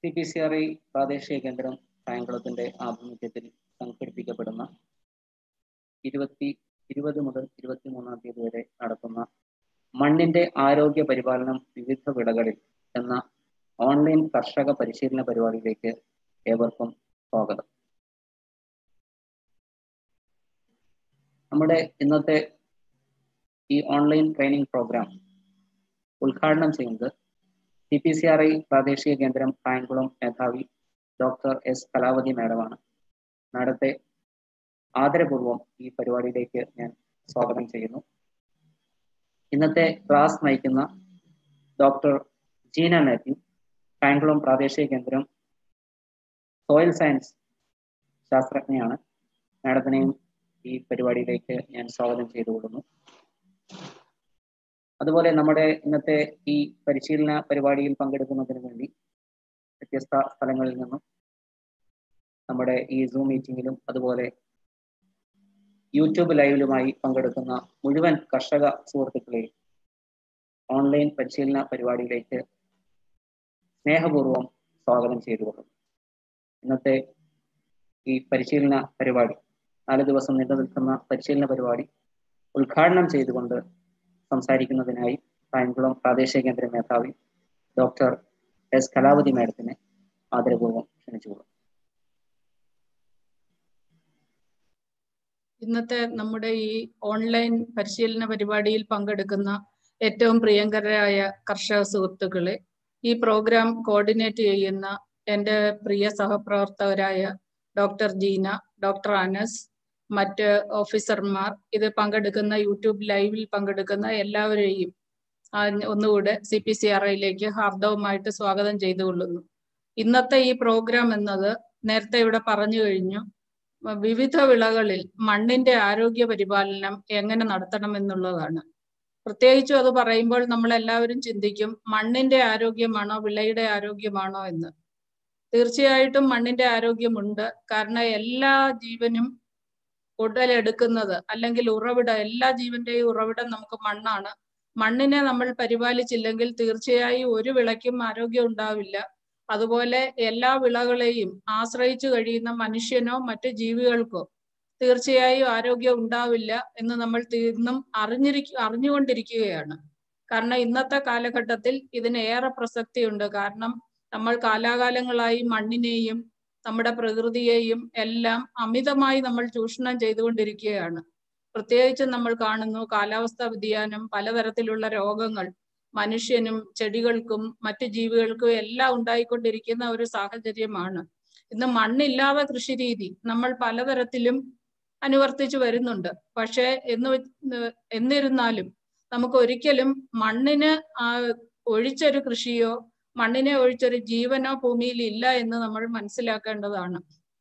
C P C R I പ്രാദേശിക കേന്ദ്രം കായംകുളത്തിന്റെ ആഭിമുഖ്യത്തിൽ സംഘടിപ്പിക്കപ്പെടുന്ന ഇരുപത്തി ഇരുപത് മുതൽ ഇരുപത്തി മൂന്നാം തീയതി വരെ നടത്തുന്ന മണ്ണിന്റെ ആരോഗ്യ പരിപാലനം വിവിധ വിളകളിൽ എന്ന ഓൺലൈൻ കർഷക പരിശീലന പരിപാടിയിലേക്ക് ഏവർക്കും സ്വാഗതം നമ്മുടെ ഇന്നത്തെ ഈ ഓൺലൈൻ ട്രെയിനിങ് പ്രോഗ്രാം ഉദ്ഘാടനം ചെയ്യുന്നത് C P C R I പ്രാദേശിക കേന്ദ്രം കായംകുളം മേധാവി ഡോക്ടർ എസ് കലാവതി മാഡമാണ് മാഡത്തെ ആദരപൂർവം ഈ പരിപാടിയിലേക്ക് ഞാൻ സ്വാഗതം ചെയ്യുന്നു ഇന്നത്തെ ക്ലാസ് നയിക്കുന്ന ഡോക്ടർ ജീന മാത്യു കായംകുളം പ്രാദേശിക കേന്ദ്രം സോയിൽ സയൻസ് ശാസ്ത്രജ്ഞയാണ് മാഡത്തിനെയും ഈ പരിപാടിയിലേക്ക് ഞാൻ സ്വാഗതം ചെയ്തുകൊള്ളുന്നു അതുപോലെ നമ്മുടെ ഇന്നത്തെ ഈ പരിശീലന പരിപാടിയിൽ പങ്കെടുക്കുന്നതിന് വേണ്ടി വ്യത്യസ്ത സ്ഥലങ്ങളിൽ നിന്നും നമ്മുടെ ഈ സൂം മീറ്റിംഗിലും അതുപോലെ യൂട്യൂബ് ലൈവിലുമായി പങ്കെടുക്കുന്ന മുഴുവൻ കർഷക സുഹൃത്തുക്കളെയും ഓൺലൈൻ പരിശീലന പരിപാടിയിലേക്ക് സ്നേഹപൂർവ്വം സ്വാഗതം ചെയ്തുകൊള്ളുന്നു ഇന്നത്തെ ഈ പരിശീലന പരിപാടി നാല് ദിവസം നീണ്ടു നിൽക്കുന്ന പരിശീലന പരിപാടി ഉദ്ഘാടനം ചെയ്തുകൊണ്ട് സംസാരിക്കുന്നതിനായി കായംകുളം പ്രാദേശിക കേന്ദ്ര മേധാവി ഡോക്ടർ എസ് കലാവതി മാഡത്തിനെ ആദരപൂർവ്വം ക്ഷണിച്ചുകൊള്ളും ഇന്നത്തെ നമ്മുടെ ഈ ഓൺലൈൻ പരിശീലന പരിപാടിയിൽ പങ്കെടുക്കുന്ന ഏറ്റവും പ്രിയങ്കരായ കർഷക സുഹൃത്തുക്കളെ ഈ പ്രോഗ്രാം കോർഡിനേറ്റ് ചെയ്യുന്ന എൻ്റെ പ്രിയ സഹപ്രവർത്തകരായ ഡോക്ടർ ജീന ഡോക്ടർ അനസ് മറ്റ് ഓഫീസർമാർ ഇത് പങ്കെടുക്കുന്ന യൂട്യൂബ് ലൈവിൽ പങ്കെടുക്കുന്ന എല്ലാവരെയും ഒന്നുകൂടെ സി പി സി ആർ ഐയിലേക്ക് ഹാർദവമായിട്ട് സ്വാഗതം ചെയ്തുകൊള്ളുന്നു ഇന്നത്തെ ഈ പ്രോഗ്രാം എന്നത് നേരത്തെ ഇവിടെ പറഞ്ഞു കഴിഞ്ഞു വിവിധ വിളകളിൽ മണ്ണിന്റെ ആരോഗ്യ പരിപാലനം എങ്ങനെ നടത്തണം എന്നുള്ളതാണ് പ്രത്യേകിച്ചും അത് പറയുമ്പോൾ നമ്മൾ എല്ലാവരും ചിന്തിക്കും മണ്ണിന്റെ ആരോഗ്യമാണോ വിളയുടെ ആരോഗ്യമാണോ എന്ന് തീർച്ചയായിട്ടും മണ്ണിന്റെ ആരോഗ്യമുണ്ട് കാരണം എല്ലാ ജീവനും ഉടലെടുക്കുന്നത് അല്ലെങ്കിൽ ഉറവിടം എല്ലാ ജീവന്റെയും ഉറവിടം നമുക്ക് മണ്ണാണ് മണ്ണിനെ നമ്മൾ പരിപാലിച്ചില്ലെങ്കിൽ തീർച്ചയായും ഒരു വിളയ്ക്കും ആരോഗ്യം ഉണ്ടാവില്ല അതുപോലെ എല്ലാ വിളകളെയും ആശ്രയിച്ചു കഴിയുന്ന മനുഷ്യനോ മറ്റു ജീവികൾക്കോ തീർച്ചയായും ആരോഗ്യം ഉണ്ടാവില്ല എന്ന് നമ്മൾ തീർന്നും അറിഞ്ഞിരിക്ക അറിഞ്ഞുകൊണ്ടിരിക്കുകയാണ് കാരണം ഇന്നത്തെ കാലഘട്ടത്തിൽ ഇതിന് ഏറെ പ്രസക്തിയുണ്ട് കാരണം നമ്മൾ കാലാകാലങ്ങളായി മണ്ണിനെയും നമ്മുടെ പ്രകൃതിയെയും എല്ലാം അമിതമായി നമ്മൾ ചൂഷണം ചെയ്തുകൊണ്ടിരിക്കുകയാണ് പ്രത്യേകിച്ചും നമ്മൾ കാണുന്നു കാലാവസ്ഥാ വ്യതിയാനം പലതരത്തിലുള്ള രോഗങ്ങൾ മനുഷ്യനും ചെടികൾക്കും മറ്റു ജീവികൾക്കും എല്ലാം ഉണ്ടായിക്കൊണ്ടിരിക്കുന്ന ഒരു സാഹചര്യമാണ് ഇന്ന് മണ്ണില്ലാതെ കൃഷി രീതി നമ്മൾ പലതരത്തിലും അനുവർത്തിച്ചു വരുന്നുണ്ട് പക്ഷേ എന്ന് എന്നിരുന്നാലും നമുക്ക് ഒരിക്കലും മണ്ണിന് ഒഴിച്ചൊരു കൃഷിയോ മണ്ണിനെ ഒഴിച്ചൊരു ജീവനോ ഭൂമിയിൽ ഇല്ല എന്ന് നമ്മൾ മനസ്സിലാക്കേണ്ടതാണ്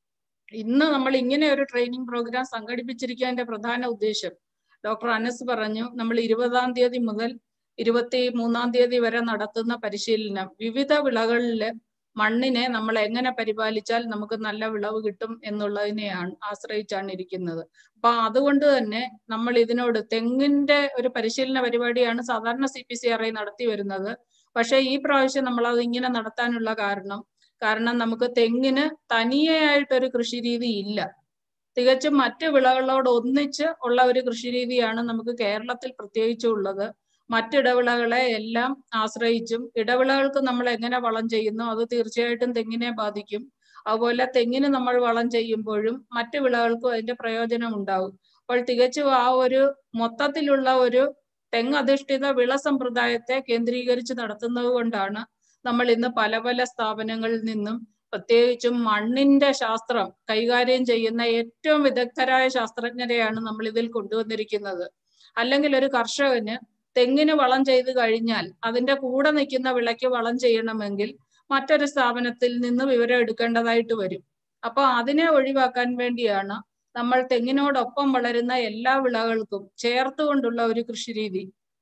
ഇന്ന് നമ്മൾ ഇങ്ങനെ ഒരു ട്രെയിനിങ് പ്രോഗ്രാം സംഘടിപ്പിച്ചിരിക്കുന്നതിന്റെ പ്രധാന ഉദ്ദേശം ഡോക്ടർ അനസ് പറഞ്ഞു നമ്മൾ ഇരുപതാം തീയതി മുതൽ ഇരുപത്തി മൂന്നാം തീയതി വരെ നടത്തുന്ന പരിശീലനം വിവിധ വിളകളിൽ മണ്ണിനെ നമ്മൾ എങ്ങനെ പരിപാലിച്ചാൽ നമുക്ക് നല്ല വിളവ് കിട്ടും എന്നുള്ളതിനെയാണ് ആശ്രയിച്ചാണ് ഇരിക്കുന്നത് അപ്പൊ അതുകൊണ്ട് തന്നെ നമ്മൾ ഇതിനോട് തെങ്ങിന്റെ ഒരു പരിശീലന പരിപാടിയാണ് സാധാരണ C P C R I നടത്തി വരുന്നത് പക്ഷെ ഈ പ്രാവശ്യം നമ്മൾ അത് ഇങ്ങനെ നടത്താനുള്ള കാരണം കാരണം നമുക്ക് തെങ്ങിന് തനിയായിട്ടൊരു കൃഷി രീതി ഇല്ല തികച്ചും മറ്റ് വിളകളോട് ഒന്നിച്ച് ഉള്ള ഒരു കൃഷി രീതിയാണ് നമുക്ക് കേരളത്തിൽ പ്രത്യേകിച്ചും ഉള്ളത് മറ്റിടവിളകളെ എല്ലാം ആശ്രയിച്ചും ഇടവിളകൾക്ക് നമ്മൾ എങ്ങനെ വളം ചെയ്യുന്നു അത് തീർച്ചയായിട്ടും തെങ്ങിനെ ബാധിക്കും അതുപോലെ തെങ്ങിന് നമ്മൾ വളം ചെയ്യുമ്പോഴും മറ്റു വിളകൾക്കും അതിന്റെ പ്രയോജനം ഉണ്ടാവും അപ്പോൾ തികച്ചും ആ ഒരു മൊത്തത്തിലുള്ള ഒരു തെങ്ങധിഷ്ഠിത വിള സമ്പ്രദായത്തെ കേന്ദ്രീകരിച്ച് നടത്തുന്നത് കൊണ്ടാണ് നമ്മൾ ഇന്ന് പല പല സ്ഥാപനങ്ങളിൽ നിന്നും പ്രത്യേകിച്ചും മണ്ണിന്റെ ശാസ്ത്രം കൈകാര്യം ചെയ്യുന്ന ഏറ്റവും വിദഗ്ധരായ ശാസ്ത്രജ്ഞരെയാണ് നമ്മൾ ഇതിൽ കൊണ്ടുവന്നിരിക്കുന്നത് അല്ലെങ്കിൽ ഒരു കർഷകന് തെങ്ങിന് വളം ചെയ്ത് കഴിഞ്ഞാൽ അതിന്റെ കൂടെ നിൽക്കുന്ന വിളയ്ക്ക് വളം ചെയ്യണമെങ്കിൽ മറ്റൊരു സ്ഥാപനത്തിൽ നിന്ന് വിവരം എടുക്കേണ്ടതായിട്ട് വരും അപ്പൊ അതിനെ ഒഴിവാക്കാൻ വേണ്ടിയാണ് നമ്മൾ തെങ്ങിനോടൊപ്പം വളരുന്ന എല്ലാ വിളകൾക്കും ചേർത്തുകൊണ്ടുള്ള ഒരു കൃഷിരീതി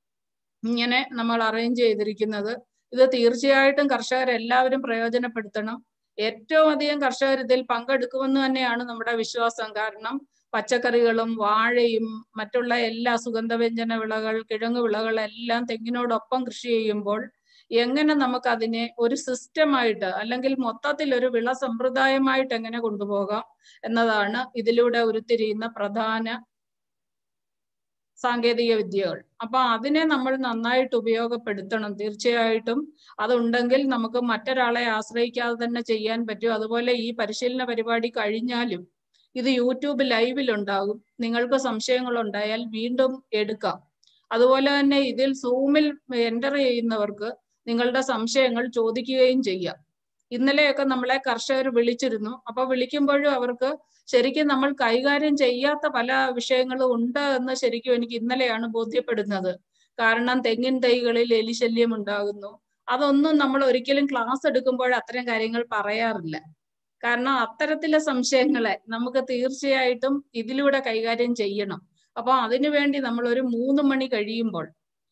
ഇങ്ങനെ നമ്മൾ അറേഞ്ച് ചെയ്തിരിക്കുന്നത് ഇത് തീർച്ചയായിട്ടും കർഷകരെല്ലാവരും പ്രയോജനപ്പെടുത്തണം ഏറ്റവും അധികം കർഷകർ ഇതിൽ പങ്കെടുക്കുമെന്ന് തന്നെയാണ് നമ്മുടെ വിശ്വാസം കാരണം പച്ചക്കറികളും വാഴയും മറ്റുള്ള എല്ലാ സുഗന്ധവ്യഞ്ജന വിളകൾ കിഴങ്ങ് വിളകളെല്ലാം തെങ്ങിനോടൊപ്പം കൃഷി ചെയ്യുമ്പോൾ എങ്ങനെ നമുക്ക് അതിനെ ഒരു സിസ്റ്റമായിട്ട് അല്ലെങ്കിൽ മൊത്തത്തിൽ ഒരു വിള സമ്പ്രദായമായിട്ട് എങ്ങനെ കൊണ്ടുപോകാം എന്നതാണ് ഇതിലൂടെ ഉരുത്തിരിയുന്ന പ്രധാന സാങ്കേതിക വിദ്യകൾ അപ്പൊ അതിനെ നമ്മൾ നന്നായിട്ട് ഉപയോഗപ്പെടുത്തണം തീർച്ചയായിട്ടും അതുണ്ടെങ്കിൽ നമുക്ക് മറ്റൊരാളെ ആശ്രയിക്കാതെ തന്നെ ചെയ്യാൻ പറ്റും അതുപോലെ ഈ പരിശീലന പരിപാടി കഴിഞ്ഞാലും ഇത് യൂട്യൂബ് ലൈവിൽ ഉണ്ടാകും നിങ്ങൾക്ക് സംശയങ്ങൾ ഉണ്ടായാൽ വീണ്ടും എടുക്കാം അതുപോലെ തന്നെ ഇതിൽ സൂമിൽ എൻ്റർ ചെയ്യുന്നവർക്ക് നിങ്ങളുടെ സംശയങ്ങൾ ചോദിക്കുകയും ചെയ്യാം ഇന്നലെയൊക്കെ നമ്മളെ കർഷകർ വിളിച്ചിരുന്നു അപ്പൊ വിളിക്കുമ്പോഴും അവർക്ക് ശരിക്കും നമ്മൾ കൈകാര്യം ചെയ്യാത്ത പല വിഷയങ്ങളും ഉണ്ട് എന്ന് ശരിക്കും എനിക്ക് ഇന്നലെയാണ് ബോധ്യപ്പെടുന്നത് കാരണം തെങ്ങിൻ തൈകളിൽ എലിശല്യം ഉണ്ടാകുന്നു അതൊന്നും നമ്മൾ ഒരിക്കലും ക്ലാസ് എടുക്കുമ്പോൾ അത്തരം കാര്യങ്ങൾ പറയാറില്ല കാരണം അത്തരത്തിലെ സംശയങ്ങളെ നമുക്ക് തീർച്ചയായിട്ടും ഇതിലൂടെ കൈകാര്യം ചെയ്യണം അപ്പൊ അതിനുവേണ്ടി നമ്മൾ ഒരു മൂന്ന് മണി കഴിയുമ്പോൾ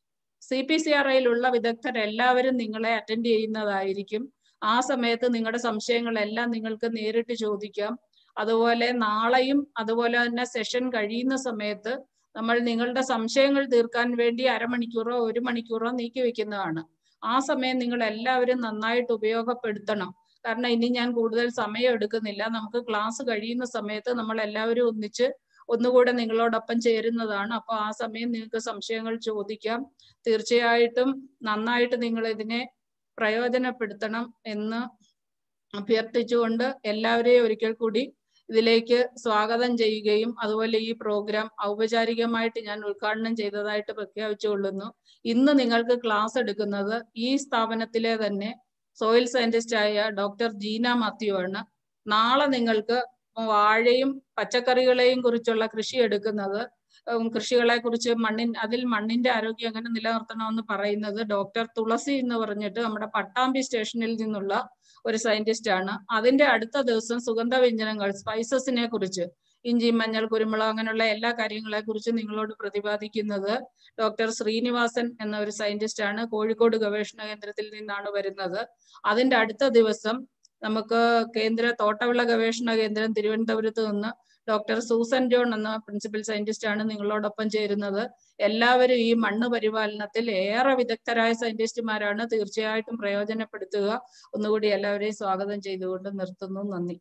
സി പി സി ആർ ഐയിലുള്ള വിദഗ്ധർ എല്ലാവരും നിങ്ങളെ അറ്റൻഡ് ചെയ്യുന്നതായിരിക്കും ആ സമയത്ത് നിങ്ങളുടെ സംശയങ്ങളെല്ലാം നിങ്ങൾക്ക് നേരിട്ട് ചോദിക്കാം അതുപോലെ നാളെയും അതുപോലെ തന്നെ സെഷൻ കഴിയുന്ന സമയത്ത് നമ്മൾ നിങ്ങളുടെ സംശയങ്ങൾ തീർക്കാൻ വേണ്ടി അരമണിക്കൂറോ ഒരു മണിക്കൂറോ നീക്കി വെക്കുന്നതാണ് ആ സമയം നിങ്ങൾ എല്ലാവരും നന്നായിട്ട് ഉപയോഗപ്പെടുത്തണം കാരണം ഇനി ഞാൻ കൂടുതൽ സമയം എടുക്കുന്നില്ല നമുക്ക് ക്ലാസ് കഴിയുന്ന സമയത്ത് നമ്മൾ എല്ലാവരും ഒന്നിച്ച് ഒന്നുകൂടെ നിങ്ങളോടൊപ്പം ചേരുന്നതാണ് അപ്പോൾ ആ സമയം നിങ്ങൾക്ക് സംശയങ്ങൾ ചോദിക്കാം തീർച്ചയായിട്ടും നന്നായിട്ട് നിങ്ങൾ ഇതിനെ പ്രയോജനപ്പെടുത്തണം എന്ന് അഭ്യർത്ഥിച്ചുകൊണ്ട് എല്ലാവരെയും ഒരിക്കൽ കൂടി ഇതിലേക്ക് സ്വാഗതം ചെയ്യുകയും അതുപോലെ ഈ പ്രോഗ്രാം ഔപചാരികമായിട്ട് ഞാൻ ഉദ്ഘാടനം ചെയ്തതായിട്ട് പ്രഖ്യാപിച്ചുകൊള്ളുന്നു ഇന്ന് നിങ്ങൾക്ക് ക്ലാസ് എടുക്കുന്നത് ഈ സ്ഥാപനത്തിലെ തന്നെ സോയിൽ സയന്റിസ്റ്റ് ആയ ഡോക്ടർ ജീന മാത്യു ആണ് നാളെ നിങ്ങൾക്ക് വാഴയും പച്ചക്കറികളെയും കുറിച്ചുള്ള കൃഷി എടുക്കുന്നത് കൃഷികളെ കുറിച്ച് മണ്ണിൻ അതിൽ മണ്ണിന്റെ ആരോഗ്യം എങ്ങനെ നിലനിർത്തണമെന്ന് പറയുന്നത് ഡോക്ടർ തുളസി എന്ന് പറഞ്ഞിട്ട് നമ്മുടെ പട്ടാമ്പി സ്റ്റേഷനിൽ നിന്നുള്ള ഒരു സയന്റിസ്റ്റ് ആണ് അതിന്റെ അടുത്ത ദിവസം സുഗന്ധ വ്യഞ്ജനങ്ങൾ സ്പൈസസിനെ കുറിച്ച് ഇഞ്ചി മഞ്ഞൾ കുരുമുളക് അങ്ങനെയുള്ള എല്ലാ കാര്യങ്ങളെ കുറിച്ച് നിങ്ങളോട് പ്രതിപാദിക്കുന്നത് ഡോക്ടർ ശ്രീനിവാസൻ എന്ന ഒരു സയന്റിസ്റ്റ് ആണ് കോഴിക്കോട് ഗവേഷണ കേന്ദ്രത്തിൽ നിന്നാണ് വരുന്നത് അതിന്റെ അടുത്ത ദിവസം നമുക്ക് കേന്ദ്ര തോട്ടവിള ഗവേഷണ കേന്ദ്രം തിരുവനന്തപുരത്ത് നിന്ന് ഡോക്ടർ സൂസൻ ജോൺ എന്ന പ്രിൻസിപ്പൽ സയന്റിസ്റ്റ് ആണ് നിങ്ങളോടൊപ്പം ചേരുന്നത് എല്ലാവരും ഈ മണ്ണ് പരിപാലനത്തിൽ ഏറെ വിദഗ്ധരായ സയന്റിസ്റ്റുമാരാണ് തീർച്ചയായിട്ടും പ്രയോജനപ്പെടുത്തുക ഒന്നുകൂടി എല്ലാവരെയും സ്വാഗതം ചെയ്തുകൊണ്ട് നിർത്തുന്നു നന്ദി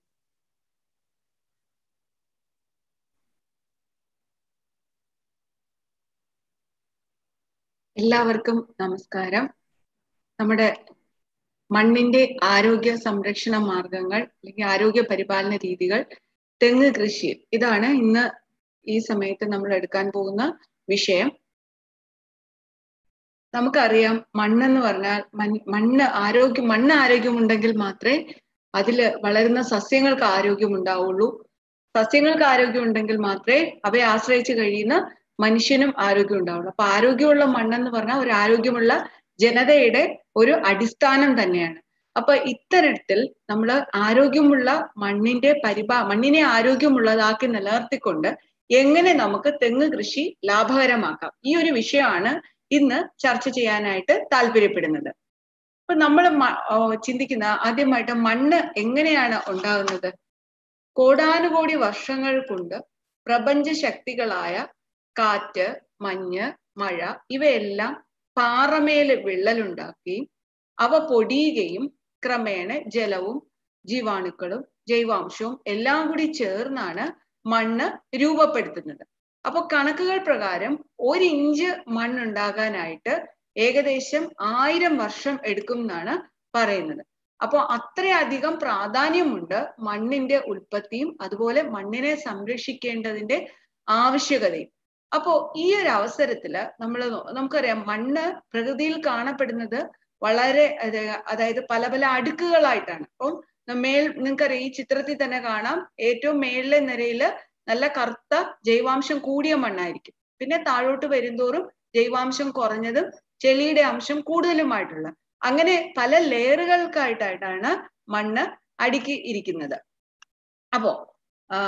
എല്ലാവർക്കും നമസ്കാരം നമ്മുടെ മണ്ണിന്റെ ആരോഗ്യ സംരക്ഷണ മാർഗങ്ങൾ അല്ലെങ്കിൽ ആരോഗ്യ പരിപാലന രീതികൾ തെങ്ങ് കൃഷി ഇതാണ് ഇന്ന് ഈ സമയത്ത് നമ്മൾ എടുക്കാൻ പോകുന്ന വിഷയം നമുക്കറിയാം മണ്ണെന്ന് പറഞ്ഞാൽ മണ്ണ് ആരോഗ്യം മണ്ണ് ആരോഗ്യമുണ്ടെങ്കിൽ മാത്രമേ അതിൽ വളരുന്ന സസ്യങ്ങൾക്ക് ആരോഗ്യം ഉണ്ടാവുള്ളൂ സസ്യങ്ങൾക്ക് ആരോഗ്യം ഉണ്ടെങ്കിൽ മാത്രമേ അവയെ ആശ്രയിച്ച് കഴിയുന്ന മനുഷ്യനും ആരോഗ്യം ഉണ്ടാവുള്ളൂ അപ്പൊ ആരോഗ്യമുള്ള മണ്ണെന്ന് പറഞ്ഞാൽ ഒരു ആരോഗ്യമുള്ള ജനതയുടെ ഒരു അടിസ്ഥാനം തന്നെയാണ് അപ്പൊ ഇത്തരത്തിൽ നമ്മൾ ആരോഗ്യമുള്ള മണ്ണിന്റെ പരിപാ മണ്ണിനെ ആരോഗ്യമുള്ളതാക്കി നിലനിർത്തിക്കൊണ്ട് എങ്ങനെ നമുക്ക് തെങ്ങ് കൃഷി ലാഭകരമാക്കാം ഈ ഒരു വിഷയമാണ് ഇന്ന് ചർച്ച ചെയ്യാനായിട്ട് താല്പര്യപ്പെടുന്നത് അപ്പൊ നമ്മൾ ചിന്തിക്കുന്ന ആദ്യമായിട്ട് മണ്ണ് എങ്ങനെയാണ് ഉണ്ടാകുന്നത് കോടാനുകോടി വർഷങ്ങൾ കൊണ്ട് പ്രപഞ്ച ശക്തികളായ കാറ്റ് മഞ്ഞ് മഴ ഇവയെല്ലാം പാറമേല് വിള്ളലുണ്ടാക്കുകയും അവ പൊടിയുകയും ക്രമേണ ജലവും ജീവാണുക്കളും ജൈവാംശവും എല്ലാം കൂടി ചേർന്നാണ് മണ്ണ് രൂപപ്പെടുത്തുന്നത് അപ്പൊ കണക്കുകൾ പ്രകാരം ഒരു ഇഞ്ച് മണ്ണുണ്ടാകാനായിട്ട് ഏകദേശം ആയിരം വർഷം എടുക്കും എന്നാണ് പറയുന്നത് അപ്പോൾ അത്രയധികം പ്രാധാന്യമുണ്ട് മണ്ണിന്റെ ഉൽപ്പത്തിയും അതുപോലെ മണ്ണിനെ സംരക്ഷിക്കേണ്ടതിന്റെ ആവശ്യകതയും അപ്പോ ഈ ഒരു അവസരത്തില് നമ്മൾ നമുക്കറിയാം മണ്ണ് പ്രകൃതിയിൽ കാണപ്പെടുന്നത് വളരെ അതായത് പല പല അടുക്കുകളായിട്ടാണ് അപ്പം മേൽ നിങ്ങൾക്കറിയാം ഈ ചിത്രത്തിൽ തന്നെ കാണാം ഏറ്റവും മേളിലെ നിരയില് നല്ല കറുത്ത ജൈവാംശം കൂടിയ മണ്ണായിരിക്കും പിന്നെ താഴോട്ട് വരുന്തോറും ജൈവാംശം കുറഞ്ഞതും ചെളിയുടെ അംശം കൂടുതലുമായിട്ടുള്ള അങ്ങനെ പല ലെയറുകൾക്കായിട്ടായിട്ടാണ് മണ്ണ് അടുക്കി ഇരിക്കുന്നത് അപ്പോ ആ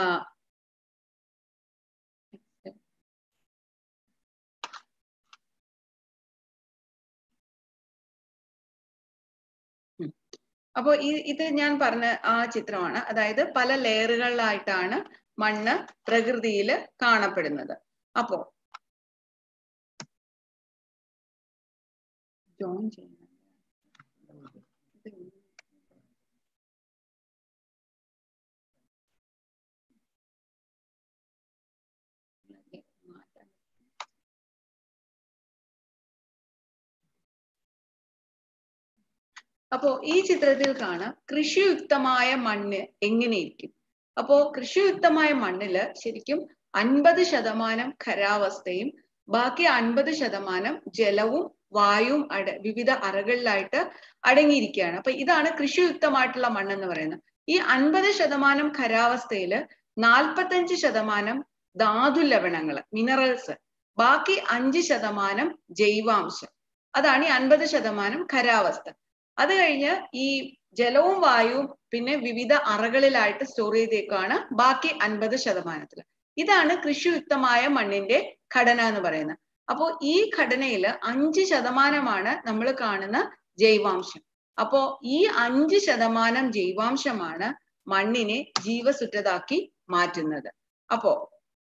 അപ്പോൾ ഈ ഇത് ഞാൻ പറഞ്ഞ ആ ചിത്രമാണ് അതായത് പല ലെയറുകളിലായിട്ടാണ് മണ്ണ് പ്രകൃതിയിൽ കാണപ്പെടുന്നത് അപ്പോ ജോയിൻ ചെയ്യുന്നത് അപ്പോ ഈ ചിത്രത്തിൽ കാണാം കൃഷിയുക്തമായ മണ്ണ് എങ്ങനെയിരിക്കും അപ്പോ കൃഷിയുക്തമായ മണ്ണില് ശരിക്കും അൻപത് ശതമാനം ഖരാവസ്ഥയും ബാക്കി അൻപത് ശതമാനം ജലവും വായുവും അട വിവിധ അറകളിലായിട്ട് അടങ്ങിയിരിക്കുകയാണ് അപ്പൊ ഇതാണ് കൃഷിയുക്തമായിട്ടുള്ള മണ്ണെന്ന് പറയുന്നത് ഈ അൻപത് ശതമാനം ഖരാവസ്ഥയില് നാൽപ്പത്തഞ്ച് ശതമാനം ധാതു ലവണങ്ങള് മിനറൽസ് ബാക്കി അഞ്ച് ശതമാനം ജൈവാംശം അതാണ് ഈ അൻപത് ശതമാനം ഖരാവസ്ഥ അത് കഴിഞ്ഞ് ഈ ജലവും വായുവും പിന്നെ വിവിധ അറകളിലായിട്ട് സ്റ്റോർ ചെയ്തേക്കാണ് ബാക്കി അൻപത് ശതമാനത്തിൽ ഇതാണ് കൃഷിയുക്തമായ മണ്ണിന്റെ ഘടന എന്ന് പറയുന്നത് അപ്പോ ഈ ഘടനയിൽ അഞ്ച് ശതമാനമാണ് നമ്മൾ കാണുന്ന ജൈവാംശം അപ്പോ ഈ അഞ്ച് ശതമാനം ജൈവാംശമാണ് മണ്ണിനെ ജീവസുറ്റതാക്കി മാറ്റുന്നത് അപ്പോ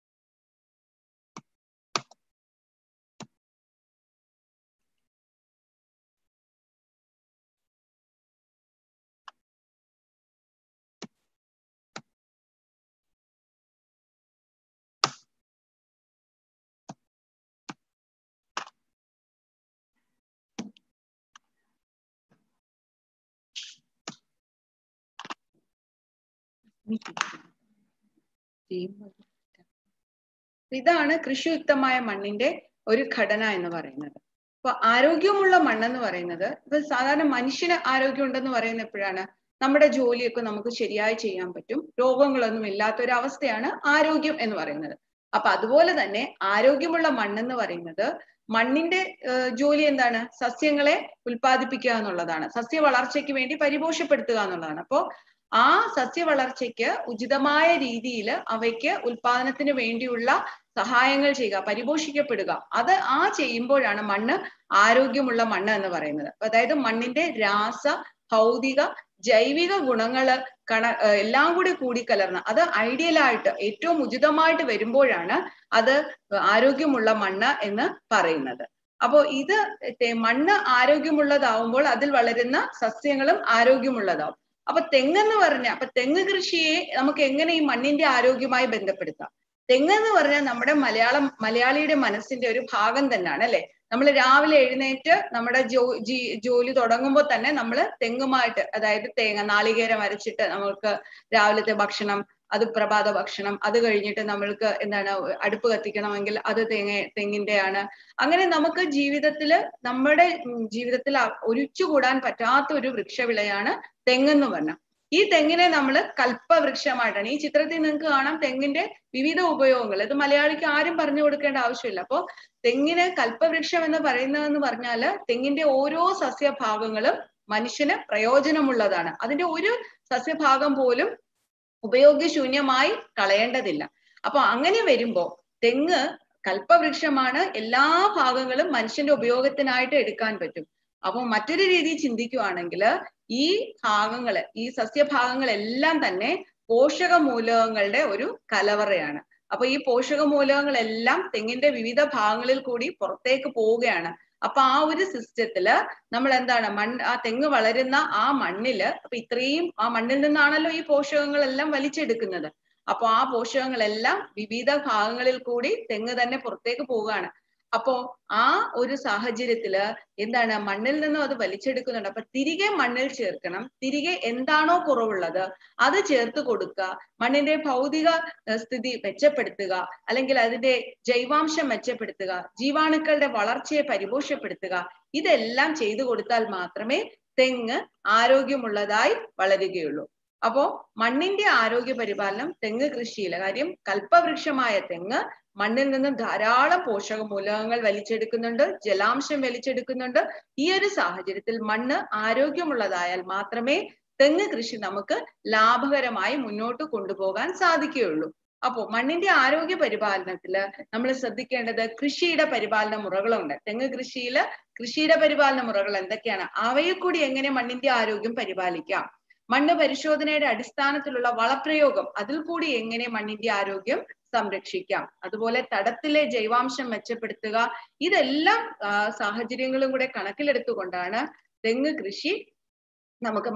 ഇതാണ് കൃഷിയുക്തമായ മണ്ണിന്റെ ഒരു ഘടന എന്ന് പറയുന്നത് അപ്പൊ ആരോഗ്യമുള്ള മണ്ണെന്ന് പറയുന്നത് ഇപ്പൊ സാധാരണ മനുഷ്യന് ആരോഗ്യം ഉണ്ടെന്ന് പറയുന്ന എപ്പോഴാണ് നമ്മുടെ ജോലിയൊക്കെ നമുക്ക് ശരിയായി ചെയ്യാൻ പറ്റും രോഗങ്ങളൊന്നും ഇല്ലാത്ത ഒരു അവസ്ഥയാണ് ആരോഗ്യം എന്ന് പറയുന്നത് അപ്പൊ അതുപോലെ തന്നെ ആരോഗ്യമുള്ള മണ്ണെന്ന് പറയുന്നത് മണ്ണിന്റെ ജോലി എന്താണ് സസ്യങ്ങളെ ഉൽപ്പാദിപ്പിക്കുക എന്നുള്ളതാണ് സസ്യ വളർച്ചയ്ക്ക് വേണ്ടി പരിപോഷപ്പെടുത്തുക എന്നുള്ളതാണ് അപ്പോ ആ സസ്യ വളർച്ചയ്ക്ക് ഉചിതമായ രീതിയിൽ അവയ്ക്ക് ഉൽപാദനത്തിന് വേണ്ടിയുള്ള സഹായങ്ങൾ ചെയ്യുക പരിപോഷിക്കപ്പെടുക അത് ആ ചെയ്യുമ്പോഴാണ് മണ്ണ് ആരോഗ്യമുള്ള മണ്ണ് എന്ന് പറയുന്നത് അതായത് മണ്ണിന്റെ രാസ ഭൗതിക ജൈവിക ഗുണങ്ങള് കണ എല്ലാം കൂടി കൂടിക്കലർന്ന് അത് ഐഡിയലായിട്ട് ഏറ്റവും ഉചിതമായിട്ട് വരുമ്പോഴാണ് അത് ആരോഗ്യമുള്ള മണ്ണ് എന്ന് പറയുന്നത് അപ്പോ ഇത് മണ്ണ് ആരോഗ്യമുള്ളതാവുമ്പോൾ അതിൽ വളരുന്ന സസ്യങ്ങളും ആരോഗ്യമുള്ളതാവും അപ്പൊ തെങ്ങെന്ന് പറഞ്ഞ അപ്പൊ തെങ്ങ് കൃഷിയെ നമുക്ക് എങ്ങനെ ഈ മണ്ണിന്റെ ആരോഗ്യമായി ബന്ധപ്പെടുത്താം തെങ്ങെന്ന് പറഞ്ഞാൽ നമ്മുടെ മലയാളം മലയാളിയുടെ മനസ്സിന്റെ ഒരു ഭാഗം തന്നെയാണ് അല്ലെ നമ്മൾ രാവിലെ എഴുന്നേറ്റ് നമ്മുടെ ജോ ജി ജോലി തുടങ്ങുമ്പോൾ തന്നെ നമ്മൾ തെങ്ങുമായിട്ട് അതായത് തേങ്ങ നാളികേരം അരച്ചിട്ട് നമ്മൾക്ക് രാവിലത്തെ ഭക്ഷണം അത് പ്രഭാത ഭക്ഷണം അത് കഴിഞ്ഞിട്ട് നമ്മൾക്ക് എന്താണ് അടുപ്പ് കത്തിക്കണമെങ്കിൽ അത് തെങ്ങ തെങ്ങിന്റെയാണ് അങ്ങനെ നമുക്ക് ജീവിതത്തില് നമ്മുടെ ജീവിതത്തിൽ ഒഴിച്ചുകൂടാൻ പറ്റാത്ത ഒരു വൃക്ഷവിളയാണ് തെങ്ങെന്ന് പറഞ്ഞാൽ ഈ തെങ്ങിനെ നമ്മൾ കൽപ്പവൃക്ഷമായിട്ടാണ് ഈ ചിത്രത്തിൽ നിങ്ങൾക്ക് കാണാം തെങ്ങിന്റെ വിവിധ ഉപയോഗങ്ങൾ ഇത് മലയാളിക്ക് ആരും പറഞ്ഞു കൊടുക്കേണ്ട ആവശ്യമില്ല അപ്പോ തെങ്ങിന് കൽപ്പവൃക്ഷം എന്ന് പറയുന്നതെന്ന് പറഞ്ഞാല് തെങ്ങിന്റെ ഓരോ സസ്യഭാഗങ്ങളും മനുഷ്യന് പ്രയോജനമുള്ളതാണ് അതിന്റെ ഒരു സസ്യഭാഗം പോലും ഉപയോഗശൂന്യമായി കളയേണ്ടതില്ല അപ്പൊ അങ്ങനെ വരുമ്പോ തെങ്ങ് കൽപ്പവൃക്ഷമാണ് എല്ലാ ഭാഗങ്ങളും മനുഷ്യന്റെ ഉപയോഗത്തിനായിട്ട് എടുക്കാൻ പറ്റും അപ്പൊ മറ്റൊരു രീതിയിൽ ചിന്തിക്കുവാണെങ്കിൽ ഈ ഭാഗങ്ങള് ഈ സസ്യഭാഗങ്ങളെല്ലാം തന്നെ പോഷക മൂലകങ്ങളുടെ ഒരു കലവറയാണ് അപ്പൊ ഈ പോഷക മൂലകങ്ങളെല്ലാം തെങ്ങിന്റെ വിവിധ ഭാഗങ്ങളിൽ കൂടി പുറത്തേക്ക് പോവുകയാണ് അപ്പൊ ആ ഒരു സിസ്റ്റത്തില് നമ്മൾ എന്താണ് മൺ ആ തെങ്ങ് വളരുന്ന ആ മണ്ണില് അപ്പൊ ഇത്രയും ആ മണ്ണിൽ നിന്നാണല്ലോ ഈ പോഷകങ്ങളെല്ലാം വലിച്ചെടുക്കുന്നത് അപ്പൊ ആ പോഷകങ്ങളെല്ലാം വിവിധ ഭാഗങ്ങളിൽ കൂടി തെങ്ങ് തന്നെ പുറത്തേക്ക് പോവുകയാണ് അപ്പോ ആ ഒരു സാഹചര്യത്തില് എന്താണ് മണ്ണിൽ നിന്നും അത് വലിച്ചെടുക്കുന്നുണ്ട് അപ്പൊ തിരികെ മണ്ണിൽ ചേർക്കണം തിരികെ എന്താണോ കുറവുള്ളത് അത് ചേർത്ത് കൊടുക്കുക മണ്ണിന്റെ ഭൗതിക സ്ഥിതി മെച്ചപ്പെടുത്തുക അല്ലെങ്കിൽ അതിന്റെ ജൈവാംശം മെച്ചപ്പെടുത്തുക ജീവാണുക്കളുടെ വളർച്ചയെ പരിപോഷപ്പെടുത്തുക ഇതെല്ലാം ചെയ്തു കൊടുത്താൽ മാത്രമേ തെങ്ങ് ആരോഗ്യമുള്ളതായി വളരുകയുള്ളൂ അപ്പോ മണ്ണിന്റെ ആരോഗ്യ പരിപാലനം തെങ്ങ് കൃഷിയിലെ കാര്യം കൽപ്പവൃക്ഷമായ തെങ്ങ് മണ്ണിൽ നിന്നും ധാരാളം പോഷക മൂലകങ്ങൾ വലിച്ചെടുക്കുന്നുണ്ട് ജലാംശം വലിച്ചെടുക്കുന്നുണ്ട് ഈ ഒരു സാഹചര്യത്തിൽ മണ്ണ് ആരോഗ്യമുള്ളതായാൽ മാത്രമേ തെങ്ങ് കൃഷി നമുക്ക് ലാഭകരമായി മുന്നോട്ട് കൊണ്ടുപോകാൻ സാധിക്കുകയുള്ളൂ അപ്പോ മണ്ണിന്റെ ആരോഗ്യ പരിപാലനത്തില് നമ്മൾ ശ്രദ്ധിക്കേണ്ടത് കൃഷിയുടെ പരിപാലന മുറകളുണ്ട് തെങ്ങ് കൃഷിയില് കൃഷിയുടെ പരിപാലന മുറകൾ എന്തൊക്കെയാണ് അവയെ കൂടി എങ്ങനെ മണ്ണിന്റെ ആരോഗ്യം പരിപാലിക്കാം മണ്ണ് പരിശോധനയുടെ അടിസ്ഥാനത്തിലുള്ള വളപ്രയോഗം അതിൽ കൂടി എങ്ങനെ മണ്ണിന്റെ ആരോഗ്യം സംരക്ഷിക്കാം അതുപോലെ തടത്തിലെ ജൈവാംശം മെച്ചപ്പെടുത്തുക ഇതെല്ലാം സാഹചര്യങ്ങളും കൂടെ കണക്കിലെടുത്തുകൊണ്ടാണ് തെങ്ങ് കൃഷി നമുക്ക്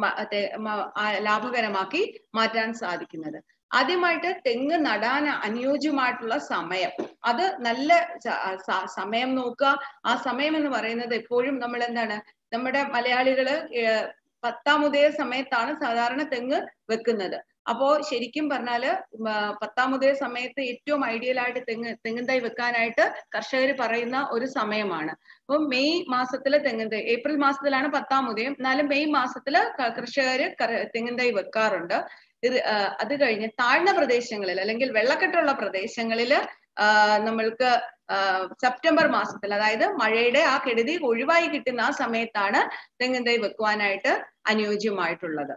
ലാഭകരമാക്കി മാറ്റാൻ സാധിക്കുന്നത് ആദ്യമായിട്ട് തെങ്ങ് നടാൻ അനുയോജ്യമായിട്ടുള്ള സമയം അത് നല്ല സമയം നോക്കുക ആ സമയം എന്ന് പറയുന്നത് എപ്പോഴും നമ്മൾ എന്താണ് നമ്മുടെ മലയാളികള് പത്താം ഉദയ സമയത്താണ് സാധാരണ തെങ്ങ് വെക്കുന്നത് അപ്പോ ശരിക്കും പറഞ്ഞാല് ഉം, ആ, പത്താം ഉദയ സമയത്ത് ഏറ്റവും ഐഡിയൽ ആയിട്ട് തെങ്ങ് തെങ്ങിൻ തൈ വെക്കാനായിട്ട് കർഷകർ പറയുന്ന ഒരു സമയമാണ് അപ്പൊ മെയ് മാസത്തില് തെങ്ങിൻ തൈ ഏപ്രിൽ മാസത്തിലാണ് പത്താം ഉദയം എന്നാലും മെയ് മാസത്തില് ക- കർഷകര് കര- തെങ്ങിൻ തൈ വെക്കാറുണ്ട് ഇത് ആ, അത് കഴിഞ്ഞ് താഴ്ന്ന പ്രദേശങ്ങളിൽ അല്ലെങ്കിൽ വെള്ളക്കെട്ടുള്ള പ്രദേശങ്ങളിൽ നമ്മൾക്ക് ആ, സെപ്റ്റംബർ മാസത്തിൽ അതായത് മഴയുടെ ആ കെടുതി ഒഴിവായി കിട്ടുന്ന ആ സമയത്താണ് തെങ്ങിൻ തൈ വെക്കുവാനായിട്ട് അനുയോജ്യമായിട്ടുള്ളത്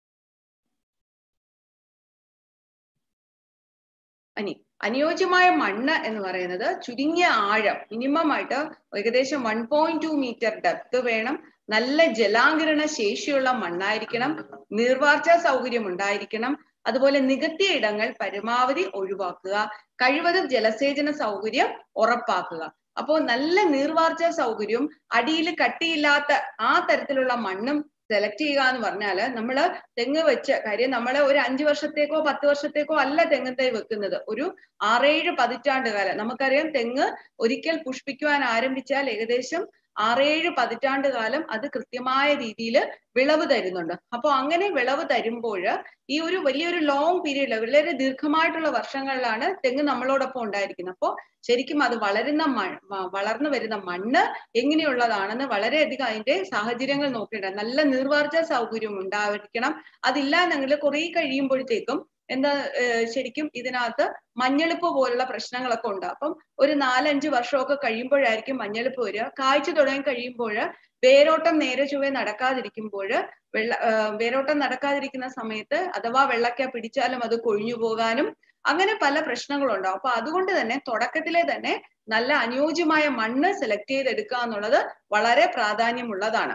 ഇനി അനുയോജ്യമായ മണ്ണ് എന്ന് പറയുന്നത് ചുരുങ്ങിയ ആഴം മിനിമം ആയിട്ട് ഏകദേശം one point two metre depth വേണം നല്ല ജലാങ്കിരണ ശേഷിയുള്ള മണ്ണായിരിക്കണം നീർവാർച്ച സൗകര്യം ഉണ്ടായിരിക്കണം അതുപോലെ നികത്തിയ ഇടങ്ങൾ പരമാവധി ഒഴിവാക്കുക കഴിവതും ജലസേചന സൗകര്യം ഉറപ്പാക്കുക അപ്പോൾ നല്ല നീർവാർച്ച സൗകര്യവും അടിയിൽ കട്ടിയില്ലാത്ത ആ തരത്തിലുള്ള മണ്ണും സെലക്ട് ചെയ്യുക എന്ന് പറഞ്ഞാല് നമ്മള് തെങ്ങ് വെച്ച് കാര്യം നമ്മള് ഒരു അഞ്ചു വർഷത്തേക്കോ പത്ത് വർഷത്തേക്കോ അല്ല തെങ്ങ് തൈ വെക്കുന്നത് ഒരു ആറേഴ് പതിറ്റാണ്ട് കാലം നമുക്കറിയാം തെങ്ങ് ഒരിക്കൽ പുഷ്പിക്കുവാൻ ആരംഭിച്ചാൽ ഏകദേശം ആറേഴ് പതിറ്റാണ്ട് കാലം അത് കൃത്യമായ രീതിയിൽ വിളവ് തരുന്നുണ്ട് അപ്പോൾ അങ്ങനെ വിളവ് തരുമ്പോൾ ഈ ഒരു വലിയൊരു ലോങ് പീരീഡിൽ വളരെ ദീർഘമായിട്ടുള്ള വർഷങ്ങളിലാണ് തെങ്ങ് നമ്മളോടൊപ്പം ഉണ്ടായിരിക്കുന്നത് അപ്പോൾ ശരിക്കും അത് വളരുന്ന മ- വ- വളർന്നു വരുന്ന മണ്ണ് എങ്ങനെയുള്ളതാണെന്ന് വളരെയധികം അതിന്റെ സാഹചര്യങ്ങൾ നോക്കേണ്ടത് നല്ല നീർവാർച്ച സൗകര്യം ഉണ്ടായിരിക്കണം അതില്ല എന്നെങ്കിൽ കുറെ കഴിയുമ്പോഴത്തേക്കും എന്താ ഏഹ് ശരിക്കും ഇതിനകത്ത് മഞ്ഞളിപ്പ് പോലുള്ള പ്രശ്നങ്ങളൊക്കെ ഉണ്ട് അപ്പം ഒരു നാലഞ്ച് വർഷമൊക്കെ കഴിയുമ്പോഴായിരിക്കും മഞ്ഞളിപ്പ് വരിക കായ്ച്ചു തുടങ്ങി കഴിയുമ്പോൾ വേരോട്ടം നേരെ ചൊവ്വേ നടക്കാതിരിക്കുമ്പോൾ വെള്ള ഏഹ് വേരോട്ടം നടക്കാതിരിക്കുന്ന സമയത്ത് അഥവാ വെള്ളക്ക പിടിച്ചാലും അത് കൊഴിഞ്ഞു പോകാനും അങ്ങനെ പല പ്രശ്നങ്ങളുണ്ടാവും അപ്പൊ അതുകൊണ്ട് തന്നെ തുടക്കത്തിലെ തന്നെ നല്ല അനുയോജ്യമായ മണ്ണ് സെലക്ട് ചെയ്തെടുക്കുക എന്നുള്ളത് വളരെ പ്രാധാന്യമുള്ളതാണ്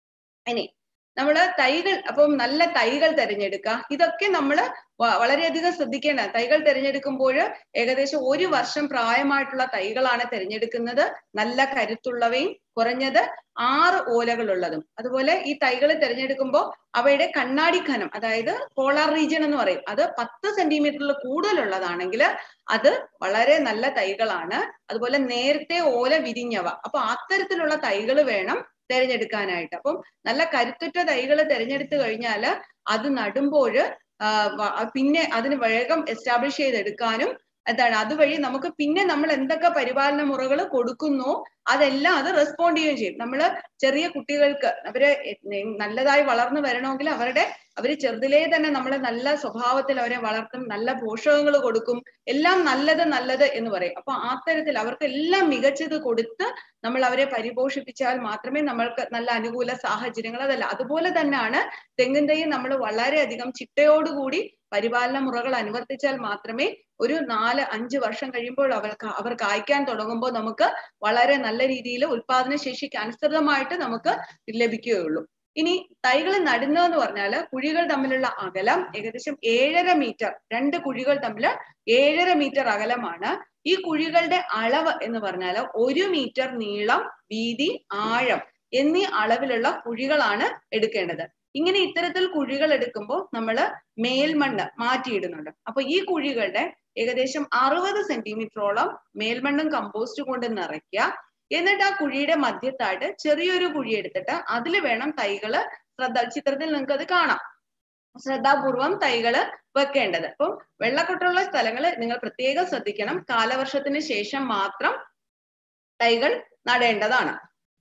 ഇനി നമ്മള് തൈകൾ അപ്പം നല്ല തൈകൾ തിരഞ്ഞെടുക്കുക ഇതൊക്കെ നമ്മൾ വളരെയധികം ശ്രദ്ധിക്കേണ്ട തൈകൾ തിരഞ്ഞെടുക്കുമ്പോൾ ഏകദേശം ഒരു വർഷം പ്രായമായിട്ടുള്ള തൈകളാണ് തിരഞ്ഞെടുക്കുന്നത് നല്ല കരുത്തുള്ളവയും കുറഞ്ഞത് ആറ് ഓലകളുള്ളതും അതുപോലെ ഈ തൈകൾ തിരഞ്ഞെടുക്കുമ്പോൾ അവയുടെ കണ്ണാടി ഖനം അതായത് പോളാർ റീജിയൻ എന്ന് പറയും അത് പത്ത് സെന്റിമീറ്ററിൽ കൂടുതലുള്ളതാണെങ്കിൽ അത് വളരെ നല്ല തൈകളാണ് അതുപോലെ നേരത്തെ ഓല വിരിഞ്ഞവ അപ്പൊ അത്തരത്തിലുള്ള തൈകൾ വേണം തിരഞ്ഞെടുക്കാനായിട്ട് അപ്പം നല്ല കരുത്തുറ്റ തൈകൾ തിരഞ്ഞെടുത്തു കഴിഞ്ഞാൽ അത് നടുമ്പോൾ പിന്നെ അതിന് വേഗം എസ്റ്റാബ്ലിഷ് ചെയ്തെടുക്കാനും എന്താണ് അതുവഴി നമുക്ക് പിന്നെ നമ്മൾ എന്തൊക്കെ പരിപാലന മുറകൾ കൊടുക്കുന്നു അതെല്ലാം അത് റെസ്പോണ്ട് ചെയ്യുകയും ചെയ്യും നമ്മൾ ചെറിയ കുട്ടികൾക്ക് അവര് നല്ലതായി വളർന്നു വരണമെങ്കിൽ അവരുടെ അവര് ചെറുതിലേ തന്നെ നമ്മൾ നല്ല സ്വഭാവത്തിൽ അവരെ വളർത്തും നല്ല പോഷകങ്ങൾ കൊടുക്കും എല്ലാം നല്ലത് നല്ലത് എന്ന് പറയും അപ്പൊ ആ തരത്തിൽ അവർക്ക് എല്ലാം മികച്ചത് കൊടുത്ത് നമ്മൾ അവരെ പരിപോഷിപ്പിച്ചാൽ മാത്രമേ നമ്മൾക്ക് നല്ല അനുകൂല സാഹചര്യങ്ങൾ അതല്ല അതുപോലെ തന്നെയാണ് തെങ്ങിൻ തൈ നമ്മൾ വളരെയധികം ചിട്ടയോടുകൂടി പരിപാലന മുറകൾ അനുവർത്തിച്ചാൽ മാത്രമേ ഒരു നാല് അഞ്ച് വർഷം കഴിയുമ്പോൾ അവർക്ക് അവർ കായ്ക്കാൻ തുടങ്ങുമ്പോൾ നമുക്ക് വളരെ നല്ല രീതിയിൽ ഉൽപാദന ശേഷിക്ക് അനുസൃതമായിട്ട് നമുക്ക് ലഭിക്കുകയുള്ളൂ ഇനി തൈകൾ നടുന്നതെന്ന് പറഞ്ഞാൽ കുഴികൾ തമ്മിലുള്ള അകലം ഏകദേശം ഏഴര മീറ്റർ രണ്ട് കുഴികൾ തമ്മിൽ ഏഴര മീറ്റർ അകലമാണ് ഈ കുഴികളുടെ അളവ് എന്ന് പറഞ്ഞാൽ ഒരു മീറ്റർ നീളം വീതി ആഴം എന്നീ അളവിലുള്ള കുഴികളാണ് എടുക്കേണ്ടത് ഇങ്ങനെ ഇത്തരത്തിൽ കുഴികൾ എടുക്കുമ്പോൾ നമ്മൾ മേൽമണ്ണ് മാറ്റിയിടുന്നുണ്ട് അപ്പൊ ഈ കുഴികളുടെ ഏകദേശം അറുപത് സെന്റിമീറ്ററോളം മേൽമണ്ണും കമ്പോസ്റ്റ് കൊണ്ട് നിറയ്ക്കുക എന്നിട്ട് ആ കുഴിയുടെ മധ്യത്തായിട്ട് ചെറിയൊരു കുഴി എടുത്തിട്ട് അതിൽ വേണം തൈകള് ശ്രദ്ധ ചിത്രത്തിൽ നിങ്ങൾക്ക് അത് കാണാം ശ്രദ്ധാപൂർവം തൈകള് വെക്കേണ്ടത് അപ്പം വെള്ളക്കെട്ടുള്ള സ്ഥലങ്ങൾ നിങ്ങൾ പ്രത്യേകം ശ്രദ്ധിക്കണം കാലവർഷത്തിന് ശേഷം മാത്രം തൈകൾ നടേണ്ടതാണ്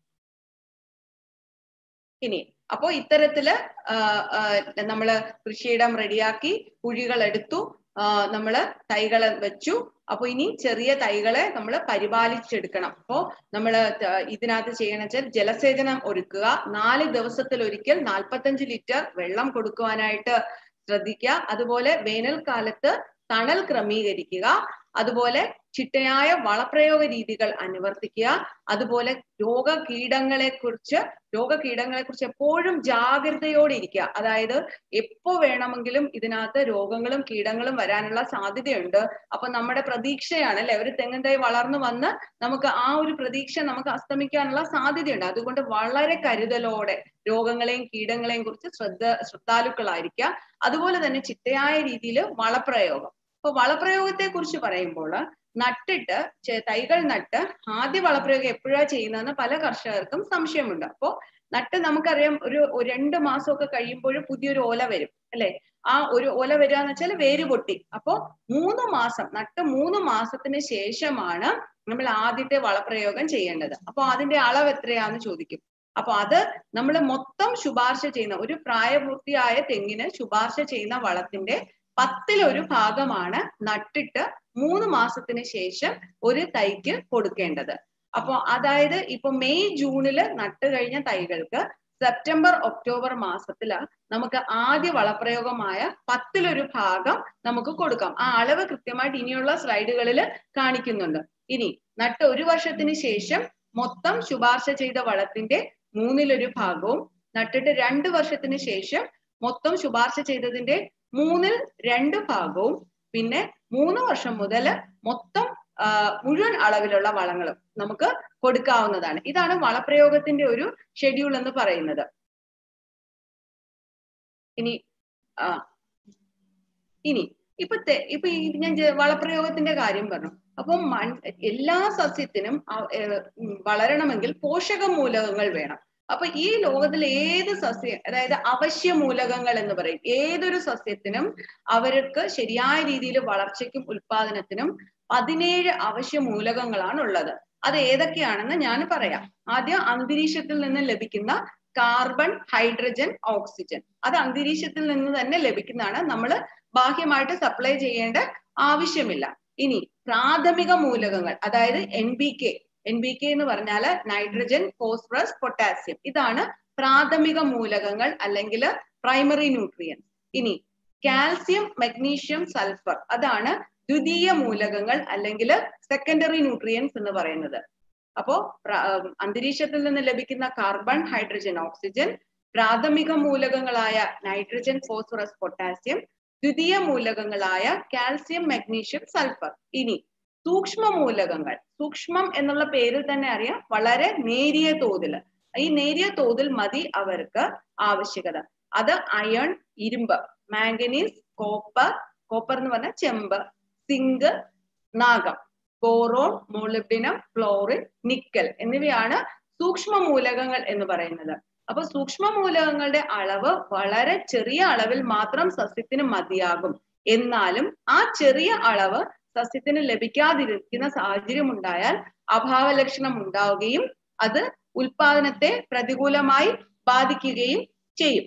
ഇനി അപ്പോ ഇത്തരത്തില് നമ്മള് കൃഷിയിടം റെഡിയാക്കി കുഴികൾ എടുത്തു നമ്മള് തൈകള് വെച്ചു അപ്പൊ ഇനി ചെറിയ തൈകളെ നമ്മൾ പരിപാലിച്ചെടുക്കണം അപ്പോ നമ്മൾ ഇതിനകത്ത് ചെയ്യണം വെച്ചാൽ ജലസേചനം ഒരുക്കുക നാല് ദിവസത്തിൽ ഒരിക്കൽ നാൽപ്പത്തഞ്ച് ലിറ്റർ വെള്ളം കൊടുക്കുവാനായിട്ട് ശ്രദ്ധിക്കുക അതുപോലെ വേനൽക്കാലത്ത് തണൽ ക്രമീകരിക്കുക അതുപോലെ ചിട്ടയായ വളപ്രയോഗ രീതികൾ അനുവർത്തിക്കുക അതുപോലെ രോഗകീടങ്ങളെ കുറിച്ച് രോഗകീടങ്ങളെ കുറിച്ച് എപ്പോഴും ജാഗ്രതയോടെ ഇരിക്കുക അതായത് എപ്പോ വേണമെങ്കിലും ഇതിനകത്ത് രോഗങ്ങളും കീടങ്ങളും വരാനുള്ള സാധ്യതയുണ്ട് അപ്പൊ നമ്മുടെ പ്രതീക്ഷയാണ് അല്ലെ ഒരു തെങ്ങിൻ തൈ വളർന്നു വന്ന് നമുക്ക് ആ ഒരു പ്രതീക്ഷ നമുക്ക് അസ്തമിക്കാനുള്ള സാധ്യതയുണ്ട് അതുകൊണ്ട് വളരെ കരുതലോടെ രോഗങ്ങളെയും കീടങ്ങളെയും കുറിച്ച് ശ്രദ്ധ ശ്രദ്ധാലുക്കളായിരിക്കുക അതുപോലെ തന്നെ ചിട്ടയായ രീതിയിൽ വളപ്രയോഗം അപ്പൊ വളപ്രയോഗത്തെ കുറിച്ച് പറയുമ്പോൾ നട്ടിട്ട് ചെ- തൈകൾ നട്ട് ആദ്യ വളപ്രയോഗം എപ്പോഴാ ചെയ്യുന്നതെന്ന് പല കർഷകർക്കും സംശയമുണ്ട് അപ്പോ നട്ട് നമുക്കറിയാം ഒരു ഒരു രണ്ട് മാസമൊക്കെ കഴിയുമ്പോൾ പുതിയൊരു ഓല വരും അല്ലെ ആ ഒരു ഓല വരിക എന്ന് വെച്ചാൽ വേര് പൊട്ടി അപ്പോ മൂന്ന് മാസം നട്ട് മൂന്ന് മാസത്തിന് ശേഷമാണ് നമ്മൾ ആദ്യത്തെ വളപ്രയോഗം ചെയ്യേണ്ടത് അപ്പൊ അതിന്റെ അളവ് എത്രയാന്ന് ചോദിക്കും അപ്പൊ അത് നമ്മൾ മൊത്തം ശുപാർശ ചെയ്യുന്ന ഒരു പ്രായപൂർത്തിയായ തെങ്ങിന് ശുപാർശ ചെയ്യുന്ന വളത്തിന്റെ പത്തിലൊരു ഭാഗമാണ് നട്ടിട്ട് മൂന്ന് മാസത്തിന് ശേഷം ഒരു തൈക്ക് കൊടുക്കേണ്ടത് അപ്പൊ അതായത് ഇപ്പൊ മെയ് ജൂണില് നട്ട് കഴിഞ്ഞ തൈകൾക്ക് സെപ്റ്റംബർ ഒക്ടോബർ മാസത്തില് നമുക്ക് ആദ്യ വളപ്രയോഗമായ പത്തിലൊരു ഭാഗം നമുക്ക് കൊടുക്കാം ആ അളവ് കൃത്യമായിട്ട് ഇനിയുള്ള സ്ലൈഡുകളിൽ കാണിക്കുന്നുണ്ട് ഇനി നട്ട് ഒരു വർഷത്തിന് ശേഷം മൊത്തം ശുപാർശ ചെയ്ത വളത്തിന്റെ മൂന്നിലൊരു ഭാഗവും നട്ടിട്ട് രണ്ട് വർഷത്തിന് ശേഷം മൊത്തം ശുപാർശ ചെയ്തതിന്റെ മൂന്നിൽ രണ്ട് ഭാഗവും പിന്നെ മൂന്ന് വർഷം മുതൽ മൊത്തം ആ, മുഴുവൻ അളവിലുള്ള വളങ്ങളും നമുക്ക് കൊടുക്കാവുന്നതാണ് ഇതാണ് വളപ്രയോഗത്തിന്റെ ഒരു ഷെഡ്യൂൾ എന്ന് പറയുന്നത് ഇനി ആ ഇനി ഇപ്പൊ തെ- ഇപ്പൊ ഈ ഞാൻ ജെ- വളപ്രയോഗത്തിന്റെ കാര്യം പറഞ്ഞു അപ്പം മൺ എല്ലാ സസ്യത്തിനും ആ- ഏർ ഉം വളരണമെങ്കിൽ പോഷക മൂലകങ്ങൾ വേണം അപ്പൊ ഈ ലോകത്തിൽ ഏത് സസ്യം അതായത് അവശ്യ മൂലകങ്ങൾ എന്ന് പറയും ഏതൊരു സസ്യത്തിനും അവർക്ക് ശരിയായ രീതിയിൽ വളർച്ചയ്ക്കും ഉൽപാദനത്തിനും പതിനേഴ് അവശ്യ മൂലകങ്ങളാണ് ഉള്ളത് അത് ഏതൊക്കെയാണെന്ന് ഞാൻ പറയാം ആദ്യം അന്തരീക്ഷത്തിൽ നിന്ന് ലഭിക്കുന്ന കാർബൺ ഹൈഡ്രജൻ ഓക്സിജൻ അത് അന്തരീക്ഷത്തിൽ നിന്ന് തന്നെ ലഭിക്കുന്നതാണ് നമ്മൾ ബാഹ്യമായിട്ട് സപ്ലൈ ചെയ്യേണ്ട ആവശ്യമില്ല ഇനി പ്രാഥമിക മൂലകങ്ങൾ അതായത് N B K N B K എന്ന് പറഞ്ഞാല് നൈട്രജൻ ഫോസ്ഫറസ് പൊട്ടാസ്യം ഇതാണ് പ്രാഥമിക മൂലകങ്ങൾ അല്ലെങ്കിൽ പ്രൈമറി ന്യൂട്രിയൻ ഇനി കാൽസ്യം മഗ്നീഷ്യം സൾഫർ അതാണ് ദ്വിതീയ മൂലകങ്ങൾ അല്ലെങ്കിൽ സെക്കൻഡറി ന്യൂട്രിയൻസ് എന്ന് പറയുന്നത് അപ്പോ പ്ര- ഉം, അന്തരീക്ഷത്തിൽ നിന്ന് ലഭിക്കുന്ന കാർബൺ ഹൈഡ്രജൻ ഓക്സിജൻ പ്രാഥമിക മൂലകങ്ങളായ നൈട്രജൻ ഫോസ്ഫറസ് പൊട്ടാസ്യം ദ്വിതീയ മൂലകങ്ങളായ കാൽസ്യം മഗ്നീഷ്യം സൾഫർ ഇനി സൂക്ഷ്മ മൂലകങ്ങൾ സൂക്ഷ്മം എന്നുള്ള പേരിൽ തന്നെ അറിയാം വളരെ നേരിയ തോതിൽ ഈ നേരിയ തോതിൽ മതി അവർക്ക് ആവശ്യകത അത് അയൺ ഇരുമ്പ് മാംഗനീസ് കോപ്പർ കോപ്പർ എന്ന് പറഞ്ഞാൽ ചെമ്പ് സിങ്ക് നാഗം ബോറോൺ മോളിബ്ഡിനം ക്ലോറിൻ നിക്കൽ എന്നിവയാണ് സൂക്ഷ്മ മൂലകങ്ങൾ എന്ന് പറയുന്നത് അപ്പൊ സൂക്ഷ്മ മൂലകങ്ങളുടെ അളവ് വളരെ ചെറിയ അളവിൽ മാത്രം സസ്യത്തിന് മതിയാകും എന്നാലും ആ ചെറിയ അളവ് സസ്യത്തിന് ലഭിക്കാതിരിക്കുന്ന സാഹചര്യം ഉണ്ടായാൽ അഭാവ ലക്ഷണം ഉണ്ടാവുകയും അത് ഉൽപാദനത്തെ പ്രതികൂലമായി ബാധിക്കുകയും ചെയ്യും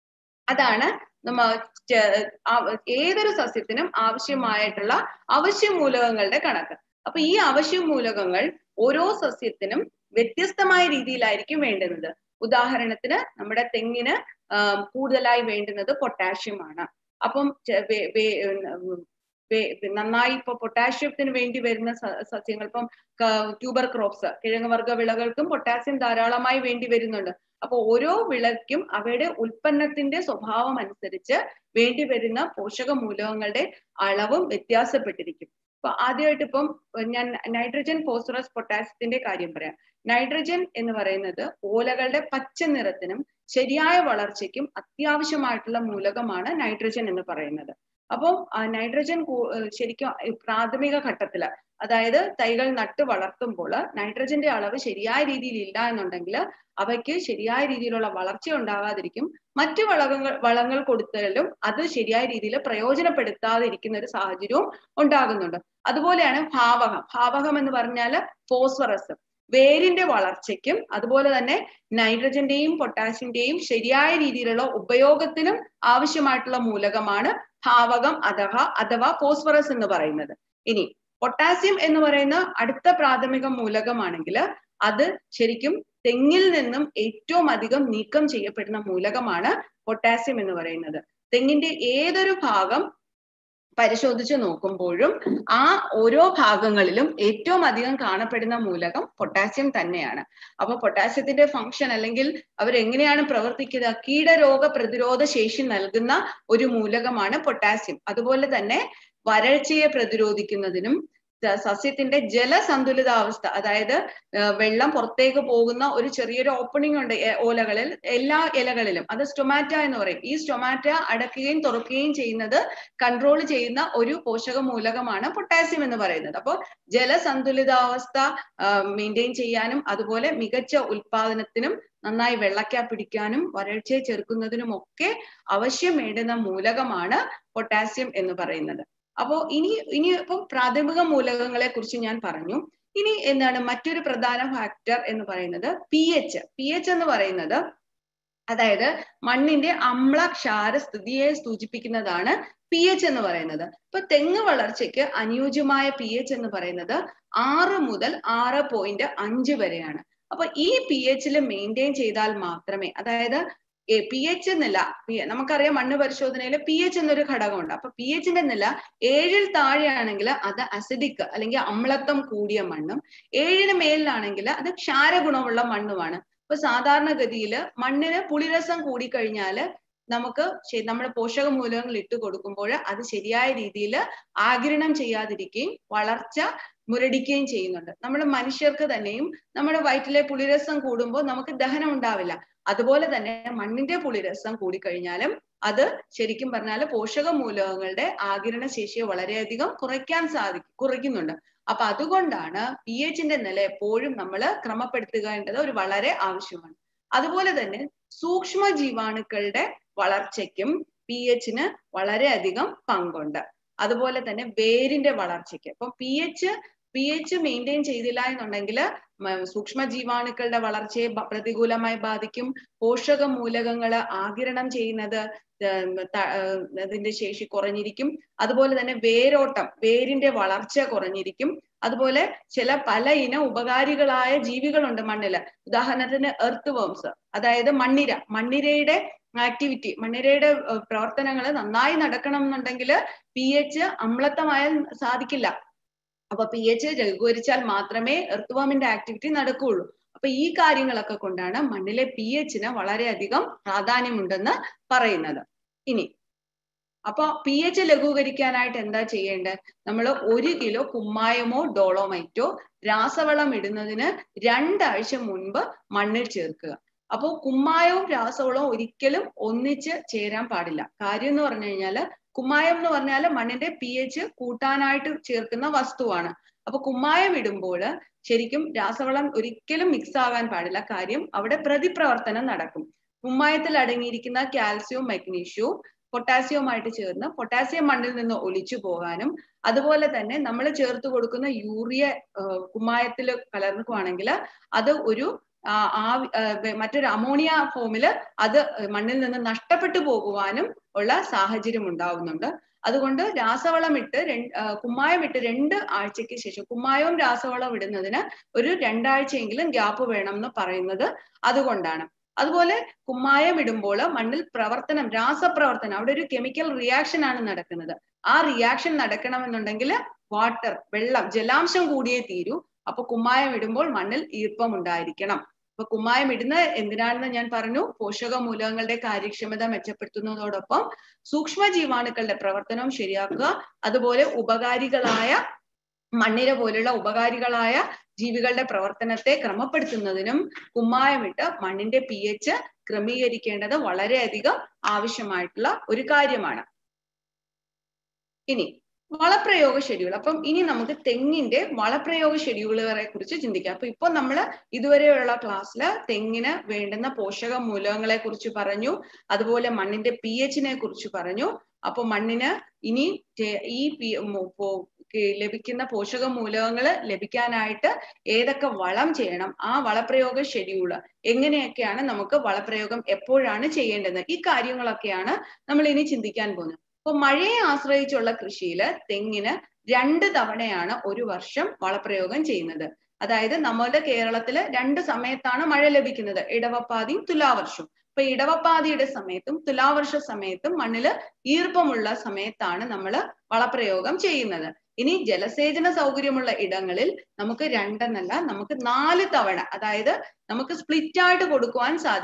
അതാണ് നമ്മ ചെ- ആ- ഏതൊരു സസ്യത്തിനും ആവശ്യമായിട്ടുള്ള അവശ്യ മൂലകങ്ങളുടെ കണക്ക് അപ്പൊ ഈ അവശ്യ മൂലകങ്ങൾ ഓരോ സസ്യത്തിനും വ്യത്യസ്തമായ രീതിയിലായിരിക്കും വേണ്ടുന്നത് ഉദാഹരണത്തിന് നമ്മുടെ തെങ്ങിന് ആം, കൂടുതലായി വേണ്ടുന്നത് പൊട്ടാഷ്യം ആണ് അപ്പം ചെ- വേ- വേ- ഉം, വേ- നന്നായി ഇപ്പൊ പൊട്ടാഷ്യത്തിന് വേണ്ടി വരുന്ന സ- സസ്യങ്ങൾ ഇപ്പം ട്യൂബർ ക്രോപ്സ് കിഴങ്ങുവർഗ വിളകൾക്കും പൊട്ടാസ്യം ധാരാളമായി വേണ്ടി വരുന്നുണ്ട് അപ്പൊ ഓരോ വിളയ്ക്കും അവയുടെ ഉൽപ്പന്നത്തിന്റെ സ്വഭാവം അനുസരിച്ച് വേണ്ടി വരുന്ന പോഷക മൂലകങ്ങളുടെ അളവും വ്യത്യാസപ്പെട്ടിരിക്കും അപ്പൊ ആദ്യമായിട്ട് ഇപ്പം ഞാൻ നൈട്രജൻ ഫോസ്ഫറസ് പൊട്ടാസ്യത്തിന്റെ കാര്യം പറയാം നൈട്രജൻ എന്ന് പറയുന്നത് ഓലകളുടെ പച്ച നിറത്തിനും ശരിയായ വളർച്ചയ്ക്കും അത്യാവശ്യമായിട്ടുള്ള മൂലകമാണ് നൈട്രജൻ എന്ന് പറയുന്നത് അപ്പം ആ നൈട്രജൻ കൂ- ഏർ ശരിക്കും ഈ പ്രാഥമിക ഘട്ടത്തില് അതായത് തൈകൾ നട്ട് വളർത്തുമ്പോൾ നൈട്രജന്റെ അളവ് ശരിയായ രീതിയിൽ ഇല്ല എന്നുണ്ടെങ്കിൽ അവയ്ക്ക് ശരിയായ രീതിയിലുള്ള വളർച്ച ഉണ്ടാകാതിരിക്കും മറ്റു വളങ്ങൾ വളങ്ങൾ കൊടുത്താലും അത് ശരിയായ രീതിയിൽ പ്രയോജനപ്പെടുത്താതിരിക്കുന്ന ഒരു സാഹചര്യവും ഉണ്ടാകുന്നുണ്ട് അതുപോലെയാണ് ഭാവകം ഭാവകം എന്ന് പറഞ്ഞാൽ ഫോസ്ഫറസ് വേരിന്റെ വളർച്ചയ്ക്കും അതുപോലെ തന്നെ നൈട്രജന്റെയും പൊട്ടാസ്യന്റെയും ശരിയായ രീതിയിലുള്ള ഉപയോഗത്തിനും ആവശ്യമായിട്ടുള്ള മൂലകമാണ് ഭാവകം അഥവാ അഥവാ ഫോസ്ഫറസ് എന്ന് പറയുന്നത് ഇനി പൊട്ടാസ്യം എന്ന് പറയുന്ന അടുത്ത പ്രാഥമിക മൂലകമാണെങ്കിൽ അത് ശരിക്കും തെങ്ങിൽ നിന്നും ഏറ്റവും അധികം നീക്കം ചെയ്യപ്പെടുന്ന മൂലകമാണ് പൊട്ടാസ്യം എന്ന് പറയുന്നത് തെങ്ങിന്റെ ഏതൊരു ഭാഗം പരിശോധിച്ച് നോക്കുമ്പോഴും ആ ഓരോ ഭാഗങ്ങളിലും ഏറ്റവും അധികം കാണപ്പെടുന്ന മൂലകം പൊട്ടാസ്യം തന്നെയാണ് അപ്പൊ പൊട്ടാസ്യത്തിന്റെ ഫംഗ്ഷൻ അല്ലെങ്കിൽ അവരെങ്ങനെയാണ് പ്രവർത്തിക്കുക കീടരോഗ പ്രതിരോധ ശേഷി നൽകുന്ന ഒരു മൂലകമാണ് പൊട്ടാസ്യം അതുപോലെ തന്നെ വരൾച്ചയെ പ്രതിരോധിക്കുന്നതിനും സ- സസ്യത്തിന്റെ ജലസന്തുലിതാവസ്ഥ അതായത് ആ, വെള്ളം പുറത്തേക്ക് പോകുന്ന ഒരു ചെറിയൊരു ഓപ്പണിംഗ് ഉണ്ട് എ- ഓലകളിൽ എല്ലാ ഇലകളിലും അത് സ്റ്റൊമാറ്റ എന്ന് പറയും ഈ സ്റ്റൊമാറ്റ അടയ്ക്കുകയും തുറക്കുകയും ചെയ്യുന്നത് കൺട്രോൾ ചെയ്യുന്ന ഒരു പോഷക മൂലകമാണ് പൊട്ടാസ്യം എന്ന് പറയുന്നത് അപ്പോൾ ജലസന്തുലിതാവസ്ഥ മെയിൻറ്റെയിൻ ചെയ്യാനും അതുപോലെ മികച്ച ഉൽപാദനത്തിനും നന്നായി വെള്ളക്ക പിടിക്കാനും വരൾച്ചയെ ചെറുക്കുന്നതിനും ഒക്കെ അവശ്യം വേണ്ടുന്ന മൂലകമാണ് പൊട്ടാസ്യം എന്ന് പറയുന്നത് അപ്പോ ഇനി ഇനി ഇപ്പം പ്രാഥമിക മൂലകങ്ങളെ കുറിച്ച് ഞാൻ പറഞ്ഞു ഇനി എന്താണ് മറ്റൊരു പ്രധാന ഫാക്ടർ എന്ന് പറയുന്നത് പി എച്ച് പി എച്ച് എന്ന് പറയുന്നത് അതായത് മണ്ണിന്റെ അമ്ല ക്ഷാര സ്ഥിതിയെ സൂചിപ്പിക്കുന്നതാണ് പി എച്ച് എന്ന് പറയുന്നത് ഇപ്പൊ തെങ്ങ് വളർച്ചയ്ക്ക് അനുയോജ്യമായ പി എച്ച് എന്ന് പറയുന്നത് ആറ് മുതൽ ആറ് പോയിന്റ് അഞ്ച് വരെയാണ് അപ്പൊ ഈ പി എച്ചിൽ മെയിൻറ്റെയിൻ ചെയ്താൽ മാത്രമേ അതായത് പി എച്ച് നില പി- നമുക്കറിയാം മണ്ണ് പരിശോധനയിൽ പി എച്ച് എന്നൊരു ഘടകമുണ്ട് അപ്പൊ പി എച്ചിന്റെ നില ഏഴിൽ താഴെയാണെങ്കിൽ അത് അസിഡിക് അല്ലെങ്കിൽ അമ്ലത്വം കൂടിയ മണ്ണും ഏഴിന് മേലിലാണെങ്കിൽ അത് ക്ഷാരഗുണമുള്ള മണ്ണുമാണ് ഇപ്പൊ സാധാരണഗതിയിൽ മണ്ണിന് പുളിരസം കൂടിക്കഴിഞ്ഞാല് നമുക്ക് ശ- നമ്മുടെ പോഷക മൂലകങ്ങൾ ഇട്ട് കൊടുക്കുമ്പോൾ അത് ശരിയായ രീതിയിൽ ആഗിരണം ചെയ്യാതിരിക്കുകയും വളർച്ച മുരടിക്കുകയും ചെയ്യുന്നുണ്ട് നമ്മൾ മനുഷ്യർക്ക് തന്നെയും നമ്മുടെ വയറ്റിലെ പുളിരസം കൂടുമ്പോൾ നമുക്ക് ദഹനം ഉണ്ടാവില്ല അതുപോലെ തന്നെ മണ്ണിന്റെ പുളിരസം കൂടിക്കഴിഞ്ഞാലും അത് ശരിക്കും പറഞ്ഞാൽ പോഷക മൂലകങ്ങളുടെ ആകിരണ ശേഷിയെ വളരെയധികം കുറയ്ക്കാൻ സാധിക്കും കുറയ്ക്കുന്നുണ്ട് അപ്പൊ അതുകൊണ്ടാണ് പി എച്ചിന്റെ നില എപ്പോഴും നമ്മൾ ക്രമപ്പെടുത്തുകേണ്ടത് ഒരു വളരെ ആവശ്യമാണ് അതുപോലെ തന്നെ സൂക്ഷ്മ ജീവാണുക്കളുടെ വളർച്ചയ്ക്കും പി എച്ചിന് വളരെയധികം പങ്കുണ്ട് അതുപോലെ തന്നെ വേരിന്റെ വളർച്ചയ്ക്ക് അപ്പം P H P H maintain ചെയ്തില്ല എന്നുണ്ടെങ്കിൽ സൂക്ഷ്മ ജീവാണുക്കളുടെ വളർച്ചയെ ബ- പ്രതികൂലമായി ബാധിക്കും പോഷക മൂലകങ്ങള് ആകിരണം ചെയ്യുന്നത് ഏർ ത- ഏർ അതിന്റെ ശേഷി കുറഞ്ഞിരിക്കും അതുപോലെ തന്നെ വേരോട്ടം വേരിന്റെ വളർച്ച കുറഞ്ഞിരിക്കും അതുപോലെ ചില പല ഇന ഉപകാരികളായ ജീവികളുണ്ട് മണ്ണില് ഉദാഹരണത്തിന് എർത്ത് വേംസ് അതായത് മണ്ണിര മണ്ണിരയുടെ ആക്ടിവിറ്റി മണ്ണിരയുടെ പ്രവർത്തനങ്ങൾ നന്നായി നടക്കണം എന്നുണ്ടെങ്കിൽ പി എച്ച് അമ്ലത്വമായാൽ സാധിക്കില്ല അപ്പൊ പി എച്ച് ലഘൂകരിച്ചാൽ മാത്രമേ എർത്തുവാമിന്റെ ആക്ടിവിറ്റി നടക്കുകയുള്ളൂ അപ്പൊ ഈ കാര്യങ്ങളൊക്കെ കൊണ്ടാണ് മണ്ണിലെ പി എച്ചിന് വളരെയധികം പ്രാധാന്യമുണ്ടെന്ന് പറയുന്നത് ഇനി അപ്പൊ പി എച്ച് ലഘൂകരിക്കാനായിട്ട് എന്താ ചെയ്യേണ്ടത് നമ്മൾ ഒരു കിലോ കുമ്മായമോ ഡോളോമൈറ്റോ രാസവളം ഇടുന്നതിന് രണ്ടാഴ്ച മുൻപ് മണ്ണിൽ ചേർക്കുക അപ്പോൾ കുമ്മായവും രാസവളവും ഒരിക്കലും ഒന്നിച്ച് ചേരാൻ പാടില്ല കാര്യം എന്ന് പറഞ്ഞു കഴിഞ്ഞാല് കുമ്മായം എന്ന് പറഞ്ഞാൽ മണ്ണിന്റെ പി എച്ച് കൂട്ടാനായിട്ട് ചേർക്കുന്ന വസ്തുവാണ് അപ്പൊ കുമ്മായം ഇടുമ്പോൾ ശരിക്കും രാസവളം ഒരിക്കലും മിക്സ് ആകാൻ പാടില്ല കാര്യം അവിടെ പ്രതിപ്രവർത്തനം നടക്കും കുമ്മായത്തിൽ അടങ്ങിയിരിക്കുന്ന കാൽസ്യവും മഗ്നീഷ്യവും പൊട്ടാസ്യവുമായിട്ട് ചേർന്ന് പൊട്ടാസ്യം മണ്ണിൽ നിന്ന് ഒലിച്ചു പോകാനും അതുപോലെ തന്നെ നമ്മൾ ചേർത്ത് കൊടുക്കുന്ന യൂറിയ കുമ്മായത്തിൽ കലർന്നുവാണെങ്കിൽ അത് ഒരു ആ ആ- ആ, വെ- മറ്റൊരു അമോണിയ ഫോമില് അത് മണ്ണിൽ നിന്ന് നഷ്ടപ്പെട്ടു പോകുവാനും ഉള്ള സാഹചര്യം ഉണ്ടാവുന്നുണ്ട് അതുകൊണ്ട് രാസവളം ഇട്ട് രണ്ട് കുമ്മായം ഇട്ട് രണ്ട് ആഴ്ചയ്ക്ക് ശേഷം കുമ്മായവും രാസവളവും ഇടുന്നതിന് ഒരു രണ്ടാഴ്ചയെങ്കിലും ഗ്യാപ്പ് വേണം എന്ന് പറയുന്നത് അതുകൊണ്ടാണ് അതുപോലെ കുമ്മായം ഇടുമ്പോൾ മണ്ണിൽ പ്രവർത്തനം രാസപ്രവർത്തനം അവിടെ ഒരു കെമിക്കൽ റിയാക്ഷൻ ആണ് നടക്കുന്നത് ആ റിയാക്ഷൻ നടക്കണമെന്നുണ്ടെങ്കിൽ വാട്ടർ വെള്ളം ജലാംശം കൂടിയേ തീരൂ അപ്പൊ കുമ്മായം ഇടുമ്പോൾ മണ്ണിൽ ഈർപ്പം ഉണ്ടായിരിക്കണം അപ്പൊ കുമ്മായം ഇടുന്നത് എന്തിനാണെന്ന് ഞാൻ പറഞ്ഞു പോഷക മൂലകങ്ങളുടെ കാര്യക്ഷമത മെച്ചപ്പെടുത്തുന്നതോടൊപ്പം സൂക്ഷ്മ ജീവാണുക്കളുടെ പ്രവർത്തനവും ശരിയാക്കുക അതുപോലെ ഉപകാരികളായ മണ്ണിര പോലുള്ള ഉപകാരികളായ ജീവികളുടെ പ്രവർത്തനത്തെ ക്രമപ്പെടുത്തുന്നതിനും കുമ്മായമിട്ട് മണ്ണിന്റെ പി എച്ച് ക്രമീകരിക്കേണ്ടത് വളരെയധികം ആവശ്യമായിട്ടുള്ള ഒരു കാര്യമാണ് ഇനി വളപ്രയോഗ ഷെഡ്യൂൾ അപ്പം ഇനി നമുക്ക് തെങ്ങിന്റെ വളപ്രയോഗ ഷെഡ്യൂളുകളെ കുറിച്ച് ചിന്തിക്കാം അപ്പൊ ഇപ്പൊ നമ്മൾ ഇതുവരെയുള്ള ക്ലാസ്സിൽ തെങ്ങിന് വേണ്ടുന്ന പോഷക മൂലകങ്ങളെ കുറിച്ച് പറഞ്ഞു അതുപോലെ മണ്ണിന്റെ പി എച്ചിനെ കുറിച്ച് പറഞ്ഞു അപ്പൊ മണ്ണിന് ഇനി ചെ- ഈ പി മു- പോ- ക്ക് ലഭിക്കുന്ന പോഷക മൂലകങ്ങൾ ലഭിക്കാനായിട്ട് ഏതൊക്കെ വളം ചെയ്യണം ആ വളപ്രയോഗ ഷെഡ്യൂള് എങ്ങനെയൊക്കെയാണ് നമുക്ക് വളപ്രയോഗം എപ്പോഴാണ് ചെയ്യേണ്ടത് ഈ കാര്യങ്ങളൊക്കെയാണ് നമ്മൾ ഇനി ചിന്തിക്കാൻ പോകുന്നത് അപ്പൊ മഴയെ ആശ്രയിച്ചുള്ള കൃഷിയില് തെങ്ങിന് രണ്ട് തവണയാണ് ഒരു വർഷം വളപ്രയോഗം ചെയ്യുന്നത് അതായത് നമ്മുടെ കേരളത്തില് രണ്ട് സമയത്താണ് മഴ ലഭിക്കുന്നത് ഇടവപ്പാതിയും തുലാവർഷവും അപ്പൊ ഇടവപ്പാതിയുടെ സമയത്തും തുലാവർഷ സമയത്തും മണ്ണില് ഈർപ്പമുള്ള സമയത്താണ് നമ്മൾ വളപ്രയോഗം ചെയ്യുന്നത് ഇനി ജലസേചന സൗകര്യമുള്ള ഇടങ്ങളിൽ നമുക്ക് രണ്ടെന്നല്ല നമുക്ക് നാല് തവണ അതായത് നമുക്ക് സ്പ്ലിറ്റ് ആയിട്ട് കൊടുക്കുവാൻ സാധിക്കും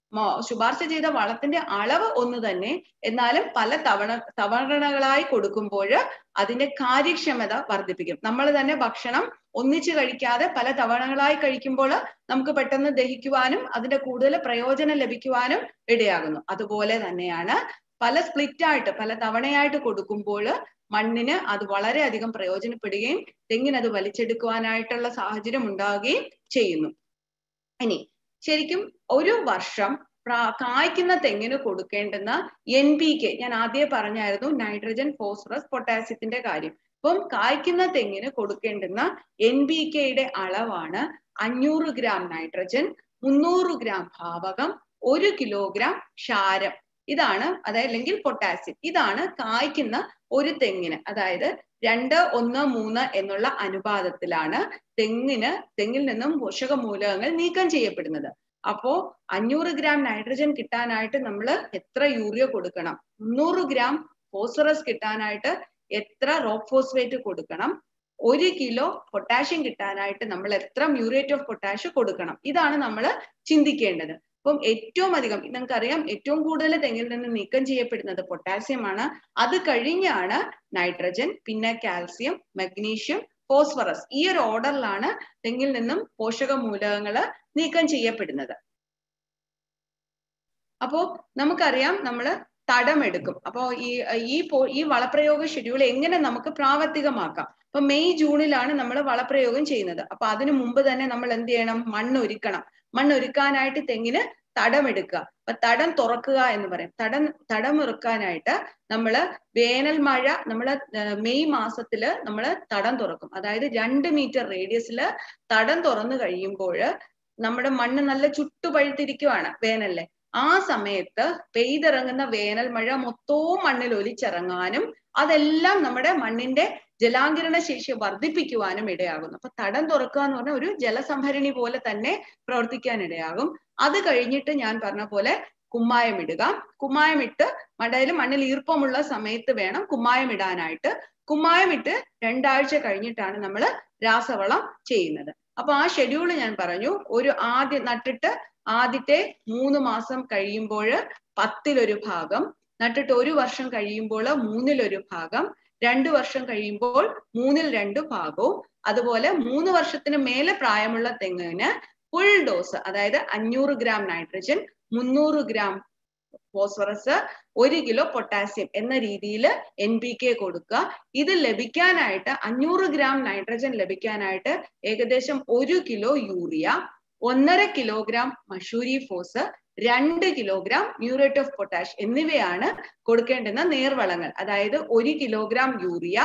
ശുപാർശ ചെയ്ത വളത്തിന്റെ അളവ് ഒന്ന് തന്നെ എന്നാലും പല തവണ തവണകളായി കൊടുക്കുമ്പോൾ അതിന്റെ കാര്യക്ഷമത വർദ്ധിപ്പിക്കും നമ്മൾ തന്നെ ഭക്ഷണം ഒന്നിച്ച് കഴിക്കാതെ പല തവണകളായി കഴിക്കുമ്പോൾ നമുക്ക് പെട്ടെന്ന് ദഹിക്കുവാനും അതിന്റെ കൂടുതൽ പ്രയോജനം ലഭിക്കുവാനും ഇടയാകുന്നു അതുപോലെ തന്നെയാണ് പല സ്പ്ലിറ്റ് ആയിട്ട് പല തവണയായിട്ട് കൊടുക്കുമ്പോൾ മണ്ണിന് അത് വളരെയധികം പ്രയോജനപ്പെടുകയും തെങ്ങിന് അത് വലിച്ചെടുക്കുവാനായിട്ടുള്ള സാഹചര്യം ഉണ്ടാവുകയും ചെയ്യുന്നു ഇനി ശരിക്കും ഒരു വർഷം കായ്ക്കുന്ന തെങ്ങിന് കൊടുക്കേണ്ടുന്ന എൻ പി കെ ഞാൻ ആദ്യമേ പറഞ്ഞായിരുന്നു നൈട്രജൻ ഫോസ്ഫറസ് പൊട്ടാസ്യത്തിന്റെ കാര്യം അപ്പം കായ്ക്കുന്ന തെങ്ങിന് കൊടുക്കേണ്ടുന്ന എൻ പി കെയുടെ അളവാണ് അഞ്ഞൂറ് ഗ്രാം നൈട്രജൻ മുന്നൂറ് ഗ്രാം ഭാവകം ഒരു കിലോഗ്രാം ക്ഷാരം ഇതാണ് അതായത് അല്ലെങ്കിൽ പൊട്ടാസ്യം ഇതാണ് കായ്ക്കുന്ന ഒരു തെങ്ങിന് അതായത് രണ്ട് ഒന്ന് മൂന്ന് എന്നുള്ള അനുപാതത്തിലാണ് തെങ്ങിന് തെങ്ങിൽ നിന്നും പോഷക മൂലകങ്ങൾ നീക്കം ചെയ്യപ്പെടുന്നത് അപ്പോ അഞ്ഞൂറ് ഗ്രാം നൈട്രജൻ കിട്ടാനായിട്ട് നമ്മൾ എത്ര യൂറിയ കൊടുക്കണം മുന്നൂറ് ഗ്രാം ഫോസ്ഫറസ് കിട്ടാനായിട്ട് എത്ര റോക്ക് ഫോസ്ഫേറ്റ് കൊടുക്കണം ഒരു കിലോ പൊട്ടാഷ്യം കിട്ടാനായിട്ട് നമ്മൾ എത്ര മ്യൂറേറ്റ് ഓഫ് പൊട്ടാഷ്യം കൊടുക്കണം ഇതാണ് നമ്മൾ ചിന്തിക്കേണ്ടത് അപ്പം ഏറ്റവും അധികം നിങ്ങൾക്കറിയാം ഏറ്റവും കൂടുതൽ തെങ്ങിൽ നിന്ന് നീക്കം ചെയ്യപ്പെടുന്നത് പൊട്ടാസ്യം ആണ് അത് കഴിഞ്ഞാണ് നൈട്രജൻ പിന്നെ കാൽസ്യം മഗ്നീഷ്യം ഫോസ്ഫറസ് ഈ ഒരു ഓർഡറിലാണ് തെങ്ങിൽ നിന്നും പോഷക മൂലകങ്ങൾ നീക്കം ചെയ്യപ്പെടുന്നത് അപ്പോ നമുക്കറിയാം നമ്മൾ തടമെടുക്കും അപ്പോ ഈ ഈ ഈ വളപ്രയോഗ ഷെഡ്യൂൾ എങ്ങനെ നമുക്ക് പ്രാവർത്തികമാക്കാം അപ്പൊ മെയ് ജൂണിലാണ് നമ്മൾ വളപ്രയോഗം ചെയ്യുന്നത് അപ്പൊ അതിനു മുമ്പ് തന്നെ നമ്മൾ എന്ത് ചെയ്യണം മണ്ണ് ഒരുക്കണം മണ്ണ് ഒരുക്കാനായിട്ട് തെങ്ങിന് തടമെടുക്കുക അപ്പൊ തടം തുറക്കുക എന്ന് പറയും തടം തടം ഇറക്കാനായിട്ട് നമ്മള് വേനൽ മഴ നമ്മള് മെയ് മാസത്തില് നമ്മള് തടം തുറക്കും അതായത് രണ്ട് മീറ്റർ റേഡിയസില് തടം തുറന്നു കഴിയുമ്പോൾ നമ്മുടെ മണ്ണ് നല്ല ചുട്ടുപഴുത്തിരിക്കുവാണ് വേനലിലെ ആ സമയത്ത് പെയ്തിറങ്ങുന്ന വേനൽ മഴ മൊത്തവും മണ്ണിൽ ഒലിച്ചിറങ്ങാനും അതെല്ലാം നമ്മുടെ മണ്ണിന്റെ ജലാങ്കിരണ ശേഷി വർദ്ധിപ്പിക്കുവാനും ഇടയാകുന്നു അപ്പൊ തടം തുറക്കുക എന്ന് പറഞ്ഞാൽ ഒരു ജലസംഭരണി പോലെ തന്നെ പ്രവർത്തിക്കാൻ ഇടയാകും അത് കഴിഞ്ഞിട്ട് ഞാൻ പറഞ്ഞ പോലെ കുമ്മായം ഇടുക കുമ്മായം ഇട്ട് മടയിൽ മണ്ണിൽ ഈർപ്പമുള്ള സമയത്ത് വേണം കുമ്മായം ഇടാനായിട്ട് കുമ്മായം ഇട്ട് രണ്ടാഴ്ച കഴിഞ്ഞിട്ടാണ് നമ്മൾ രാസവളം ചെയ്യുന്നത് അപ്പൊ ആ ഷെഡ്യൂൾ ഞാൻ പറഞ്ഞു ഒരു ആദ്യം നട്ടിട്ട് ആദ്യത്തെ മൂന്ന് മാസം കഴിയുമ്പോൾ പത്തിലൊരു ഭാഗം നട്ടിട്ട് ഒരു വർഷം കഴിയുമ്പോൾ മൂന്നിലൊരു ഭാഗം രണ്ടു വർഷം കഴിയുമ്പോൾ മൂന്നിൽ രണ്ട് ഭാഗവും അതുപോലെ മൂന്ന് വർഷത്തിന് മേലെ പ്രായമുള്ള തെങ്ങിന് ഫുൾ ഡോസ് അതായത് അഞ്ഞൂറ് ഗ്രാം നൈട്രജൻ മുന്നൂറ് ഗ്രാം ഫോസ്ഫറസ് ഒരു കിലോ പൊട്ടാസ്യം എന്ന രീതിയിൽ എൻ പി കെ കൊടുക്കുക ഇത് ലഭിക്കാനായിട്ട് അഞ്ഞൂറ് ഗ്രാം നൈട്രജൻ ലഭിക്കാനായിട്ട് ഏകദേശം ഒരു കിലോ യൂറിയ ഒന്നര കിലോഗ്രാം മഷൂരി ഫോസ് രണ്ട് കിലോഗ്രാം മ്യൂറേറ്റ് ഓഫ് പൊട്ടാഷ് എന്നിവയാണ് കൊടുക്കേണ്ടുന്ന നേർവളങ്ങൾ അതായത് ഒരു കിലോഗ്രാം യൂറിയ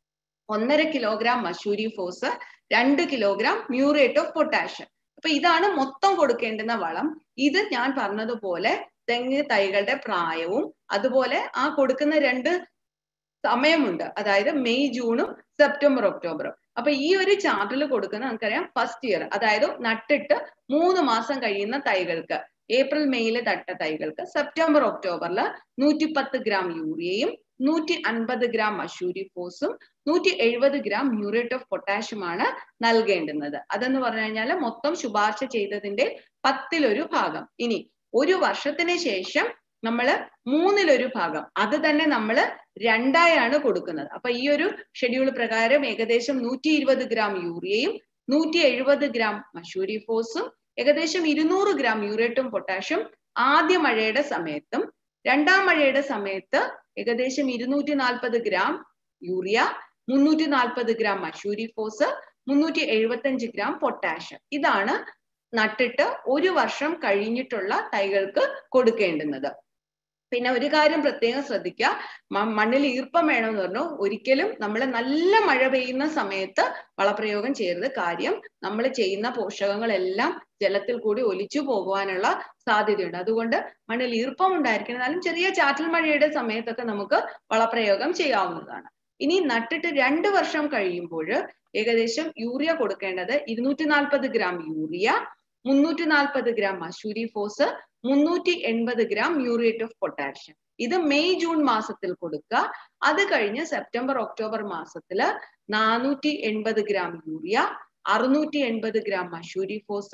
ഒന്നര കിലോഗ്രാം മഷൂരി ഫോസ് രണ്ട് കിലോഗ്രാം മ്യൂറേറ്റ് ഓഫ് പൊട്ടാഷ് അപ്പൊ ഇതാണ് മൊത്തം കൊടുക്കേണ്ടുന്ന വളം ഇത് ഞാൻ പറഞ്ഞതുപോലെ തെങ്ങ് തൈകളുടെ പ്രായവും അതുപോലെ ആ കൊടുക്കുന്ന രണ്ട് സമയമുണ്ട് അതായത് മെയ് ജൂണും സെപ്റ്റംബർ ഒക്ടോബറും അപ്പൊ ഈ ഒരു ചാർട്ടിൽ കൊടുക്കുന്ന നമുക്കറിയാം ഫസ്റ്റ് ഇയർ അതായത് നട്ടിട്ട് മൂന്ന് മാസം കഴിയുന്ന തൈകൾക്ക് ഏപ്രിൽ മെയ്യിലെ തട്ട തൈകൾക്ക് സെപ്റ്റംബർ ഒക്ടോബറിൽ നൂറ്റി പത്ത് ഗ്രാം യൂറിയയും നൂറ്റി അൻപത് ഗ്രാം മഷൂരി ഫോസും നൂറ്റി എഴുപത് ഗ്രാം മ്യൂറേറ്റ് ഓഫ് പൊട്ടാഷ്യമാണ് നൽകേണ്ടുന്നത് അതെന്ന് പറഞ്ഞു കഴിഞ്ഞാൽ മൊത്തം ശുപാർശ ചെയ്തതിന്റെ പത്തിലൊരു ഭാഗം ഇനി ഒരു വർഷത്തിന് ശേഷം നമ്മൾ മൂന്നിലൊരു ഭാഗം അത് തന്നെ നമ്മൾ രണ്ടായാണ് കൊടുക്കുന്നത് അപ്പൊ ഈ ഒരു ഷെഡ്യൂൾ പ്രകാരം ഏകദേശം നൂറ്റി ഇരുപത് ഗ്രാം യൂറിയയും നൂറ്റി എഴുപത് ഗ്രാം മഷൂരി ഫോസും ഏകദേശം ഇരുന്നൂറ് ഗ്രാം യൂറേറ്റും പൊട്ടാഷ്യം ആദ്യ മഴയുടെ സമയത്തും രണ്ടാം മഴയുടെ സമയത്ത് ഏകദേശം ഇരുന്നൂറ്റി നാൽപ്പത് ഗ്രാം യൂറിയ മുന്നൂറ്റി നാൽപ്പത് ഗ്രാം മഷൂരി ഫോസ് മുന്നൂറ്റി എഴുപത്തഞ്ച് ഗ്രാം പൊട്ടാഷ്യം ഇതാണ് നട്ടിട്ട് ഒരു വർഷം കഴിഞ്ഞിട്ടുള്ള തൈകൾക്ക് കൊടുക്കേണ്ടുന്നത് പിന്നെ ഒരു കാര്യം പ്രത്യേകം ശ്രദ്ധിക്കുക മണ്ണിൽ ഈർപ്പം വേണമെന്ന് പറഞ്ഞു ഒരിക്കലും നമ്മൾ നല്ല മഴ പെയ്യുന്ന സമയത്ത് വളപ്രയോഗം ചെയ്യരുത് കാര്യം നമ്മൾ ചെയ്യുന്ന പോഷകങ്ങളെല്ലാം ജലത്തിൽ കൂടി ഒലിച്ചു പോകുവാനുള്ള സാധ്യതയുണ്ട് അതുകൊണ്ട് മണ്ണിൽ ഈർപ്പം ഉണ്ടായിരിക്കണം എന്നാലും ചെറിയ ചാറ്റൽ മഴയുടെ സമയത്തൊക്കെ നമുക്ക് വളപ്രയോഗം ചെയ്യാവുന്നതാണ് ഇനി നട്ടിട്ട് രണ്ട് വർഷം കഴിയുമ്പോൾ ഏകദേശം യൂറിയ കൊടുക്കേണ്ടത് ഇരുന്നൂറ്റി നാൽപ്പത് ഗ്രാം യൂറിയ മുന്നൂറ്റി നാൽപ്പത് ഗ്രാം മഷൂരി ഫോസ് മുന്നൂറ്റി എൺപത് ഗ്രാം മ്യൂറേറ്റ് ഓഫ് പൊട്ടാഷ്യം ഇത് മെയ് ജൂൺ മാസത്തിൽ കൊടുക്കുക അത് കഴിഞ്ഞ് സെപ്റ്റംബർ ഒക്ടോബർ മാസത്തില് നാനൂറ്റി എൺപത് ഗ്രാം യൂറിയ അറുന്നൂറ്റി എൺപത് ഗ്രാം മഷൂരി ഫോസ്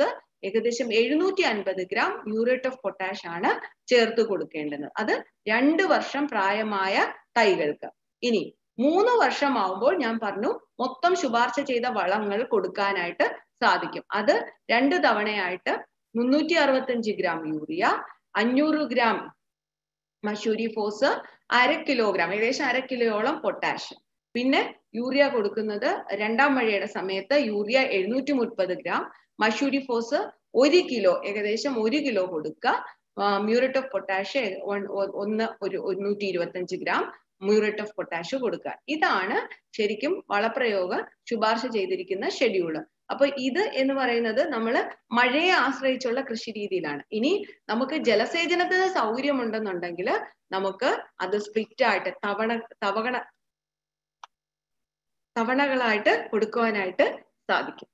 ഏകദേശം എഴുന്നൂറ്റി അൻപത് ഗ്രാം മ്യൂറേറ്റ് ഓഫ് പൊട്ടാഷ് ആണ് ചേർത്ത് കൊടുക്കേണ്ടത് അത് രണ്ട് വർഷം പ്രായമായ തൈകൾക്ക് ഇനി മൂന്ന് വർഷമാവുമ്പോൾ ഞാൻ പറഞ്ഞു മൊത്തം ശുപാർശ ചെയ്ത വളങ്ങൾ കൊടുക്കാനായിട്ട് സാധിക്കും അത് രണ്ട് തവണയായിട്ട് മുന്നൂറ്റി അറുപത്തഞ്ച് ഗ്രാം യൂറിയ അഞ്ഞൂറ് ഗ്രാം മഷൂരി ഫോസ് അര കിലോഗ്രാം ഏകദേശം അര കിലോയോളം പൊട്ടാഷ് പിന്നെ യൂറിയ കൊടുക്കുന്നത് രണ്ടാം മഴയുടെ സമയത്ത് യൂറിയ എഴുന്നൂറ്റി മുപ്പത് ഗ്രാം മഷൂരി ഫോസ് ഒരു കിലോ ഏകദേശം ഒരു കിലോ കൊടുക്കുക മ്യൂറേറ്റ് ഓഫ് പൊട്ടാഷ് ഒന്ന് ഒരു നൂറ്റി ഇരുപത്തഞ്ച് ഗ്രാം മ്യൂറേറ്റ് ഓഫ് പൊട്ടാഷ് കൊടുക്കുക ഇതാണ് ശരിക്കും വളപ്രയോഗ ശുപാർശ ചെയ്തിരിക്കുന്ന ഷെഡ്യൂള് അപ്പൊ ഇത് എന്ന് പറയുന്നത് നമ്മൾ മഴയെ ആശ്രയിച്ചുള്ള കൃഷി രീതിയിലാണ് ഇനി നമുക്ക് ജലസേചനത്തിന് സൗകര്യമുണ്ടെന്നുണ്ടെങ്കിൽ നമുക്ക് അത് സ്പ്ലിറ്റ് ആയിട്ട് തവണ തവണ തവണകളായിട്ട് കൊടുക്കുവാനായിട്ട് സാധിക്കും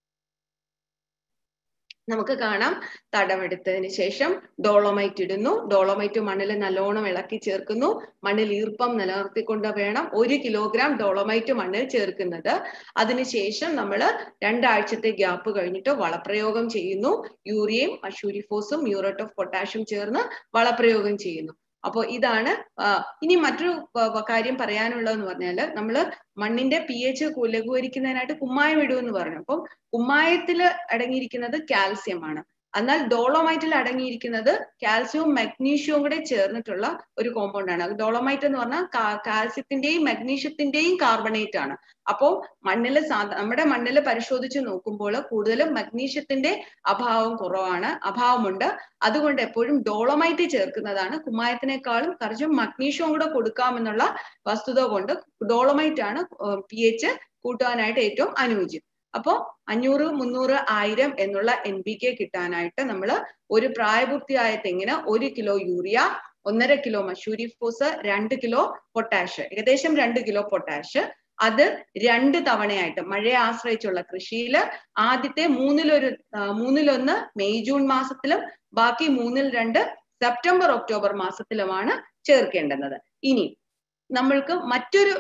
നമുക്ക് കാണാം തടമെടുത്തതിന് ശേഷം ഡോളോമൈറ്റ് ഇടുന്നു ഡോളോമൈറ്റ് മണ്ണിൽ നല്ലോണം ഇളക്കി ചേർക്കുന്നു മണ്ണിൽ ഈർപ്പം നിലനിർത്തിക്കൊണ്ട് വേണം ഒരു കിലോഗ്രാം ഡോളോമൈറ്റ് മണ്ണിൽ ചേർക്കുന്നത് അതിനുശേഷം നമ്മൾ രണ്ടാഴ്ചത്തെ ഗ്യാപ്പ് കഴിഞ്ഞിട്ട് വളപ്രയോഗം ചെയ്യുന്നു യൂറിയയും അഷൂരിഫോസും മ്യൂറേറ്റ് ഓഫ് പൊട്ടാഷ്യം ചേർന്ന് വളപ്രയോഗം ചെയ്യുന്നു അപ്പോൾ ഇതാണ് ഇനി മറ്റൊരു കാര്യം പറയാനുള്ളതെന്ന് പറഞ്ഞാല് നമ്മള് മണ്ണിന്റെ പി എച്ച് ലഘൂകരിക്കുന്നതിനായിട്ട് കുമ്മായം ഇടുമെന്ന് പറഞ്ഞു അപ്പം കുമ്മായത്തിൽ അടങ്ങിയിരിക്കുന്നത് കാൽസ്യം ആണ് എന്നാൽ ഡോളോമൈറ്റിൽ അടങ്ങിയിരിക്കുന്നത് കാൽസ്യവും മഗ്നീഷ്യവും കൂടെ ചേർന്നിട്ടുള്ള ഒരു കോമ്പൗണ്ട് ആണ് ഡോളോമൈറ്റ് എന്ന് പറഞ്ഞാൽ കാൽസ്യത്തിന്റെയും മഗ്നീഷ്യത്തിന്റെയും കാർബണേറ്റ് ആണ് അപ്പോൾ മണ്ണിൽ നമ്മുടെ മണ്ണിൽ പരിശോധിച്ച് നോക്കുമ്പോൾ കൂടുതലും മഗ്നീഷ്യത്തിന്റെ അഭാവം കുറവാണ് അഭാവമുണ്ട് അതുകൊണ്ട് എപ്പോഴും ഡോളോമൈറ്റ് ചേർക്കുന്നതാണ് കുമ്മായത്തിനേക്കാളും കുറച്ചും മഗ്നീഷ്യവും കൂടെ കൊടുക്കാമെന്നുള്ള വസ്തുത കൊണ്ട് ഡോളോമൈറ്റ് ആണ് പി എച്ച് കൂട്ടാനായിട്ട് ഏറ്റവും അനുയോജ്യം അപ്പോ അഞ്ഞൂറ് മുന്നൂറ് ആയിരം എന്നുള്ള എൻ പി കെ കിട്ടാനായിട്ട് നമ്മൾ ഒരു പ്രായപൂർത്തിയായ തെങ്ങിന് ഒരു കിലോ യൂറിയ ഒന്നര കിലോ മഷൂരി ഫോസ് രണ്ട് കിലോ പൊട്ടാഷ് ഏകദേശം രണ്ട് കിലോ പൊട്ടാഷ് അത് രണ്ട് തവണയായിട്ട് മഴയെ ആശ്രയിച്ചുള്ള കൃഷിയിൽ ആദ്യത്തെ മൂന്നിലൊരു മൂന്നിലൊന്ന് മെയ് ജൂൺ മാസത്തിലും ബാക്കി മൂന്നിൽ രണ്ട് സെപ്റ്റംബർ ഒക്ടോബർ മാസത്തിലുമാണ് ചേർക്കേണ്ടുന്നത് ഇനി നമ്മൾക്ക് മറ്റൊരു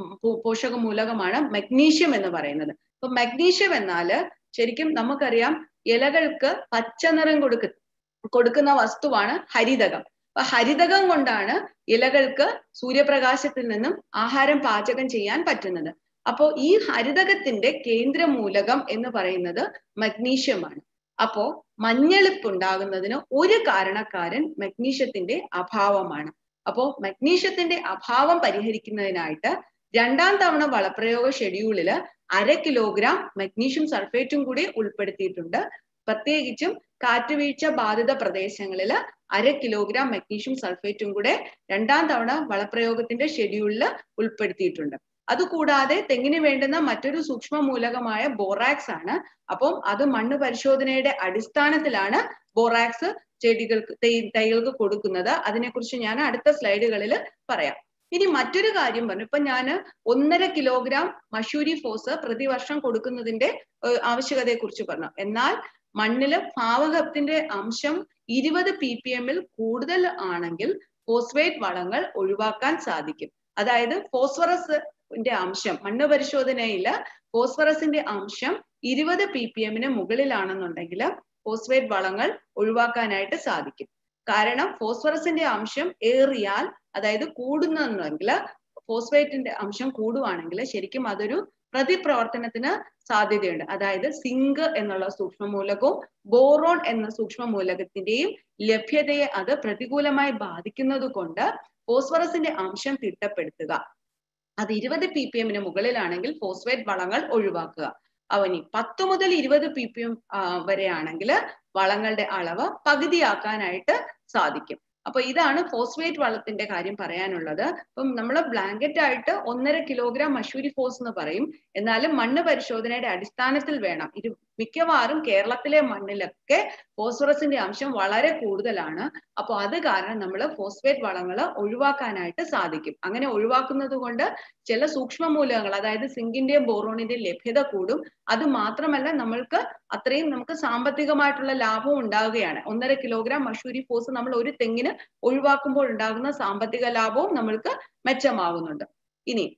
പോഷക മൂലകമാണ് മഗ്നീഷ്യം എന്ന് പറയുന്നത് അപ്പൊ മഗ്നീഷ്യം എന്നാല് ശരിക്കും നമുക്കറിയാം ഇലകൾക്ക് പച്ച നിറം കൊടുക്ക കൊടുക്കുന്ന വസ്തുവാണ് ഹരിതകം അപ്പൊ ഹരിതകം കൊണ്ടാണ് ഇലകൾക്ക് സൂര്യപ്രകാശത്തിൽ നിന്നും ആഹാരം പാചകം ചെയ്യാൻ പറ്റുന്നത് അപ്പോ ഈ ഹരിതകത്തിന്റെ കേന്ദ്ര മൂലകം എന്ന് പറയുന്നത് മഗ്നീഷ്യമാണ് അപ്പോ മഞ്ഞളിപ്പ് ഉണ്ടാകുന്നതിന് ഒരു കാരണക്കാരൻ മഗ്നീഷ്യത്തിന്റെ അഭാവമാണ് അപ്പോ മഗ്നീഷ്യത്തിന്റെ അഭാവം പരിഹരിക്കുന്നതിനായിട്ട് രണ്ടാം തവണ വളപ്രയോഗ ഷെഡ്യൂളില് അര കിലോഗ്രാം മഗ്നീഷ്യം സൾഫേറ്റും കൂടി ഉൾപ്പെടുത്തിയിട്ടുണ്ട് പ്രത്യേകിച്ചും കാറ്റുവീഴ്ച ബാധിത പ്രദേശങ്ങളിൽ അര കിലോഗ്രാം മഗ്നീഷ്യം സൾഫേറ്റും കൂടെ രണ്ടാം തവണ വളപ്രയോഗത്തിന്റെ ഷെഡ്യൂളിൽ ഉൾപ്പെടുത്തിയിട്ടുണ്ട് അതുകൂടാതെ തെങ്ങിന് വേണ്ടുന്ന മറ്റൊരു സൂക്ഷ്മ മൂലകമായ ബോറാക്സ് ആണ് അപ്പം അത് മണ്ണ് പരിശോധനയുടെ അടിസ്ഥാനത്തിലാണ് ബോറാക്സ് ചെടികൾക്ക് തൈകൾക്ക് കൊടുക്കുന്നത് അതിനെക്കുറിച്ച് ഞാൻ അടുത്ത സ്ലൈഡുകളിൽ പറയാം ഇനി മറ്റൊരു കാര്യം പറഞ്ഞു ഇപ്പൊ ഞാൻ ഒന്നര കിലോഗ്രാം മഷൂരി ഫോസ് പ്രതിവർഷം കൊടുക്കുന്നതിന്റെ ആവശ്യകതയെ കുറിച്ച് പറഞ്ഞു എന്നാൽ മണ്ണില് ഭാവകത്തിന്റെ അംശം ഇരുപത് പി പി എമ്മിൽ കൂടുതൽ ആണെങ്കിൽ ഫോസ്ഫേറ്റ് വളങ്ങൾ ഒഴിവാക്കാൻ സാധിക്കും അതായത് ഫോസ്ഫറസിന്റെ അംശം മണ്ണ് പരിശോധനയിൽ ഫോസ്ഫറസിന്റെ അംശം ഇരുപത് പി പി എമ്മിന് മുകളിലാണെന്നുണ്ടെങ്കിൽ ഫോസ്ഫേറ്റ് വളങ്ങൾ ഒഴിവാക്കാനായിട്ട് സാധിക്കും കാരണം ഫോസ്ഫറസിന്റെ അംശം ഏറിയാൽ അതായത് കൂടുന്നെങ്കിൽ ഫോസ്ഫേറ്റിന്റെ അംശം കൂടുവാണെങ്കിൽ ശരിക്കും അതൊരു പ്രതിപ്രവർത്തനത്തിന് സാധ്യതയുണ്ട് അതായത് സിങ്ക് എന്നുള്ള സൂക്ഷ്മമൂലകവും ബോറോൺ എന്ന സൂക്ഷ്മമൂലകത്തിന്റെയും ലഭ്യതയെ അത് പ്രതികൂലമായി ബാധിക്കുന്നത് കൊണ്ട് ഫോസ്ഫറസിന്റെ അംശം തിട്ടപ്പെടുത്തുക അത് ഇരുപത് പി പി എമ്മിന് മുകളിലാണെങ്കിൽ ഫോസ്ഫേറ്റ് വളങ്ങൾ ഒഴിവാക്കുക അവനി പത്ത് മുതൽ ഇരുപത് പി പി എം വരെയാണെങ്കിൽ വളങ്ങളുടെ അളവ് പകുതിയാക്കാനായിട്ട് സാധിക്കും അപ്പൊ ഇതാണ് ഫോസ്ഫേറ്റ് വളത്തിന്റെ കാര്യം പറയാനുള്ളത് അപ്പം നമ്മൾ ബ്ലാങ്കറ്റ് ആയിട്ട് ഒന്നര കിലോഗ്രാം മഷൂരി ഫോസ് എന്ന് പറയും എന്നാലും മണ്ണ് പരിശോധനയുടെ അടിസ്ഥാനത്തിൽ വേണം ഇത് മിക്കവാറും കേരളത്തിലെ മണ്ണിലൊക്കെ ഫോസ്ഫറസിന്റെ അംശം വളരെ കൂടുതലാണ് അപ്പോൾ അത് കാരണം നമ്മൾ ഫോസ്ഫേറ്റ് വളങ്ങൾ ഒഴിവാക്കാനായിട്ട് സാധിക്കും അങ്ങനെ ഒഴിവാക്കുന്നത് കൊണ്ട് ചില സൂക്ഷ്മ മൂലകങ്ങൾ അതായത് സിങ്കിന്റെയും ബോറോണിന്റെയും ലഭ്യത കൂടും അത് മാത്രമല്ല നമ്മൾക്ക് അത്രയും നമുക്ക് സാമ്പത്തികമായിട്ടുള്ള ലാഭവും ഉണ്ടാവുകയാണ് ഒന്നര കിലോഗ്രാം മഷൂരി ഫോസ് നമ്മൾ ഒരു തെങ്ങിന് ഒഴിവാക്കുമ്പോൾ ഉണ്ടാകുന്ന സാമ്പത്തിക ലാഭവും നമ്മൾക്ക് മെച്ചമാകുന്നുണ്ട് ഇനി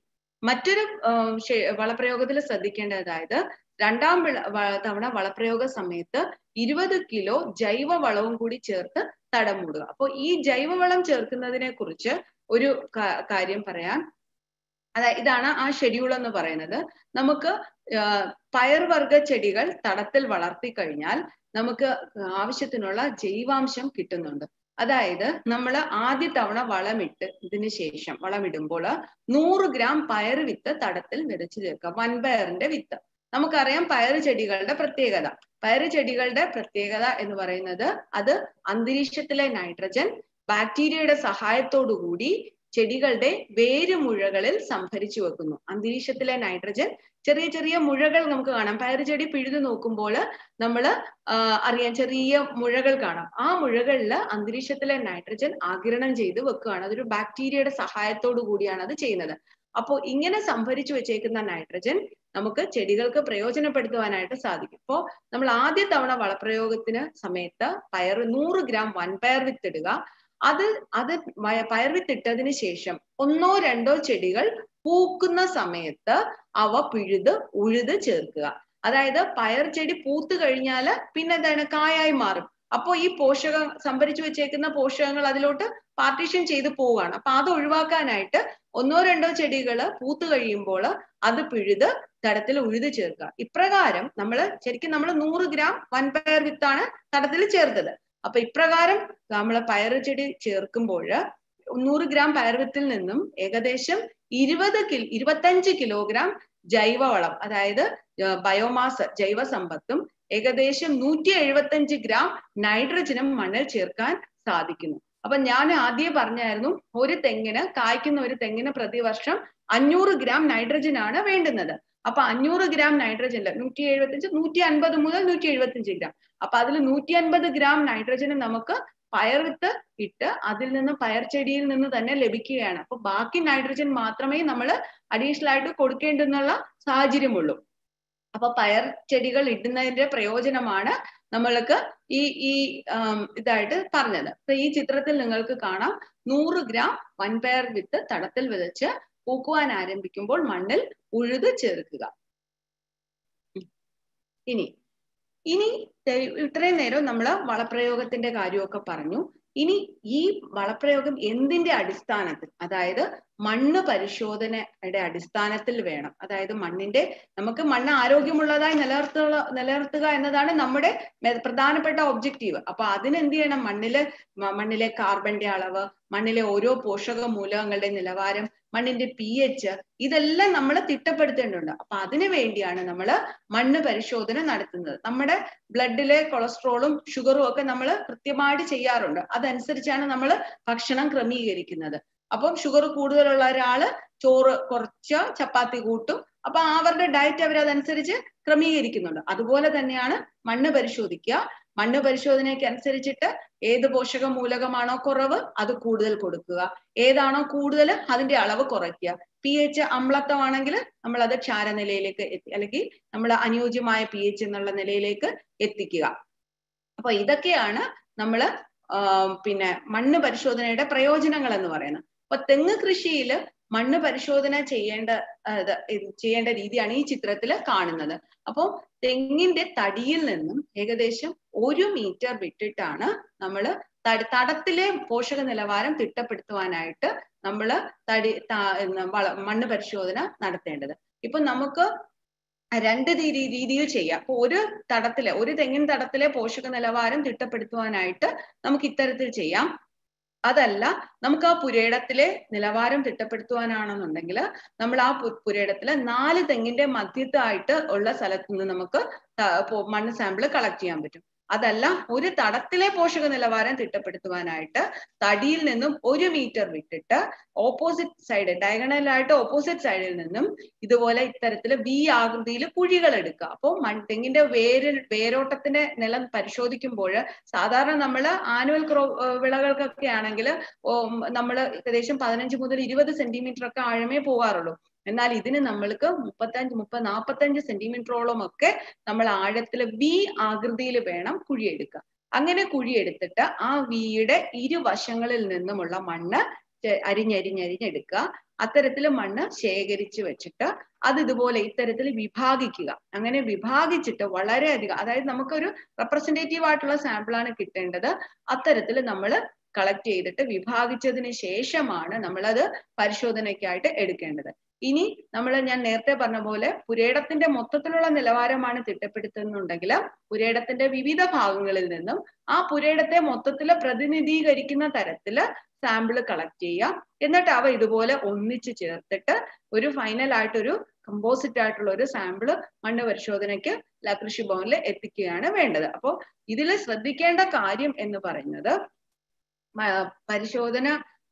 മറ്റൊരു വളപ്രയോഗത്തിൽ ശ്രദ്ധിക്കേണ്ടത് അതായത് രണ്ടാം വിള തവണ വളപ്രയോഗ സമയത്ത് ഇരുപത് കിലോ ജൈവ വളവും കൂടി ചേർത്ത് തടം മൂടുക അപ്പോൾ ഈ ജൈവവളം ചേർക്കുന്നതിനെ കുറിച്ച് ഒരു കാര്യം പറയാം അതായത് ഇതാണ് ആ ഷെഡ്യൂൾ എന്ന് പറയുന്നത് നമുക്ക് പയർവർഗ ചെടികൾ തടത്തിൽ വളർത്തി കഴിഞ്ഞാൽ നമുക്ക് ആവശ്യത്തിനുള്ള ജൈവാംശം കിട്ടുന്നുണ്ട് അതായത് നമ്മൾ ആദ്യ തവണ വളമിട്ട് ഇതിന് ശേഷം വളമിടുമ്പോൾ നൂറ് ഗ്രാം പയർ വിത്ത് തടത്തിൽ വിതച്ചു ചേർക്കുക വൻപയറിന്റെ വിത്ത് നമുക്കറിയാം പയറ് ചെടികളുടെ പ്രത്യേകത പയറ് ചെടികളുടെ പ്രത്യേകത എന്ന് പറയുന്നത് അത് അന്തരീക്ഷത്തിലെ നൈട്രജൻ ബാക്ടീരിയയുടെ സഹായത്തോടു കൂടി ചെടികളുടെ വേരുമുഴകളിൽ സംഭരിച്ചു വെക്കുന്നു അന്തരീക്ഷത്തിലെ നൈട്രജൻ ചെറിയ ചെറിയ മുഴകൾ നമുക്ക് കാണാം പയറ് ചെടി പിഴുതു നോക്കുമ്പോൾ നമ്മൾ അറിയാം ചെറിയ മുഴകൾ കാണാം ആ മുഴകളിൽ അന്തരീക്ഷത്തിലെ നൈട്രജൻ ആകിരണം ചെയ്ത് വെക്കുകയാണ് അതൊരു ബാക്ടീരിയയുടെ സഹായത്തോടു കൂടിയാണ് അത് ചെയ്യുന്നത് അപ്പോൾ ഇങ്ങനെ സംഭരിച്ചു വെച്ചേക്കുന്ന നൈട്രജൻ നമുക്ക് ചെടികൾക്ക് പ്രയോജനപ്പെടുത്തുവാനായിട്ട് സാധിക്കും അപ്പോൾ നമ്മൾ ആദ്യ തവണ വളപ്രയോഗത്തിന് സമയത്ത് പയർ നൂറ് ഗ്രാം വൻപയർ വിത്തിടുക അത് അത് പയർ വിത്തിട്ടതിന് ശേഷം ഒന്നോ രണ്ടോ ചെടികൾ പൂക്കുന്ന സമയത്ത് അവ പിഴുത് ഉഴുത് ചേർക്കുക അതായത് പയർ ചെടി പൂത്ത് കഴിഞ്ഞാൽ പിന്നെ എന്താണ് കായായി മാറും അപ്പോ ഈ പോഷകം സംഭരിച്ചു വെച്ചേക്കുന്ന പോഷകങ്ങൾ അതിലോട്ട് പാർട്ടീഷൻ ചെയ്ത് പോവുകയാണ് അപ്പൊ അത് ഒഴിവാക്കാനായിട്ട് ഒന്നോ രണ്ടോ ചെടികൾ പൂത്ത് കഴിയുമ്പോൾ അത് പിഴുത് തടത്തിൽ ഉഴുത് ചേർക്കുക ഇപ്രകാരം നമ്മൾ ശരിക്കും നമ്മൾ നൂറ് ഗ്രാം വൻപയർ വിത്താണ് തടത്തിൽ ചേർത്തത് അപ്പൊ ഇപ്രകാരം നമ്മൾ പയർ ചെടി ചേർക്കുമ്പോൾ നൂറ് ഗ്രാം പയർവിത്തിൽ നിന്നും ഏകദേശം ഇരുപത് കിലോ ഇരുപത്തഞ്ച് കിലോഗ്രാം ജൈവവളം അതായത് ബയോമാസ് ജൈവ സമ്പത്തും ഏകദേശം നൂറ്റി എഴുപത്തഞ്ച് ഗ്രാം നൈട്രജനും മണ്ണിൽ ചേർക്കാൻ സാധിക്കുന്നു അപ്പൊ ഞാൻ ആദ്യം പറഞ്ഞായിരുന്നു ഒരു തെങ്ങിന് കായ്ക്കുന്ന ഒരു തെങ്ങിന് പ്രതിവർഷം അഞ്ഞൂറ് ഗ്രാം നൈട്രജൻ ആണ് വേണ്ടുന്നത് അപ്പൊ അഞ്ഞൂറ് ഗ്രാം നൈട്രജനിൽ നൂറ്റി എഴുപത്തഞ്ച് നൂറ്റി അൻപത് മുതൽ നൂറ്റി എഴുപത്തഞ്ച് ഗ്രാം അപ്പൊ അതിൽ നൂറ്റി അൻപത് ഗ്രാം നൈട്രജന് നമുക്ക് പയർ വിത്ത് ഇട്ട് അതിൽ നിന്ന് പയർ ചെടിയിൽ നിന്ന് തന്നെ ലഭിക്കുകയാണ് അപ്പൊ ബാക്കി നൈട്രജൻ മാത്രമേ നമ്മൾ അഡീഷണൽ ആയിട്ട് കൊടുക്കേണ്ടെന്നുള്ള സാഹചര്യമുള്ളൂ അപ്പൊ പയർ ചെടികൾ ഇടുന്നതിന്റെ പ്രയോജനമാണ് നമ്മൾക്ക് ഈ ഈ ഇതായിട്ട് പറഞ്ഞത് അപ്പൊ ഈ ചിത്രത്തിൽ നിങ്ങൾക്ക് കാണാം നൂറ് ഗ്രാം വൻപയർ വിത്ത് തടത്തിൽ വിതച്ച് പൂക്കുവാൻ ആരംഭിക്കുമ്പോൾ മണ്ണിൽ ഉഴുത് ചേർക്കുക ഇനി ഇനി ഇത്രയും നേരം നമ്മൾ വളപ്രയോഗത്തിന്റെ കാര്യമൊക്കെ പറഞ്ഞു ഇനി ഈ വളപ്രയോഗം എന്തിന്റെ അടിസ്ഥാനത്തിൽ അതായത് മണ്ണ് പരിശോധനയുടെ അടിസ്ഥാനത്തിൽ വേണം അതായത് മണ്ണിന്റെ നമുക്ക് മണ്ണ് ആരോഗ്യമുള്ളതായി നിലനിർത്തുക നിലനിർത്തുക എന്നതാണ് നമ്മുടെ പ്രധാനപ്പെട്ട ഒബ്ജക്റ്റീവ് അപ്പൊ അതിന് എന്ത് ചെയ്യണം മണ്ണിലെ മണ്ണിലെ കാർബന്റെ അളവ് മണ്ണിലെ ഓരോ പോഷക മൂലകങ്ങളുടെ നിലവാരം മണ്ണിന്റെ പി എച്ച് ഇതെല്ലാം നമ്മൾ തിട്ടപ്പെടുത്തേണ്ടതുണ്ട് അപ്പൊ അതിനു വേണ്ടിയാണ് നമ്മൾ മണ്ണ് പരിശോധന നടത്തുന്നത് നമ്മുടെ ബ്ലഡിലെ കൊളസ്ട്രോളും ഷുഗറും ഒക്കെ നമ്മൾ കൃത്യമായിട്ട് ചെയ്യാറുണ്ട് അതനുസരിച്ചാണ് നമ്മൾ ഭക്ഷണം ക്രമീകരിക്കുന്നത് അപ്പം ഷുഗർ കൂടുതലുള്ള ഒരാള് ചോറ് കുറച്ച് ചപ്പാത്തി കൂട്ടും അപ്പൊ അവരുടെ ഡയറ്റ് അവർ അതനുസരിച്ച് ക്രമീകരിക്കുന്നുണ്ട് അതുപോലെ തന്നെയാണ് മണ്ണ് പരിശോധിക്കുക മണ്ണ് പരിശോധനയ്ക്ക് അനുസരിച്ചിട്ട് ഏത് പോഷക മൂലകമാണോ കുറവ് അത് കൂടുതൽ കൊടുക്കുക ഏതാണോ കൂടുതൽ അതിന്റെ അളവ് കുറയ്ക്കുക പി എച്ച് അമ്ലത്വമാണെങ്കിൽ നമ്മൾ അത് ക്ഷാരനിലയിലേക്ക് എത്തി അല്ലെങ്കിൽ നമ്മൾ അനുയോജ്യമായ പി എച്ച് എന്നുള്ള നിലയിലേക്ക് എത്തിക്കുക അപ്പൊ ഇതൊക്കെയാണ് നമ്മൾ പിന്നെ മണ്ണ് പരിശോധനയുടെ പ്രയോജനങ്ങൾ എന്ന് പറയുന്നത് അപ്പൊ തെങ്ങ് കൃഷിയിൽ മണ്ണ് പരിശോധന ചെയ്യേണ്ട ചെയ്യേണ്ട രീതിയാണ് ഈ ചിത്രത്തിൽ കാണുന്നത് അപ്പോൾ തെങ്ങിന്റെ തടിയിൽ നിന്നും ഏകദേശം ഒരു മീറ്റർ വിട്ടിട്ടാണ് നമ്മൾ തടത്തിലെ പോഷക നിലവാരം തിട്ടപ്പെടുത്തുവാനായിട്ട് നമ്മൾ തടി മണ്ണ് പരിശോധന നടത്തേണ്ടത് ഇപ്പൊ നമുക്ക് രണ്ട് രീതിയിൽ ചെയ്യാം അപ്പൊ ഒരു തടത്തിലെ ഒരു തെങ്ങിൻ തടത്തിലെ പോഷക നിലവാരം തിട്ടപ്പെടുത്തുവാനായിട്ട് നമുക്ക് ഇത്തരത്തിൽ ചെയ്യാം അതല്ല നമുക്ക് ആ പുരയിടത്തിലെ നിലവാരം തിട്ടപ്പെടുത്തുവാനാണെന്നുണ്ടെങ്കിൽ നമ്മൾ ആ പുരയിടത്തില് നാല് തെങ്ങിന്റെ മധ്യത്തായിട്ട് ഉള്ള സ്ഥലത്ത് നിന്ന് നമുക്ക് മണ്ണ് സാമ്പിൾ കളക്ട് ചെയ്യാൻ പറ്റും അതല്ല ഒരു തടത്തിലെ പോഷക നിലവാരം തിട്ടപ്പെടുത്തുവാനായിട്ട് തടിയിൽ നിന്നും ഒരു മീറ്റർ വിട്ടിട്ട് ഓപ്പോസിറ്റ് സൈഡ് ഡയഗണലായിട്ട് ഓപ്പോസിറ്റ് സൈഡിൽ നിന്നും ഇതുപോലെ ഇത്തരത്തിൽ വി ആകൃതിയിൽ കുഴികൾ എടുക്കുക അപ്പോൾ മൺ തെങ്ങിന്റെ വേര് വേരോട്ടത്തിന്റെ നിലം പരിശോധിക്കുമ്പോൾ സാധാരണ നമ്മൾ ആനുവൽ ക്രോ വിളകൾക്കൊക്കെ ആണെങ്കിൽ നമ്മൾ ഏകദേശം പതിനഞ്ച് മുതൽ ഇരുപത് സെന്റിമീറ്റർ ഒക്കെ ആഴമേ പോകാറുള്ളൂ എന്നാൽ ഇതിന് നമ്മൾക്ക് മുപ്പത്തഞ്ച് മുപ്പത് നാൽപ്പത്തഞ്ച് സെന്റിമീറ്ററോളം ഒക്കെ നമ്മൾ ആഴത്തിൽ വി ആകൃതിയിൽ വേണം കുഴിയെടുക്കുക അങ്ങനെ കുഴിയെടുത്തിട്ട് ആ വിയുടെ ഇരുവശങ്ങളിൽ നിന്നുമുള്ള മണ്ണ് അരിഞ്ഞരിഞ്ഞരിഞ്ഞെടുക്കുക അത്തരത്തിൽ മണ്ണ് ശേഖരിച്ചു വെച്ചിട്ട് അത് ഇതുപോലെ ഇത്തരത്തിൽ വിഭാഗിക്കുക അങ്ങനെ വിഭാഗിച്ചിട്ട് വളരെയധികം അതായത് നമുക്കൊരു റെപ്രസെന്റേറ്റീവ് ആയിട്ടുള്ള സാമ്പിൾ ആണ് കിട്ടേണ്ടത് അത്തരത്തിൽ നമ്മൾ കളക്ട് ചെയ്തിട്ട് വിഭാഗിച്ചതിന് ശേഷമാണ് നമ്മളത് പരിശോധനയ്ക്കായിട്ട് എടുക്കേണ്ടത് ഇനി നമ്മൾ ഞാൻ നേരത്തെ പറഞ്ഞ പോലെ പുരേടത്തിന്റെ മൊത്തത്തിലുള്ള നിലവാരമാണ് തിട്ടപ്പെടുത്തുന്നുണ്ടെങ്കിൽ പുരേടത്തിന്റെ വിവിധ ഭാഗങ്ങളിൽ നിന്നും ആ പുരേടത്തെ മൊത്തത്തിൽ പ്രതിനിധീകരിക്കുന്ന തരത്തില് സാമ്പിൾ കളക്ട് ചെയ്യുക എന്നിട്ട് അവ ഇതുപോലെ ഒന്നിച്ച് ചേർത്തിട്ട് ഒരു ഫൈനൽ ആയിട്ടൊരു കമ്പോസിറ്റ് ആയിട്ടുള്ള ഒരു സാമ്പിള് മണ്ണ് പരിശോധനയ്ക്ക് കൃഷിഭവനിൽ എത്തിക്കുകയാണ് വേണ്ടത് അപ്പോൾ ഇതിൽ ശ്രദ്ധിക്കേണ്ട കാര്യം എന്ന് പറയുന്നത് പരിശോധന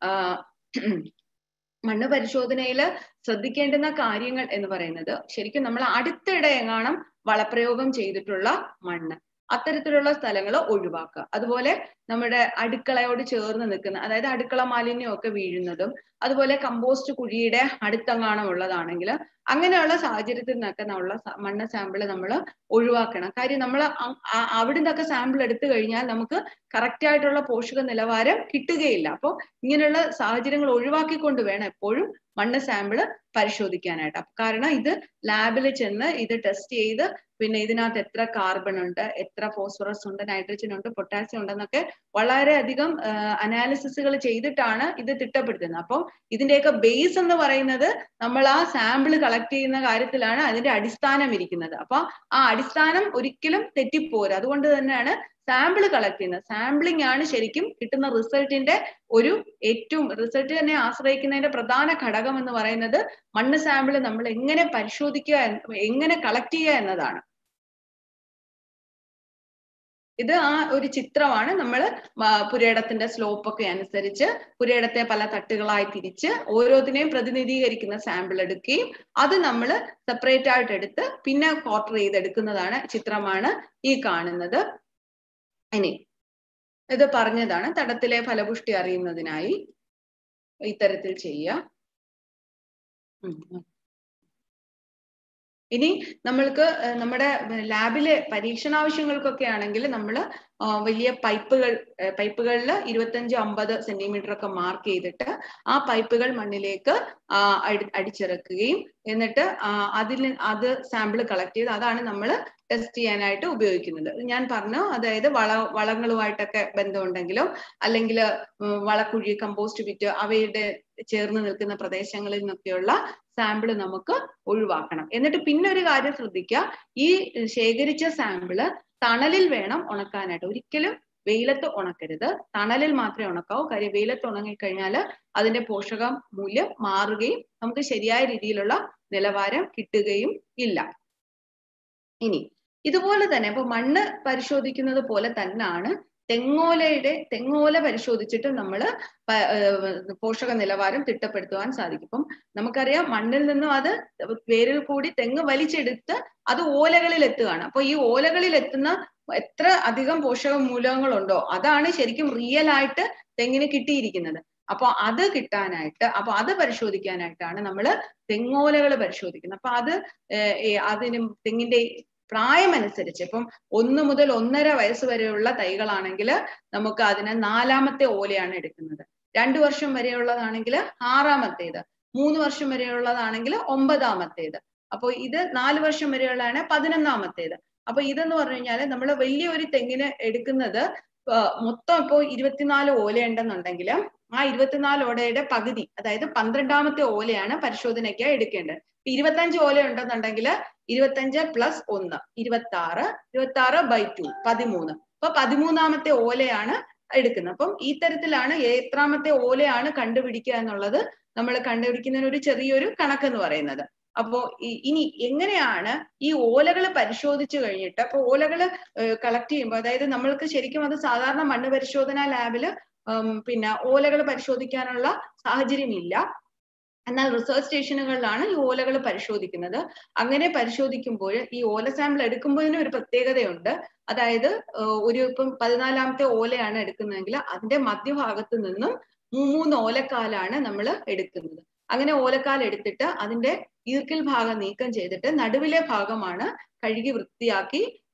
മണ്ണ് പരിശോധനയിൽ ശ്രദ്ധിക്കേണ്ടുന്ന കാര്യങ്ങൾ എന്ന് പറയുന്നത് ശരിക്കും നമ്മൾ അടുത്തിടെ എങ്ങാണം വളപ്രയോഗം ചെയ്തിട്ടുള്ള മണ്ണ് അത്തരത്തിലുള്ള സ്ഥലങ്ങൾ ഒഴിവാക്കുക അതുപോലെ നമ്മുടെ അടുക്കളയോട് ചേർന്ന് നിൽക്കുന്ന അതായത് അടുക്കള മാലിന്യമൊക്കെ വീഴുന്നതും അതുപോലെ കമ്പോസ്റ്റ് കുഴിയുടെ അടുത്തെങ്ങാണം ഉള്ളതാണെങ്കിൽ അങ്ങനെയുള്ള സാഹചര്യത്തിൽ നിന്നൊക്കെ നമ്മൾ മണ്ണ് സാമ്പിൾ നമ്മൾ ഒഴിവാക്കണം കാര്യം നമ്മൾ അവിടെ നിന്നൊക്കെ സാമ്പിൾ എടുത്തു കഴിഞ്ഞാൽ നമുക്ക് കറക്റ്റ് ആയിട്ടുള്ള പോഷക നിലവാരം കിട്ടുകയില്ല അപ്പോൾ ഇങ്ങനെയുള്ള സാഹചര്യങ്ങൾ ഒഴിവാക്കിക്കൊണ്ട് വേണം എപ്പോഴും മണ്ണ് സാമ്പിള് പരിശോധിക്കാനായിട്ട് കാരണം ഇത് ലാബിൽ ചെന്ന് ഇത് ടെസ്റ്റ് ചെയ്ത് പിന്നെ ഇതിനകത്ത് എത്ര കാർബൺ ഉണ്ട് എത്ര ഫോസ്ഫറസ് ഉണ്ട് നൈട്രജൻ ഉണ്ട് പൊട്ടാസ്യം ഉണ്ടെന്നൊക്കെ വളരെയധികം അനാലിസിസുകൾ ചെയ്തിട്ടാണ് ഇത് തിട്ടപ്പെടുത്തുന്നത് അപ്പോൾ ഇതിന്റെയൊക്കെ ബേസ് എന്ന് പറയുന്നത് നമ്മൾ ആ സാമ്പിൾ കളക്ട് ചെയ്യുന്ന കാര്യത്തിലാണ് അതിന്റെ അടിസ്ഥാനം ഇരിക്കുന്നത് അപ്പൊ ആ അടിസ്ഥാനം ഒരിക്കലും തെറ്റിപ്പോരും അതുകൊണ്ട് തന്നെയാണ് സാമ്പിൾ കളക്ട് ചെയ്യുന്നത് സാമ്പിളിംഗ് ആണ് ശരിക്കും കിട്ടുന്ന റിസൾട്ടിന്റെ ഒരു ഏറ്റവും റിസൾട്ട് തന്നെ ആശ്രയിക്കുന്നതിന്റെ പ്രധാന ഘടകം എന്ന് പറയുന്നത് മണ്ണ് സാമ്പിൾ നമ്മൾ എങ്ങനെ പരിശോധിക്കുക എങ്ങനെ കളക്ട് ചെയ്യുക എന്നതാണ് ഇത് ആ ഒരു ചിത്രമാണ് നമ്മൾ പുരേടത്തിന്റെ സ്ലോപ്പ് ഒക്കെ അനുസരിച്ച് പുരേടത്തെ പല തട്ടുകളായി തിരിച്ച് ഓരോത്തിനെയും പ്രതിനിധീകരിക്കുന്ന സാമ്പിൾ എടുക്കുകയും അത് നമ്മൾ സെപ്പറേറ്റ് ആയിട്ട് എടുത്ത് പിന്നെ ക്വാർട്ടർ ചെയ്തെടുക്കുന്നതാണ് ചിത്രമാണ് ഈ കാണുന്നത് ഇനി ഇത് പറഞ്ഞതാണ് തടത്തിലെ ഫലപുഷ്ടി അറിയുന്നതിനായി ഇത്തരത്തിൽ ചെയ്യുക ഇനി നമ്മൾക്ക് നമ്മുടെ ലാബിലെ പരീക്ഷണാവശ്യങ്ങൾക്കൊക്കെ ആണെങ്കിൽ നമ്മൾ വലിയ പൈപ്പുകൾ പൈപ്പുകളിൽ ഇരുപത്തഞ്ച് അമ്പത് സെന്റിമീറ്റർ ഒക്കെ മാർക്ക് ചെയ്തിട്ട് ആ പൈപ്പുകൾ മണ്ണിലേക്ക് അടിച്ചിറക്കുകയും എന്നിട്ട് അതിൽ അത് സാമ്പിൾ കളക്ട് ചെയ്ത് അതാണ് നമ്മൾ ടെസ്റ്റ് ചെയ്യാനായിട്ട് ഉപയോഗിക്കുന്നത് ഞാൻ പറഞ്ഞു അതായത് വള വളങ്ങളുമായിട്ടൊക്കെ ബന്ധമുണ്ടെങ്കിലോ അല്ലെങ്കിൽ വളക്കുഴി കമ്പോസ്റ്റ് വിറ്റ് അവയുടെ ചേർന്ന് നിൽക്കുന്ന പ്രദേശങ്ങളിൽ നിന്നൊക്കെയുള്ള സാമ്പിൾ നമുക്ക് ഒഴിവാക്കണം എന്നിട്ട് പിന്നെ ഒരു കാര്യം ശ്രദ്ധിക്കുക ഈ ശേഖരിച്ച സാമ്പിള് തണലിൽ വേണം ഉണക്കാനായിട്ട് ഒരിക്കലും വെയിലത്ത് ഉണക്കരുത് തണലിൽ മാത്രമേ ഉണക്കാവൂ കാര്യം വെയിലത്ത് ഉണങ്ങിക്കഴിഞ്ഞാൽ അതിന്റെ പോഷക മൂല്യം മാറുകയും നമുക്ക് ശരിയായ രീതിയിലുള്ള നിലവാരം കിട്ടുകയും ഇല്ല ഇനി ഇതുപോലെ തന്നെ ഇപ്പൊ മണ്ണ് പരിശോധിക്കുന്നത് പോലെ തന്നെയാണ് തെങ്ങോലയുടെ തെങ്ങോല പരിശോധിച്ചിട്ട് നമ്മൾ പോഷക നിലവാരം തിട്ടപ്പെടുത്തുവാൻ സാധിക്കും ഇപ്പം നമുക്കറിയാം മണ്ണിൽ നിന്നും അത് വേരിൽ കൂടി തെങ്ങ് വലിച്ചെടുത്ത് അത് ഓലകളിൽ എത്തുകയാണ് അപ്പൊ ഈ ഓലകളിൽ എത്തുന്ന എത്ര അധികം പോഷക മൂലകങ്ങളുണ്ടോ അതാണ് ശരിക്കും റിയൽ ആയിട്ട് തെങ്ങിന് കിട്ടിയിരിക്കുന്നത് അപ്പൊ അത് കിട്ടാനായിട്ട് അപ്പൊ അത് പരിശോധിക്കാനായിട്ടാണ് നമ്മൾ തെങ്ങോലകൾ പരിശോധിക്കുന്നത് അപ്പൊ അത് അതിന് തെങ്ങിന്റെ പ്രായമനുസരിച്ച് ഇപ്പം ഒന്ന് മുതൽ ഒന്നര വയസ്സ് വരെയുള്ള തൈകളാണെങ്കിൽ നമുക്ക് അതിന് നാലാമത്തെ ഓലയാണ് എടുക്കുന്നത് രണ്ടു വർഷം വരെയുള്ളതാണെങ്കിൽ ആറാമത്തേത് മൂന്ന് വർഷം വരെയുള്ളതാണെങ്കിൽ ഒമ്പതാമത്തേത് അപ്പോൾ ഇത് നാല് വർഷം വരെയുള്ളതാണ് പതിനൊന്നാമത്തേത് അപ്പൊ ഇതെന്ന് പറഞ്ഞു കഴിഞ്ഞാല് നമ്മൾ വലിയൊരു തെങ്ങിന് എടുക്കുന്നത് മൊത്തം ഇപ്പോൾ ഇരുപത്തിനാല് ഓല ഉണ്ടെന്നുണ്ടെങ്കിൽ ആ ഇരുപത്തിനാല് ഓലയുടെ പകുതി അതായത് പന്ത്രണ്ടാമത്തെ ഓലയാണ് പരിശോധനയ്ക്ക് എടുക്കേണ്ടത് ഇരുപത്തഞ്ച് ഓല ഉണ്ടെന്നുണ്ടെങ്കിൽ ഇരുപത്തഞ്ച് പ്ലസ് ഒന്ന് ഇരുപത്തി ആറ് ഇരുപത്തി ആറ് ബൈ ടു പതിമൂന്ന് അപ്പൊ പതിമൂന്നാമത്തെ ഓലയാണ് എടുക്കുന്നത് അപ്പം ഈ തരത്തിലാണ് എത്രാമത്തെ ഓലയാണ് കണ്ടുപിടിക്കുക എന്നുള്ളത് നമ്മൾ കണ്ടുപിടിക്കുന്നതിന് ഒരു ചെറിയൊരു കണക്കെന്ന് പറയുന്നത് അപ്പോ ഇനി എങ്ങനെയാണ് ഈ ഓലകൾ പരിശോധിച്ചു കഴിഞ്ഞിട്ട് അപ്പൊ ഓലകൾ കളക്ട് ചെയ്യുമ്പോൾ അതായത് നമ്മൾക്ക് ശരിക്കും അത് സാധാരണ മണ്ണ് പരിശോധന ലാബില് പിന്നെ ഓലകൾ പരിശോധിക്കാനുള്ള സാഹചര്യമില്ല എന്നാൽ റിസർച്ച് സ്റ്റേഷനുകളിലാണ് ഈ ഓലകൾ പരിശോധിക്കുന്നത് അങ്ങനെ പരിശോധിക്കുമ്പോൾ ഈ ഓല സാമ്പിൾ എടുക്കുമ്പോഴതിന് ഒരു പ്രത്യേകതയുണ്ട് അതായത് ഒരു ഇപ്പം പതിനാലാമത്തെ ഓലയാണ് എടുക്കുന്നതെങ്കിൽ അതിന്റെ മധ്യഭാഗത്ത് നിന്നും മൂന്ന് ഓലക്കാലാണ് നമ്മൾ എടുക്കുന്നത് അങ്ങനെ ഓലക്കാൽ എടുത്തിട്ട് അതിന്റെ ഈർക്കിൽ ഭാഗം നീക്കം ചെയ്തിട്ട് നടുവിലെ ഭാഗമാണ് കഴുകി വൃത്തിയാക്കി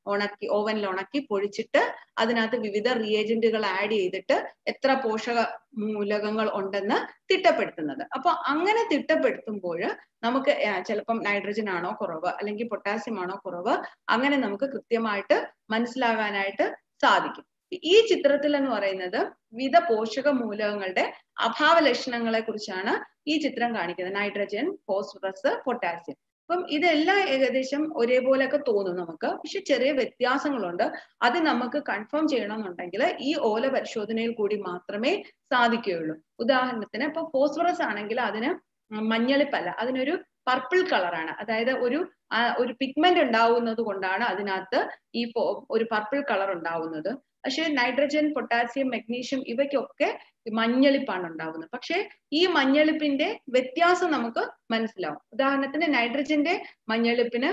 ഉണക്കി ഓവനിൽ ഉണക്കി പൊഴിച്ചിട്ട് അതിനകത്ത് വിവിധ റിയേജന്റുകൾ ആഡ് ചെയ്തിട്ട് എത്ര പോഷക മൂലകങ്ങൾ ഉണ്ടെന്ന് തിട്ടപ്പെടുത്തുന്നത് അപ്പൊ അങ്ങനെ തിട്ടപ്പെടുത്തുമ്പോൾ നമുക്ക് ചിലപ്പം നൈട്രജൻ ആണോ കുറവ് അല്ലെങ്കിൽ പൊട്ടാസ്യം ആണോ കുറവ് അങ്ങനെ നമുക്ക് കൃത്യമായിട്ട് മനസ്സിലാകാനായിട്ട് സാധിക്കും ഈ ചിത്രത്തിൽ എന്ന് പറയുന്നത് വിവിധ പോഷക മൂലകങ്ങളുടെ അഭാവ ലക്ഷണങ്ങളെ കുറിച്ചാണ് ഈ ചിത്രം കാണിക്കുന്നത് നൈട്രജൻ ഫോസ്ഫറസ് പൊട്ടാസ്യം അപ്പം ഇതെല്ലാം ഏകദേശം ഒരേപോലെയൊക്കെ തോന്നും നമുക്ക് പക്ഷെ ചെറിയ വ്യത്യാസങ്ങളുണ്ട് അത് നമുക്ക് കൺഫേം ചെയ്യണമെന്നുണ്ടെങ്കിൽ ഈ ഓല പരിശോധനയിൽ കൂടി മാത്രമേ സാധിക്കുകയുള്ളൂ ഉദാഹരണത്തിന് ഇപ്പൊ ഫോസ്ഫറസ് ആണെങ്കിൽ അതിന് മഞ്ഞളിപ്പല്ല അതിനൊരു പർപ്പിൾ കളറാണ് അതായത് ഒരു ഒരു പിഗ്മെന്റ് ഉണ്ടാവുന്നത് കൊണ്ടാണ് അതിനകത്ത് ഈ ഒരു പർപ്പിൾ കളർ ഉണ്ടാവുന്നത് പക്ഷെ നൈട്രജൻ പൊട്ടാസ്യം മെഗ്നീഷ്യം ഇവയ്ക്കൊക്കെ മഞ്ഞളിപ്പാണ് ഉണ്ടാവുന്നത് പക്ഷെ ഈ മഞ്ഞളിപ്പിന്റെ വ്യത്യാസം നമുക്ക് മനസ്സിലാവും ഉദാഹരണത്തിന് നൈട്രജന്റെ മഞ്ഞളിപ്പിന്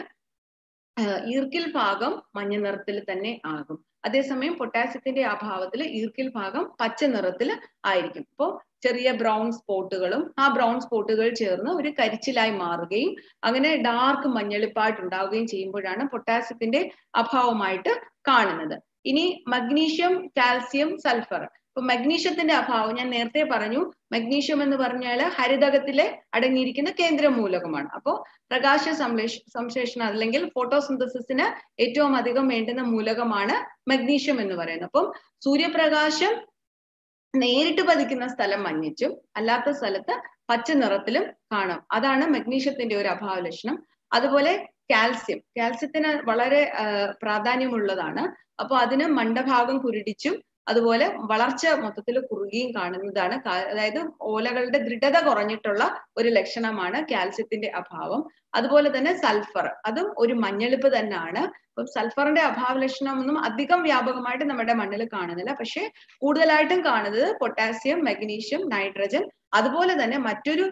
ഈർക്കിൽ ഭാഗം മഞ്ഞ നിറത്തിൽ തന്നെ ആകും അതേസമയം പൊട്ടാസ്യത്തിന്റെ അഭാവത്തിൽ ഈർക്കിൽ ഭാഗം പച്ച നിറത്തിൽ ആയിരിക്കും അപ്പോൾ ചെറിയ ബ്രൗൺ സ്പോട്ടുകളും ആ ബ്രൗൺ സ്പോട്ടുകൾ ചേർന്ന് ഒരു കരിച്ചിലായി മാറുകയും അങ്ങനെ ഡാർക്ക് മഞ്ഞളിപ്പായിട്ട് ഉണ്ടാവുകയും ചെയ്യുമ്പോഴാണ് പൊട്ടാസ്യത്തിന്റെ അഭാവമായിട്ട് കാണുന്നത് ഇനി മഗ്നീഷ്യം കാൽസ്യം സൾഫർ ഇപ്പൊ മഗ്നീഷ്യത്തിന്റെ അഭാവം ഞാൻ നേരത്തെ പറഞ്ഞു മഗ്നീഷ്യം എന്ന് പറഞ്ഞാൽ ഹരിതകത്തിലെ അടങ്ങിയിരിക്കുന്ന കേന്ദ്ര മൂലകമാണ് അപ്പോൾ പ്രകാശ സംശ്ലേഷ സംശ്ലേഷണം അല്ലെങ്കിൽ ഫോട്ടോസിന്തസിന് ഏറ്റവും അധികം വേണ്ടുന്ന മൂലകമാണ് മഗ്നീഷ്യം എന്ന് പറയുന്നത് അപ്പം സൂര്യപ്രകാശം നേരിട്ട് പതിക്കുന്ന സ്ഥലം മഞ്ഞിച്ചും അല്ലാത്ത സ്ഥലത്ത് പച്ച നിറത്തിലും കാണും അതാണ് മഗ്നീഷ്യത്തിന്റെ ഒരു അഭാവ ലക്ഷണം അതുപോലെ കാൽസ്യം കാൽസ്യത്തിന് വളരെ പ്രാധാന്യമുള്ളതാണ് അപ്പൊ അതിന് മണ്ടഭാഗം കുരുടിച്ചും അതുപോലെ വളർച്ച മൊത്തത്തിൽ കുറുകിയും കാണുന്നതാണ് അതായത് ഓലകളുടെ ദൃഢത കുറഞ്ഞിട്ടുള്ള ഒരു ലക്ഷണമാണ് കാൽസ്യത്തിന്റെ അഭാവം അതുപോലെ തന്നെ സൾഫർ അതും ഒരു മഞ്ഞളിപ്പ് തന്നെയാണ് അപ്പം സൾഫറിന്റെ അഭാവ ലക്ഷണമൊന്നും അധികം വ്യാപകമായിട്ട് നമ്മുടെ മണ്ണിൽ കാണുന്നില്ല പക്ഷെ കൂടുതലായിട്ടും കാണുന്നത് പൊട്ടാസ്യം മഗ്നീഷ്യം നൈട്രജൻ അതുപോലെ തന്നെ മറ്റൊരു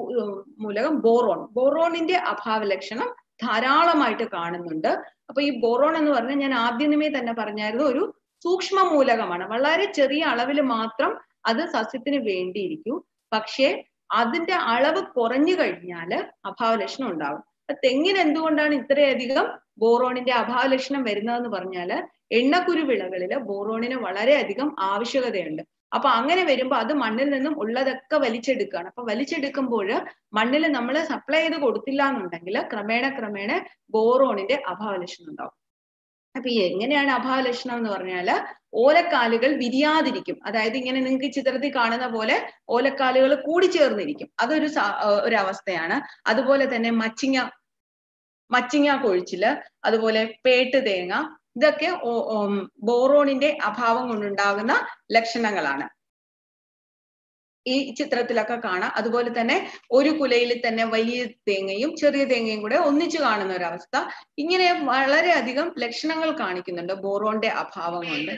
മൂലകം ബോറോൺ ബോറോണിന്റെ അഭാവ ലക്ഷണം ധാരാളമായിട്ട് കാണുന്നുണ്ട് അപ്പൊ ഈ ബോറോൺ എന്ന് പറഞ്ഞാൽ ഞാൻ ആദ്യമേ തന്നെ പറഞ്ഞായിരുന്നു ഒരു സൂക്ഷ്മ മൂലകമാണ് വളരെ ചെറിയ അളവിൽ മാത്രം അത് സസ്യത്തിന് വേണ്ടിയിരിക്കൂ പക്ഷേ അതിന്റെ അളവ് കുറഞ്ഞു കഴിഞ്ഞാല് അഭാവ ലക്ഷണം ഉണ്ടാവും തെങ്ങിന് എന്തുകൊണ്ടാണ് ഇത്രയധികം ബോറോണിന്റെ അഭാവ ലക്ഷണം വരുന്നതെന്ന് പറഞ്ഞാല് എണ്ണക്കുരു വിളകളില് ബോറോണിന് വളരെയധികം ആവശ്യകതയുണ്ട് അപ്പൊ അങ്ങനെ വരുമ്പോൾ അത് മണ്ണിൽ നിന്നും ഉള്ളതൊക്കെ വലിച്ചെടുക്കുകയാണ് അപ്പൊ വലിച്ചെടുക്കുമ്പോൾ മണ്ണിൽ നമ്മൾ സപ്ലൈ ചെയ്ത് കൊടുത്തില്ല എന്നുണ്ടെങ്കിൽ ക്രമേണ ക്രമേണ ബോറോണിന്റെ അഭാവ ലക്ഷണം ഉണ്ടാവും അപ്പൊ എങ്ങനെയാണ് അഭാവ ലക്ഷണം എന്ന് പറഞ്ഞാല് ഓലക്കാലുകൾ വിരിയാതിരിക്കും അതായത് ഇങ്ങനെ നിങ്ങൾക്ക് ചിത്രത്തിൽ കാണുന്ന പോലെ ഓലക്കാലുകൾ കൂടിച്ചേർന്നിരിക്കും അതൊരു ഒരു അവസ്ഥയാണ് അതുപോലെ തന്നെ മച്ചിങ്ങ മച്ചിങ്ങ കൊഴിച്ചില് അതുപോലെ പേട്ട് തേങ്ങ ഇതൊക്കെ ബോറോണിന്റെ അഭാവം കൊണ്ടുണ്ടാകുന്ന ലക്ഷണങ്ങളാണ് ഈ ചിത്രത്തിലൊക്കെ കാണാം അതുപോലെ തന്നെ ഒരു കുലയിൽ തന്നെ വലിയ തേങ്ങയും ചെറിയ തേങ്ങയും കൂടെ ഒന്നിച്ചു കാണുന്ന ഒരു അവസ്ഥ ഇങ്ങനെ വളരെയധികം ലക്ഷണങ്ങൾ കാണിക്കുന്നുണ്ട് ബോറോന്റെ അഭാവം കൊണ്ട്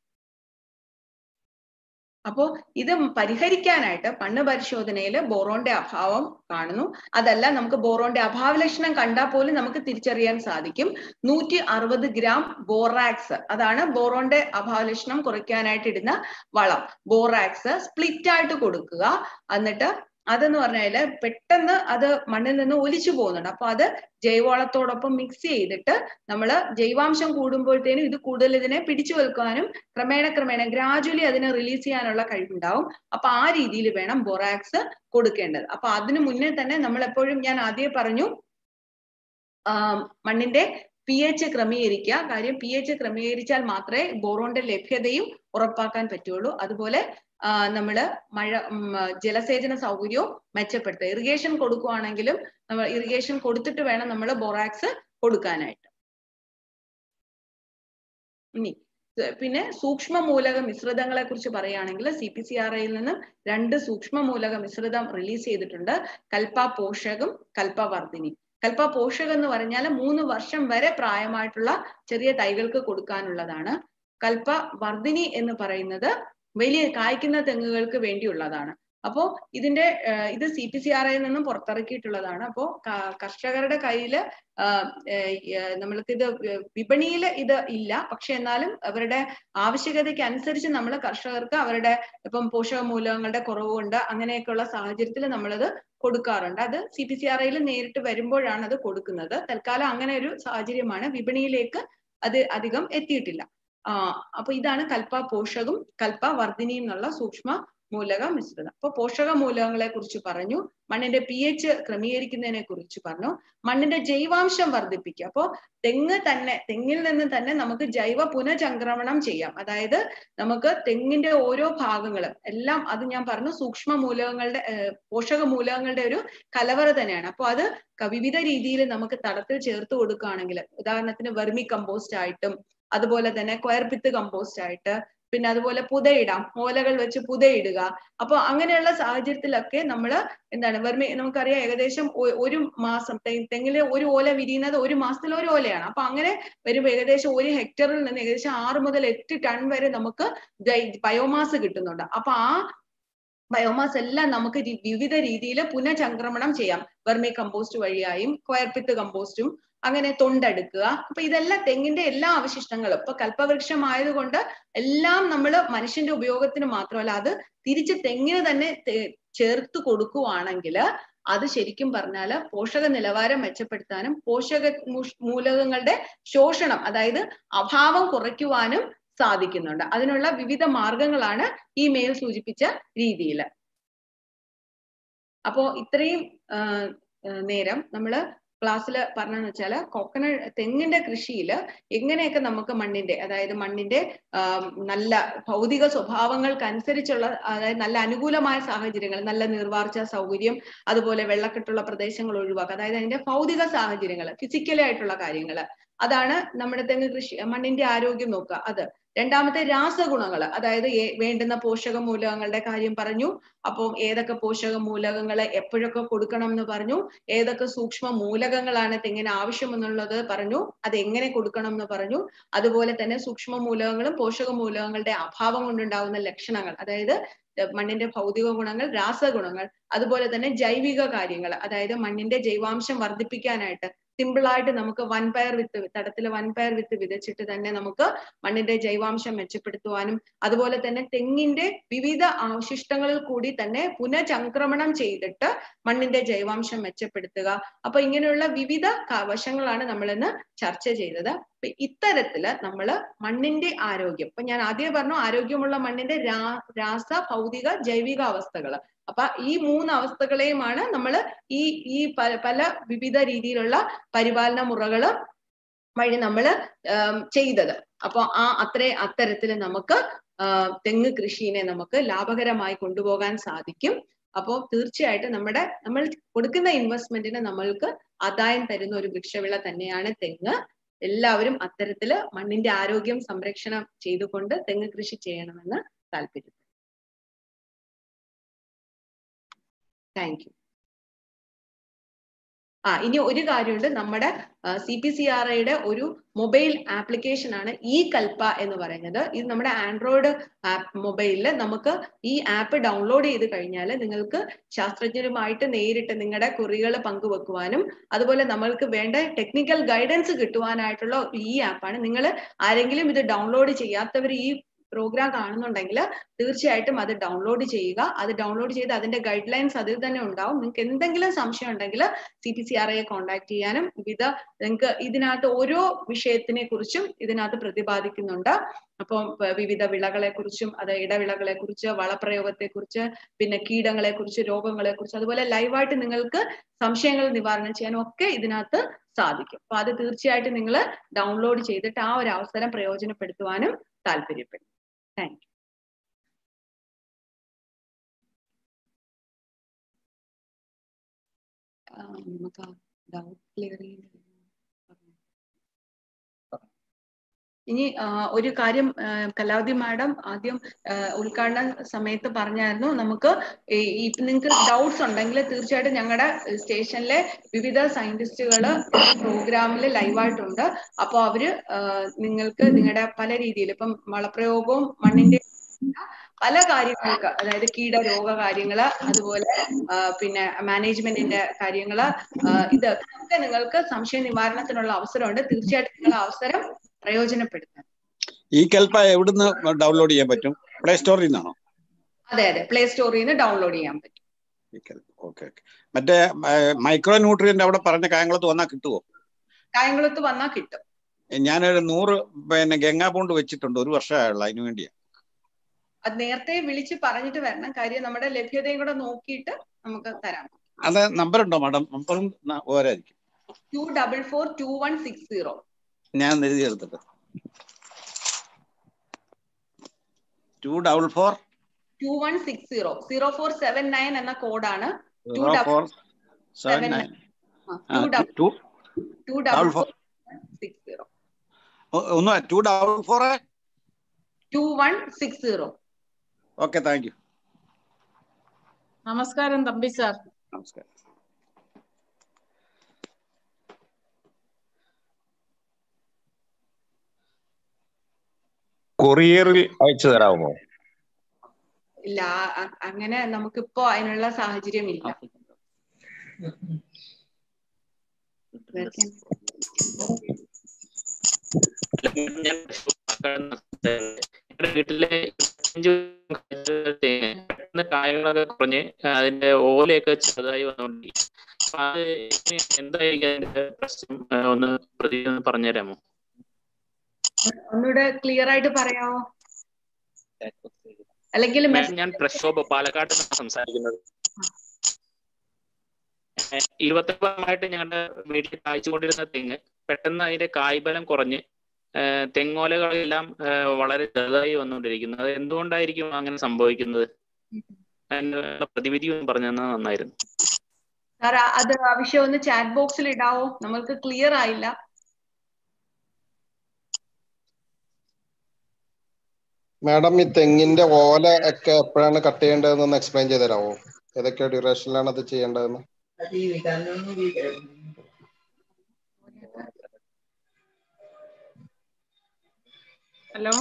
അപ്പോ ഇത് പരിഹരിക്കാനായിട്ട് മണ്ണ് പരിശോധനയിൽ ബോറോന്റെ അഭാവം കാണുന്നു അതല്ല നമുക്ക് ബോറോന്റെ അഭാവ ലക്ഷണം കണ്ടാൽ പോലും നമുക്ക് തിരിച്ചറിയാൻ സാധിക്കും നൂറ്റി അറുപത് ഗ്രാം ബോറാക്സ് അതാണ് ബോറോന്റെ അഭാവ ലക്ഷണം കുറയ്ക്കാനായിട്ട് ഇടുന്ന വളം ബോറാക്സ് സ്പ്ലിറ്റ് ആയിട്ട് കൊടുക്കുക എന്നിട്ട് അതെന്ന് പറഞ്ഞാല് പെട്ടെന്ന് അത് മണ്ണിൽ നിന്ന് ഒലിച്ചു പോകുന്നുണ്ട് അപ്പൊ അത് ജൈവവളത്തോടൊപ്പം മിക്സ് ചെയ്തിട്ട് നമ്മൾ ജൈവാംശം കൂടുമ്പോഴത്തേനും ഇത് കൂടുതൽ ഇതിനെ പിടിച്ചു വെക്കാനും ക്രമേണ ക്രമേണ ഗ്രാജുവലി അതിനെ റിലീസ് ചെയ്യാനുള്ള കഴിവുണ്ടാവും അപ്പൊ ആ രീതിയിൽ വേണം ബൊറാക്സ് കൊടുക്കേണ്ടത് അപ്പൊ അതിനു മുന്നേ തന്നെ നമ്മൾ എപ്പോഴും ഞാൻ ആദ്യം പറഞ്ഞു മണ്ണിന്റെ പി എച്ച് ക്രമീകരിക്കുക കാര്യം പി എച്ച് ക്രമീകരിച്ചാൽ മാത്രമേ ബോറോന്റെ ലഭ്യതയും ഉറപ്പാക്കാൻ പറ്റുള്ളൂ അതുപോലെ നമ്മള് മഴ ജലസേചന സൗകര്യവും മെച്ചപ്പെടുത്തുക ഇറിഗേഷൻ കൊടുക്കുവാണെങ്കിലും നമ്മൾ ഇറിഗേഷൻ കൊടുത്തിട്ട് വേണം നമ്മൾ ബൊറാക്സ് കൊടുക്കാനായിട്ട് ഇനി പിന്നെ സൂക്ഷ്മ മൂലക മിശ്രിതങ്ങളെ കുറിച്ച് പറയുകയാണെങ്കിൽ സി പി സി ആർ ഐയിൽ നിന്നും രണ്ട് സൂക്ഷ്മ മൂലക മിശ്രിതം റിലീസ് ചെയ്തിട്ടുണ്ട് കൽപ്പ പോഷകം കൽപ്പ വർദ്ധിനി കൽപ്പ പോഷകം എന്ന് പറഞ്ഞാൽ മൂന്ന് വർഷം വരെ പ്രായമായിട്ടുള്ള ചെറിയ തൈകൾക്ക് കൊടുക്കാനുള്ളതാണ് കൽപ്പ വർദ്ധിനി എന്ന് പറയുന്നത് വലിയ കായ്ക്കുന്ന തെങ്ങുകൾക്ക് വേണ്ടിയുള്ളതാണ് അപ്പോ ഇതിന്റെ ഇത് സി പി സി ആർ ഐയിൽ നിന്നും പുറത്തിറക്കിയിട്ടുള്ളതാണ് അപ്പോ കർഷകരുടെ കയ്യിൽ നമ്മൾക്ക് ഇത് വിപണിയിൽ ഇത് ഇല്ല പക്ഷെ എന്നാലും അവരുടെ ആവശ്യകതയ്ക്ക് അനുസരിച്ച് നമ്മൾ കർഷകർക്ക് അവരുടെ ഇപ്പം പോഷക മൂലകങ്ങളുടെ കുറവ് കൊണ്ട് അങ്ങനെയൊക്കെയുള്ള സാഹചര്യത്തിൽ നമ്മളത് കൊടുക്കാറുണ്ട് അത് സി പി സി ആർ ഐയിൽ നേരിട്ട് വരുമ്പോഴാണ് അത് കൊടുക്കുന്നത് തൽക്കാലം അങ്ങനെ ഒരു സാഹചര്യമാണ് വിപണിയിലേക്ക് അത് അധികം എത്തിയിട്ടില്ല ആ അപ്പൊ ഇതാണ് കൽപ്പ പോഷകം കൽപ്പ വർദ്ധിനിയും എന്നുള്ള സൂക്ഷ്മ മൂലക മിശ്രിതം അപ്പൊ പോഷക മൂലകങ്ങളെ കുറിച്ച് പറഞ്ഞു മണ്ണിന്റെ പി എച്ച് ക്രമീകരിക്കുന്നതിനെ കുറിച്ച് പറഞ്ഞു മണ്ണിന്റെ ജൈവാംശം വർദ്ധിപ്പിക്കുക അപ്പോ തെങ്ങ് തന്നെ തെങ്ങിൽ നിന്ന് തന്നെ നമുക്ക് ജൈവ പുനഃചംക്രമണം ചെയ്യാം അതായത് നമുക്ക് തെങ്ങിന്റെ ഓരോ ഭാഗങ്ങളും എല്ലാം അത് ഞാൻ പറഞ്ഞു സൂക്ഷ്മ മൂലകങ്ങളുടെ പോഷക മൂലകങ്ങളുടെ ഒരു കലവറ തന്നെയാണ് അപ്പൊ അത് വിവിധ രീതിയിൽ നമുക്ക് തടത്തിൽ ചേർത്ത് കൊടുക്കുകയാണെങ്കിൽ ഉദാഹരണത്തിന് വെർമി കമ്പോസ്റ്റ് ആയിട്ടും അതുപോലെ തന്നെ കൊയർപിത്ത് കമ്പോസ്റ്റ് ആയിട്ട് പിന്നെ അതുപോലെ പുതയിടാം ഓലകൾ വെച്ച് പുതയിടുക അപ്പൊ അങ്ങനെയുള്ള സാഹചര്യത്തിലൊക്കെ നമ്മൾ എന്താണ് വെർമി നമുക്കറിയാം ഏകദേശം ഒരു മാസം തെങ്ങില് ഒരു ഓല വിരിയുന്നത് ഒരു മാസത്തിൽ ഒരു ഓലയാണ് അപ്പൊ അങ്ങനെ വരുമ്പോൾ ഏകദേശം ഒരു ഹെക്ടറിൽ നിന്ന് ഏകദേശം ആറ് മുതൽ എട്ട് ടൺ വരെ നമുക്ക് ബയോമാസ് കിട്ടുന്നുണ്ട് അപ്പൊ ആ ബയോമാസ് എല്ലാം നമുക്ക് വിവിധ രീതിയിൽ പുനഃചംക്രമണം ചെയ്യാം വെർമി കമ്പോസ്റ്റ് വഴിയായും കൊയർപിത്ത് കമ്പോസ്റ്റും അങ്ങനെ തൊണ്ടെടുക്കുക അപ്പൊ ഇതെല്ലാം തെങ്ങിന്റെ എല്ലാ അവശിഷ്ടങ്ങളും ഇപ്പൊ കൽപ്പവൃക്ഷമായതുകൊണ്ട് എല്ലാം നമ്മൾ മനുഷ്യന്റെ ഉപയോഗത്തിന് മാത്രമല്ല അത് തിരിച്ച് തെങ്ങിന് തന്നെ ചേർത്ത് കൊടുക്കുവാണെങ്കിൽ അത് ശരിക്കും പറഞ്ഞാല് പോഷക നിലവാരം മെച്ചപ്പെടുത്താനും പോഷക മൂലകങ്ങളുടെ ശോഷണം അതായത് അഭാവം കുറയ്ക്കുവാനും സാധിക്കുന്നുണ്ട് അതിനുള്ള വിവിധ മാർഗങ്ങളാണ് ഈ മേൽ സൂചിപ്പിച്ച രീതിയിൽ അപ്പോ ഇത്രയും നേരം നമ്മള് ക്ലാസ്സിൽ പറഞ്ഞെന്ന് വെച്ചാൽ കോക്കനട്ട് തെങ്ങിന്റെ കൃഷിയിൽ എങ്ങനെയൊക്കെ നമുക്ക് മണ്ണിന്റെ അതായത് മണ്ണിന്റെ നല്ല ഭൗതിക സ്വഭാവങ്ങൾക്കനുസരിച്ചുള്ള അതായത് നല്ല അനുകൂലമായ സാഹചര്യങ്ങൾ നല്ല നീർവാർച്ച സൗകര്യം അതുപോലെ വെള്ളക്കെട്ടുള്ള പ്രദേശങ്ങൾ ഒഴിവാക്കുക അതായത് അതിന്റെ ഭൗതിക സാഹചര്യങ്ങൾ ഫിസിക്കലി ആയിട്ടുള്ള കാര്യങ്ങൾ അതാണ് നമ്മുടെ തെങ്ങ് കൃഷി മണ്ണിന്റെ ആരോഗ്യം നോക്കുക അത് രണ്ടാമത്തെ രാസഗുണങ്ങൾ അതായത് വേണ്ടുന്ന പോഷക മൂലകങ്ങളുടെ കാര്യം പറഞ്ഞു അപ്പോൾ ഏതൊക്കെ പോഷക മൂലകങ്ങളെ എപ്പോഴൊക്കെ കൊടുക്കണം എന്ന് പറഞ്ഞു ഏതൊക്കെ സൂക്ഷ്മ മൂലകങ്ങളാണ് തെങ്ങിന് ആവശ്യമെന്നുള്ളത് പറഞ്ഞു അത് എങ്ങനെ കൊടുക്കണം എന്ന് പറഞ്ഞു അതുപോലെ തന്നെ സൂക്ഷ്മ മൂലകങ്ങളും പോഷക മൂലകങ്ങളുടെ അഭാവം കൊണ്ടുണ്ടാകുന്ന ലക്ഷണങ്ങൾ അതായത് മണ്ണിന്റെ ഭൗതിക ഗുണങ്ങൾ രാസഗുണങ്ങൾ അതുപോലെ തന്നെ ജൈവിക കാര്യങ്ങൾ അതായത് മണ്ണിന്റെ ജൈവാംശം വർദ്ധിപ്പിക്കാനായിട്ട് സിമ്പിൾ ആയിട്ട് നമുക്ക് വൻപയർ വിത്ത് തടത്തിലെ വൻപയർ വിത്ത് വിതച്ചിട്ട് തന്നെ നമുക്ക് മണ്ണിന്റെ ജൈവാംശം മെച്ചപ്പെടുത്തുവാനും അതുപോലെ തന്നെ തെങ്ങിന്റെ വിവിധ അവശിഷ്ടങ്ങളിൽ കൂടി തന്നെ പുനഃചംക്രമണം ചെയ്തിട്ട് മണ്ണിന്റെ ജൈവാംശം മെച്ചപ്പെടുത്തുക അപ്പൊ ഇങ്ങനെയുള്ള വിവിധ വശങ്ങളാണ് നമ്മൾ ഇന്ന് ചർച്ച ചെയ്തത് അപ്പൊ ഇത്തരത്തില് നമ്മള് മണ്ണിന്റെ ആരോഗ്യം ഇപ്പൊ ഞാൻ ആദ്യം പറഞ്ഞു ആരോഗ്യമുള്ള മണ്ണിന്റെ രാ രാസ ഭൗതിക ജൈവിക അവസ്ഥകൾ അപ്പൊ ഈ മൂന്ന് അവസ്ഥകളെയുമാണ് നമ്മൾ ഈ ഈ പല പല വിവിധ രീതിയിലുള്ള പരിപാലന മുറകൾ വഴി നമ്മൾ ചെയ്തത് അപ്പൊ ആ അത്രേ അത്തരത്തിൽ നമുക്ക് തെങ്ങ് കൃഷിയെ നമുക്ക് ലാഭകരമായി കൊണ്ടുപോകാൻ സാധിക്കും അപ്പോൾ തീർച്ചയായിട്ടും നമ്മുടെ നമ്മൾ കൊടുക്കുന്ന ഇൻവെസ്റ്റ്മെന്റിന് നമ്മൾക്ക് ആദായം തരുന്ന ഒരു വൃക്ഷവിള തന്നെയാണ് തെങ്ങ് എല്ലാവരും അത്തരത്തില് മണ്ണിന്റെ ആരോഗ്യം സംരക്ഷണം ചെയ്തുകൊണ്ട് തെങ്ങ് കൃഷി ചെയ്യണമെന്ന് താല്പര്യം താങ്ക് യു ആ ഇനി ഒരു കാര്യമുണ്ട് നമ്മുടെ സി പി സി ആർ ഐയുടെ ഒരു മൊബൈൽ ആപ്ലിക്കേഷൻ ആണ് ഈ കൽപ്പ എന്ന് പറയുന്നത് ഇത് നമ്മുടെ ആൻഡ്രോയിഡ് ആപ്പ് മൊബൈലിൽ നമുക്ക് ഈ ആപ്പ് ഡൗൺലോഡ് ചെയ്ത് കഴിഞ്ഞാൽ നിങ്ങൾക്ക് ശാസ്ത്രജ്ഞരുമായിട്ട് നേരിട്ട് നിങ്ങളുടെ കുറികൾ പങ്കുവെക്കുവാനും അതുപോലെ നമ്മൾക്ക് വേണ്ട ടെക്നിക്കൽ ഗൈഡൻസ് കിട്ടുവാനായിട്ടുള്ള ഈ ആപ്പാണ് നിങ്ങൾ ആരെങ്കിലും ഇത് ഡൗൺലോഡ് ചെയ്യാത്തവർ ഈ പ്രോഗ്രാം കാണുന്നുണ്ടെങ്കിൽ തീർച്ചയായിട്ടും അത് ഡൗൺലോഡ് ചെയ്യുക അത് ഡൗൺലോഡ് ചെയ്ത് അതിന്റെ ഗൈഡ് ലൈൻസ് അതിൽ തന്നെ ഉണ്ടാവും നിങ്ങൾക്ക് എന്തെങ്കിലും സംശയം ഉണ്ടെങ്കിൽ സി പി സി ആർ ഐയെ കോൺടാക്ട് ചെയ്യാനും വിവിധ നിങ്ങൾക്ക് ഇതിനകത്ത് ഓരോ വിഷയത്തിനെ കുറിച്ചും ഇതിനകത്ത് പ്രതിപാദിക്കുന്നുണ്ട് അപ്പം വിവിധ വിളകളെ കുറിച്ചും അത് ഇടവിളകളെ കുറിച്ച് വളപ്രയോഗത്തെ കുറിച്ച് പിന്നെ കീടങ്ങളെ കുറിച്ച് രോഗങ്ങളെ കുറിച്ച് അതുപോലെ ലൈവായിട്ട് നിങ്ങൾക്ക് സംശയങ്ങൾ നിവാരണം ചെയ്യാനും ഒക്കെ ഇതിനകത്ത് സാധിക്കും അപ്പൊ അത് തീർച്ചയായിട്ടും നിങ്ങൾ ഡൗൺലോഡ് ചെയ്തിട്ട് ആ ഒരു അവസരം പ്രയോജനപ്പെടുത്തുവാനും താല്പര്യപ്പെടും താങ്ക് യു നമുക്ക് ഡൗട്ട് ക്ലിയർ ഇനി ഒരു കാര്യം കലാവതി മാഡം ആദ്യം ഉദ്ഘാടന സമയത്ത് പറഞ്ഞായിരുന്നു നമുക്ക് ഈ നിങ്ങൾക്ക് ഡൗട്ട്സ് ഉണ്ടെങ്കിൽ തീർച്ചയായിട്ടും ഞങ്ങളുടെ സ്റ്റേഷനിലെ വിവിധ സയന്റിസ്റ്റുകൾ പ്രോഗ്രാമിൽ ലൈവായിട്ടുണ്ട് അപ്പോൾ അവര് നിങ്ങൾക്ക് നിങ്ങളുടെ പല രീതിയിൽ ഇപ്പം വളപ്രയോഗവും മണ്ണിന്റെ പല കാര്യങ്ങൾക്ക് അതായത് കീടരോഗ കാര്യങ്ങള് അതുപോലെ പിന്നെ മാനേജ്മെന്റിന്റെ കാര്യങ്ങള് ഇതൊക്കെ നിങ്ങൾക്ക് സംശയ നിവാരണത്തിനുള്ള അവസരമുണ്ട് തീർച്ചയായിട്ടും നിങ്ങൾ അവസരം പ്രയോജനപ്പെടുത്താം ഈ കൽപ്പ എവിടുന്ന് ഡൗൺലോഡ് ചെയ്യാൻ പറ്റും പ്ലേ സ്റ്റോറിൽ നിന്നാണോ അതെ അതെ പ്ലേ സ്റ്റോറിൽ നിന്ന് ഡൗൺലോഡ് ചെയ്യാൻ പറ്റും ഓക്കെ ഓക്കെ മറ്റേ മൈക്രോ ന്യൂട്രിയന്റ് അവിടെ പറഞ്ഞ കായംകുളത്ത് വന്നാൽ കിട്ടുമോ കായംകുളത്ത് വന്നാൽ കിട്ടും ഞാനൊരു നൂറ് പിന്നെ ഗംഗാ പോണ്ട് വെച്ചിട്ടുണ്ട് ഒരു വർഷമായുള്ള അതിനു വേണ്ടിയാ അത് നേരത്തെ വിളിച്ച് പറഞ്ഞിട്ട് വരണം കാര്യം നമ്മുടെ ലഭ്യതയും കൂടെ നോക്കിയിട്ട് നമുക്ക് തരാം അത് നമ്പർ ഉണ്ടോ മാഡം നമ്പറും ന- പോരായിരിക്കും two double four two one six zero ഞാൻ ഒന്ന് എഴുതി എടുത്തിട്ട് two double four two one six zero zero four seven nine എന്ന കോഡാണ് Two zero double four seven seven nine two double two two double double ഫോർ four. Six zero ഒന്ന് two double four two one six zero okay thank you നമസ്കാരം Thampi sir നമസ്കാരം കൊറിയറിൽ അയച്ചു തരാമോ ഇല്ല ആ- ആ- അങ്ങനെ നമുക്കിപ്പോ അതിനുള്ള സാഹചര്യം ഇല്ല ഞാൻ ഞങ്ങളുടെ വീട്ടിലെ അഞ്ച് പെട്ടെന്ന് കായകളൊക്കെ കുറഞ്ഞ് അതിന്റെ ഓലയൊക്കെ ചെറുതായി വന്നുകൊണ്ടിരിക്കും അപ്പൊ അത് ഇനി എന്തായിരിക്കും അതിന്റെ പ്രശ്നം ആ, ഒന്ന് പ്രതി ഒന്ന് പറഞ്ഞുതരാമോ ഒന്നുകൂടെ ക്ലിയർ ആയിട്ട് പറയാമോ അല്ലെങ്കിൽ മാം ഞാൻ പ്രക്ഷോഭ പാലക്കാട് നിന്നാണ് സംസാരിക്കുന്നത് ഏഹ് ഇരുപത്തൊമ്പതായിട്ട് ഞങ്ങളുടെ വീട്ടിൽ കായ്ച്ചുകൊണ്ടിരുന്ന തെങ്ങ് പെട്ടെന്ന് അതിന്റെ കായ്ബലം കുറഞ്ഞ് ഏഹ് തെങ്ങോലകളെല്ലാം ഏഹ് വളരെ ചെറുതായി വന്നുകൊണ്ടിരിക്കുന്നു അത് എന്തുകൊണ്ടായിരിക്കും അങ്ങനെ സംഭവിക്കുന്നത് അതിനുള്ള പ്രതിവിധി ഒന്ന് പറഞ്ഞു തന്നാൽ നന്നായിരുന്നു സാർ അത് ആ വിഷയം ഒന്ന് ചാറ്റ് ബോക്സിൽ ഇടാവോ നമ്മൾക്ക് ക്ലിയർ ആയില്ല മാഡം ഈ തെങ്ങിന്റെ ഓല ഒക്കെ എപ്പോഴാണ് കട്ട് ചെയ്യേണ്ടതെന്ന് ഒന്ന് എക്സ്പ്ലെയിൻ ചെയ്ത് തരാമോ ഏതൊക്കെ ഡ്യൂറേഷനിലാണ് അത് ചെയ്യേണ്ടതെന്ന് ഹലോ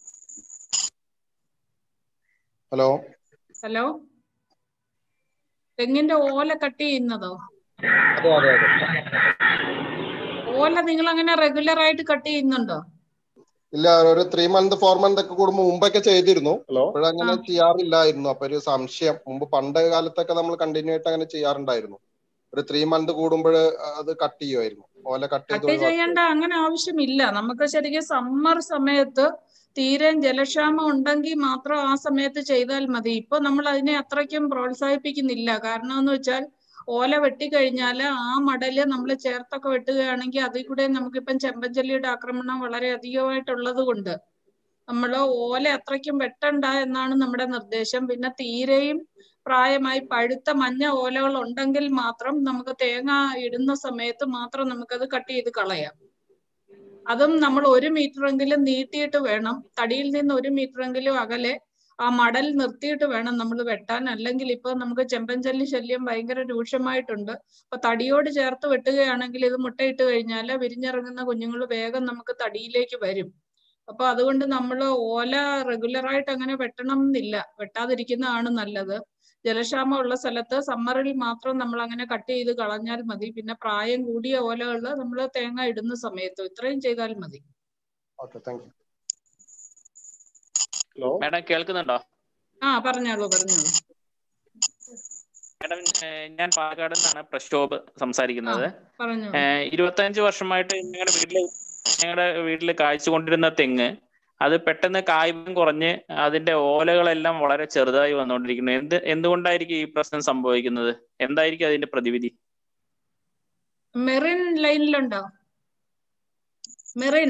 ഹലോ ഹലോ തെങ്ങിന്റെ ഓല കട്ട് ചെയ്യുന്നതോ അതെ അതെ അതെ ഓല നിങ്ങൾ അങ്ങനെ റെഗുലർ ആയിട്ട് കട്ട് ചെയ്യുന്നുണ്ടോ ഇല്ല ഒരു ത്രീ മന്ത് ഫോർ മന്ത് ഒക്കെ കൂടുമ്പോൾ മുമ്പൊക്കെ ചെയ്തിരുന്നു ഹലോ ഇപ്പോഴങ്ങനെ ആ. ചെയ്യാറില്ലായിരുന്നു അപ്പൊ ഒരു സംശയം മുമ്പ് പണ്ട് കാലത്തൊക്കെ നമ്മൾ കണ്ടിന്യൂ ആയിട്ട് അങ്ങനെ ചെയ്യാറുണ്ടായിരുന്നു ഒരു ത്രീ മന്ത് കൂടുമ്പോൾ അത് കട്ട് ചെയ്യുമായിരുന്നു ഓല കട്ട് ചെയ്ത് കട്ട് ചെയ്യേണ്ട അങ്ങനെ ആവശ്യമില്ല നമുക്ക് ശരിക്കും സമ്മർ സമയത്ത് തീരെ ജലക്ഷാമം ഉണ്ടെങ്കിൽ മാത്രം ആ സമയത്ത് ചെയ്താൽ മതി ഇപ്പൊ നമ്മൾ അതിനെ അത്രയ്ക്കും പ്രോത്സാഹിപ്പിക്കുന്നില്ല കാരണം എന്ന് വെച്ചാൽ ഓല വെട്ടിക്കഴിഞ്ഞാൽ ആ മടല് നമ്മൾ ചേർത്തൊക്കെ വെട്ടുകയാണെങ്കിൽ അതിൽ കൂടെ നമുക്കിപ്പം ചെമ്പഞ്ചല്ലിയുടെ ആക്രമണം വളരെ അധികമായിട്ടുള്ളത് കൊണ്ട് നമ്മൾ ഓല അത്രയ്ക്കും വെട്ടണ്ട എന്നാണ് നമ്മുടെ നിർദ്ദേശം പിന്നെ തീരെയും പ്രായമായി പഴുത്ത മഞ്ഞ ഓലകൾ ഉണ്ടെങ്കിൽ മാത്രം നമുക്ക് തേങ്ങ ഇടുന്ന സമയത്ത് മാത്രം നമുക്കത് കട്ട് ചെയ്ത് കളയാം അതും നമ്മൾ ഒരു മീറ്ററെങ്കിലും നീട്ടിയിട്ട് വേണം തടിയിൽ നിന്ന് ഒരു മീറ്ററെങ്കിലും അകലെ ആ മടൽ നിർത്തിയിട്ട് വേണം നമ്മൾ വെട്ടാൻ അല്ലെങ്കിൽ ഇപ്പൊ നമുക്ക് ചെമ്പൻചല്ലി ശല്യം ഭയങ്കര രൂക്ഷമായിട്ടുണ്ട് അപ്പൊ തടിയോട് ചേർത്ത് വെട്ടുകയാണെങ്കിൽ ഇത് മുട്ടയിട്ട് കഴിഞ്ഞാൽ വിരിഞ്ഞിറങ്ങുന്ന കുഞ്ഞുങ്ങൾ വേഗം നമുക്ക് തടിയിലേക്ക് വരും അപ്പൊ അതുകൊണ്ട് നമ്മൾ ഓല റെഗുലർ ആയിട്ട് അങ്ങനെ വെട്ടണം എന്നില്ല വെട്ടാതിരിക്കുന്നതാണ് നല്ലത് ജലക്ഷാമം ഉള്ള സ്ഥലത്ത് സമ്മറിൽ മാത്രം നമ്മൾ അങ്ങനെ കട്ട് ചെയ്ത് കളഞ്ഞാൽ മതി പിന്നെ പ്രായം കൂടിയ ഓലകളിൽ നമ്മൾ തേങ്ങ ഇടുന്ന സമയത്ത് ഇത്രയും ചെയ്താൽ മതി okay thank you hello madam കേൾക്കുന്നുണ്ടോ ആ പറഞ്ഞോളൂ പറഞ്ഞോളൂ മാഡം ഏഹ് ഞാൻ പാലക്കാട് നിന്നാണ് പ്രക്ഷോഭ് സംസാരിക്കുന്നത് പറഞ്ഞോളൂ ഏഹ് ഇരുപത്തഞ്ച് വർഷമായിട്ട് ഞങ്ങളുടെ വീട്ടില് ഞങ്ങളുടെ വീട്ടിൽ കായ്ച്ചുകൊണ്ടിരുന്ന തെങ്ങ് അത് പെട്ടെന്ന് കായ്ബലം കുറഞ്ഞ് അതിന്റെ ഓലകളെല്ലാം വളരെ ചെറുതായി വന്നുകൊണ്ടിരിക്കുന്നു എന്ത് എന്തുകൊണ്ടായിരിക്കും ഈ പ്രശ്നം സംഭവിക്കുന്നത് എന്തായിരിക്കും അതിന്റെ പ്രതിവിധി മെറിൻ ലൈനിലുണ്ടോ മെറിൻ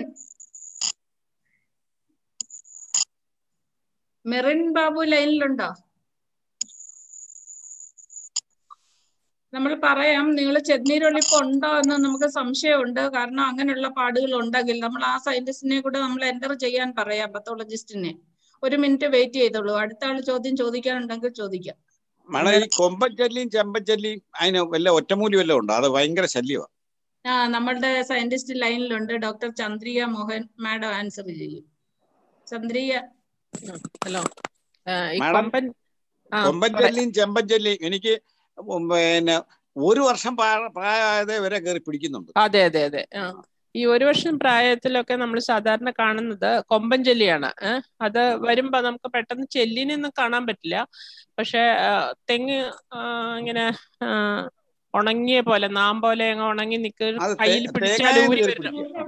മെറിൻ ബാബു ലൈനിലുണ്ടോ നമ്മൾ പറയാം നിങ്ങൾ ചെന്നീരൊളിപ്പ് ഉണ്ടോ എന്ന് നമുക്ക് സംശയമുണ്ട് കാരണം അങ്ങനെയുള്ള പാടുകൾ ഉണ്ടെങ്കിൽ നമ്മൾ ആ സയന്റിസ്റ്റിനെ കൂടെ നമ്മൾ എൻ്റർ ചെയ്യാൻ പറയാം പത്തോളജിസ്റ്റിനെ ഒരു മിനിറ്റ് വെയിറ്റ് ചെയ്തോളൂ അടുത്ത ആൾ ചോദ്യം ചോദിക്കാനുണ്ടെങ്കിൽ ചോദിക്കാം മാഡം ഈ കൊമ്പൻചല്ലിയും ചെമ്പൻചല്ലിയും അതിന് വല്ല ഒറ്റമൂലി വല്ലതും ഉണ്ടോ അത് ഭയങ്കര ശല്യമാണ് ആ നമ്മളുടെ സയന്റിസ്റ്റ് ലൈനിലുണ്ട് doctor Chandrika Mohan madam answer ചെയ്യും ചന്ദ്രിക ഹലോ ആ, ഈ മാഡം, കൊമ്പൻ ആ പറ- കൊമ്പൻചല്ലിയും ചെമ്പൻചല്ലിയും എനിക്ക് പിന്നെ ഒരു വർഷം പ്രായ- പ്രായമായതേ വരെ കയറി പിടിക്കുന്നുണ്ട് അതെ അതെ അതെ ആ. ഈ ഒരു വർഷം പ്രായത്തിലൊക്കെ നമ്മൾ സാധാരണ കാണുന്നത് കൊമ്പൻ ചെല്ലിയാണ് ഏഹ് അത് വരുമ്പോ നമുക്ക് പെട്ടെന്ന് ചെല്ലിനൊന്നും കാണാൻ പറ്റില്ല പക്ഷെ ആ, തെങ്ങ് ആ, ഇങ്ങനെ ആ, ഉണങ്ങിയ പോലെ നാം പോലെ അങ്ങ് ഉണങ്ങി നിൽക്കുക അത് കയ്യിൽ തേ- പിടിച്ചാൽ തേങ്ങയിൽ ഊരി കയറി വരണം പിടിക്കും ആ, ആ.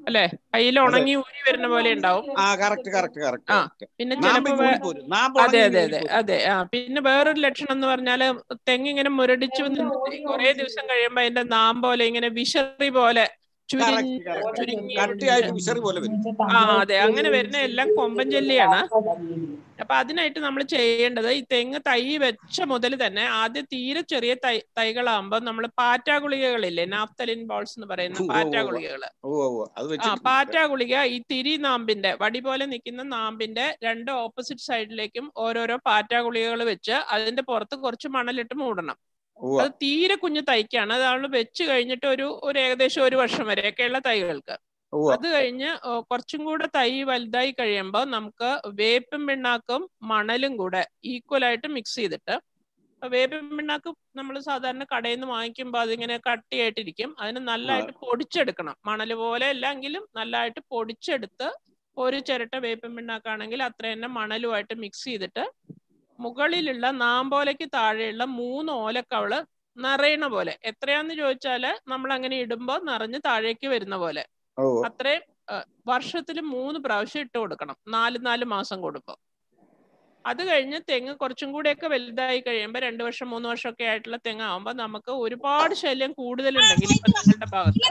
അല്ലെ കയ്യിൽ ഉണങ്ങി ഊരി വരുന്ന പോലെ ഉണ്ടാവും ആ കറക്റ്റ് കറക്റ്റ് കറക്റ്റ് ആ കറക്റ്റ് പിന്നെ നാമ്പ് ചിലപ്പോ വേ- ഊരിപ്പോരും നാമ്പ് അതെ ഉണങ്ങി അതെ അതെ ഊരിപ്പോരും അതെ ആ പിന്നെ വേറൊരു ലക്ഷണം എന്ന് പറഞ്ഞാല് തെങ്ങ് ഇങ്ങനെ മുരടിച്ചു നിന്നിട്ട് കുറെ ദിവസം കഴിയുമ്പോ അതിന്റെ നാം പോലെ ഇങ്ങനെ വിശറി പോലെ കറക്റ്റ് ചുരുങ്ങി കറക്റ്റ് ചുരുങ്ങി കട്ടിയായിട്ട് വിശറി പോലെ വരും ആ അതെ അങ്ങനെ വരുന്ന എല്ലാം കൊമ്പൻ ചെല്ലിയാണ് അപ്പൊ അതിനായിട്ട് നമ്മൾ ചെയ്യേണ്ടത് ഈ തെങ്ങ് തൈ വെച്ച മുതൽ തന്നെ ആദ്യം തീരെ ചെറിയ തൈ തൈകളാകുമ്പോൾ നമ്മൾ പാറ്റാ ഗുളികകളില്ലേ നാഫ്തലിൻ ബോൾസ് എന്ന് പറയുന്ന ഉവ്വ് പാറ്റാ ഉവ്വ് ഗുളികകൾ ഓ ഓ അത് ആ വെച്ചിട്ടുണ്ട് പാറ്റാ ഗുളിക ഈ തിരി നാമ്പിന്റെ വടി പോലെ നിൽക്കുന്ന നാമ്പിന്റെ രണ്ട് ഓപ്പോസിറ്റ് സൈഡിലേക്കും ഓരോരോ പാറ്റാ ഗുളികകൾ വെച്ച് അതിന്റെ പുറത്ത് കുറച്ച് മണലിട്ട് മൂടണം ഉവ്വ് അത് തീരെ കുഞ്ഞു തൈക്കാണ് അത് നമ്മൾ വെച്ച് കഴിഞ്ഞിട്ട് ഒരു ഒരു ഏകദേശം ഒരു വർഷം വരെയൊക്കെയുള്ള തൈകൾക്ക് ഉവ്വ് അത് കഴിഞ്ഞ് ഓ, കുറച്ചും കൂടെ തൈ വലുതായി കഴിയുമ്പോൾ നമുക്ക് വേപ്പും പിണ്ണാക്കും മണലും കൂടെ ഈക്വൽ ആയിട്ട് മിക്സ് ചെയ്തിട്ട് അപ്പൊ വേപ്പും പിണ്ണാക്ക് നമ്മൾ സാധാരണ കടയിൽ നിന്ന് വാങ്ങിക്കുമ്പോൾ അതിങ്ങനെ കട്ടിയായിട്ടിരിക്കും അതിന് നല്ലതായിട്ട് പൊടിച്ചെടുക്കണം മണൽ പോലെ അല്ലെങ്കിലും നല്ലതായിട്ട് പൊടിച്ചെടുത്ത് ഒരു ചിരട്ട വേപ്പും പിണ്ണാക്കാണെങ്കിൽ അത്ര തന്നെ മണലുമായിട്ട് മിക്സ് ചെയ്തിട്ട് മുകളിലുള്ള നാമ്പോലയ്ക്ക് താഴെയുള്ള മൂന്ന് ഓലക്കവള് നിറയണ പോലെ എത്രയാന്ന് ചോദിച്ചാല് നമ്മൾ അങ്ങനെ ഇടുമ്പോൾ നിറഞ്ഞ് താഴേക്ക് വരുന്ന പോലെ ഉവ്വ് അത്രയും വർഷത്തിൽ മൂന്ന് പ്രാവശ്യം ഇട്ട് കൊടുക്കണം നാല് നാല് മാസം കൂടുമ്പോൾ അത് കഴിഞ്ഞ് തെങ്ങ് കുറച്ചും കൂടെയൊക്കെ വലുതായി കഴിയുമ്പോൾ രണ്ട് വർഷം മൂന്ന് വർഷം ഒക്കെ ആയിട്ടുള്ള തെങ്ങ് ആവുമ്പോൾ നമുക്ക് ഒരുപാട് ശല്യം കൂടുതലുണ്ടെങ്കിൽ ഇപ്പൊ നിങ്ങളുടെ ഭാഗത്ത്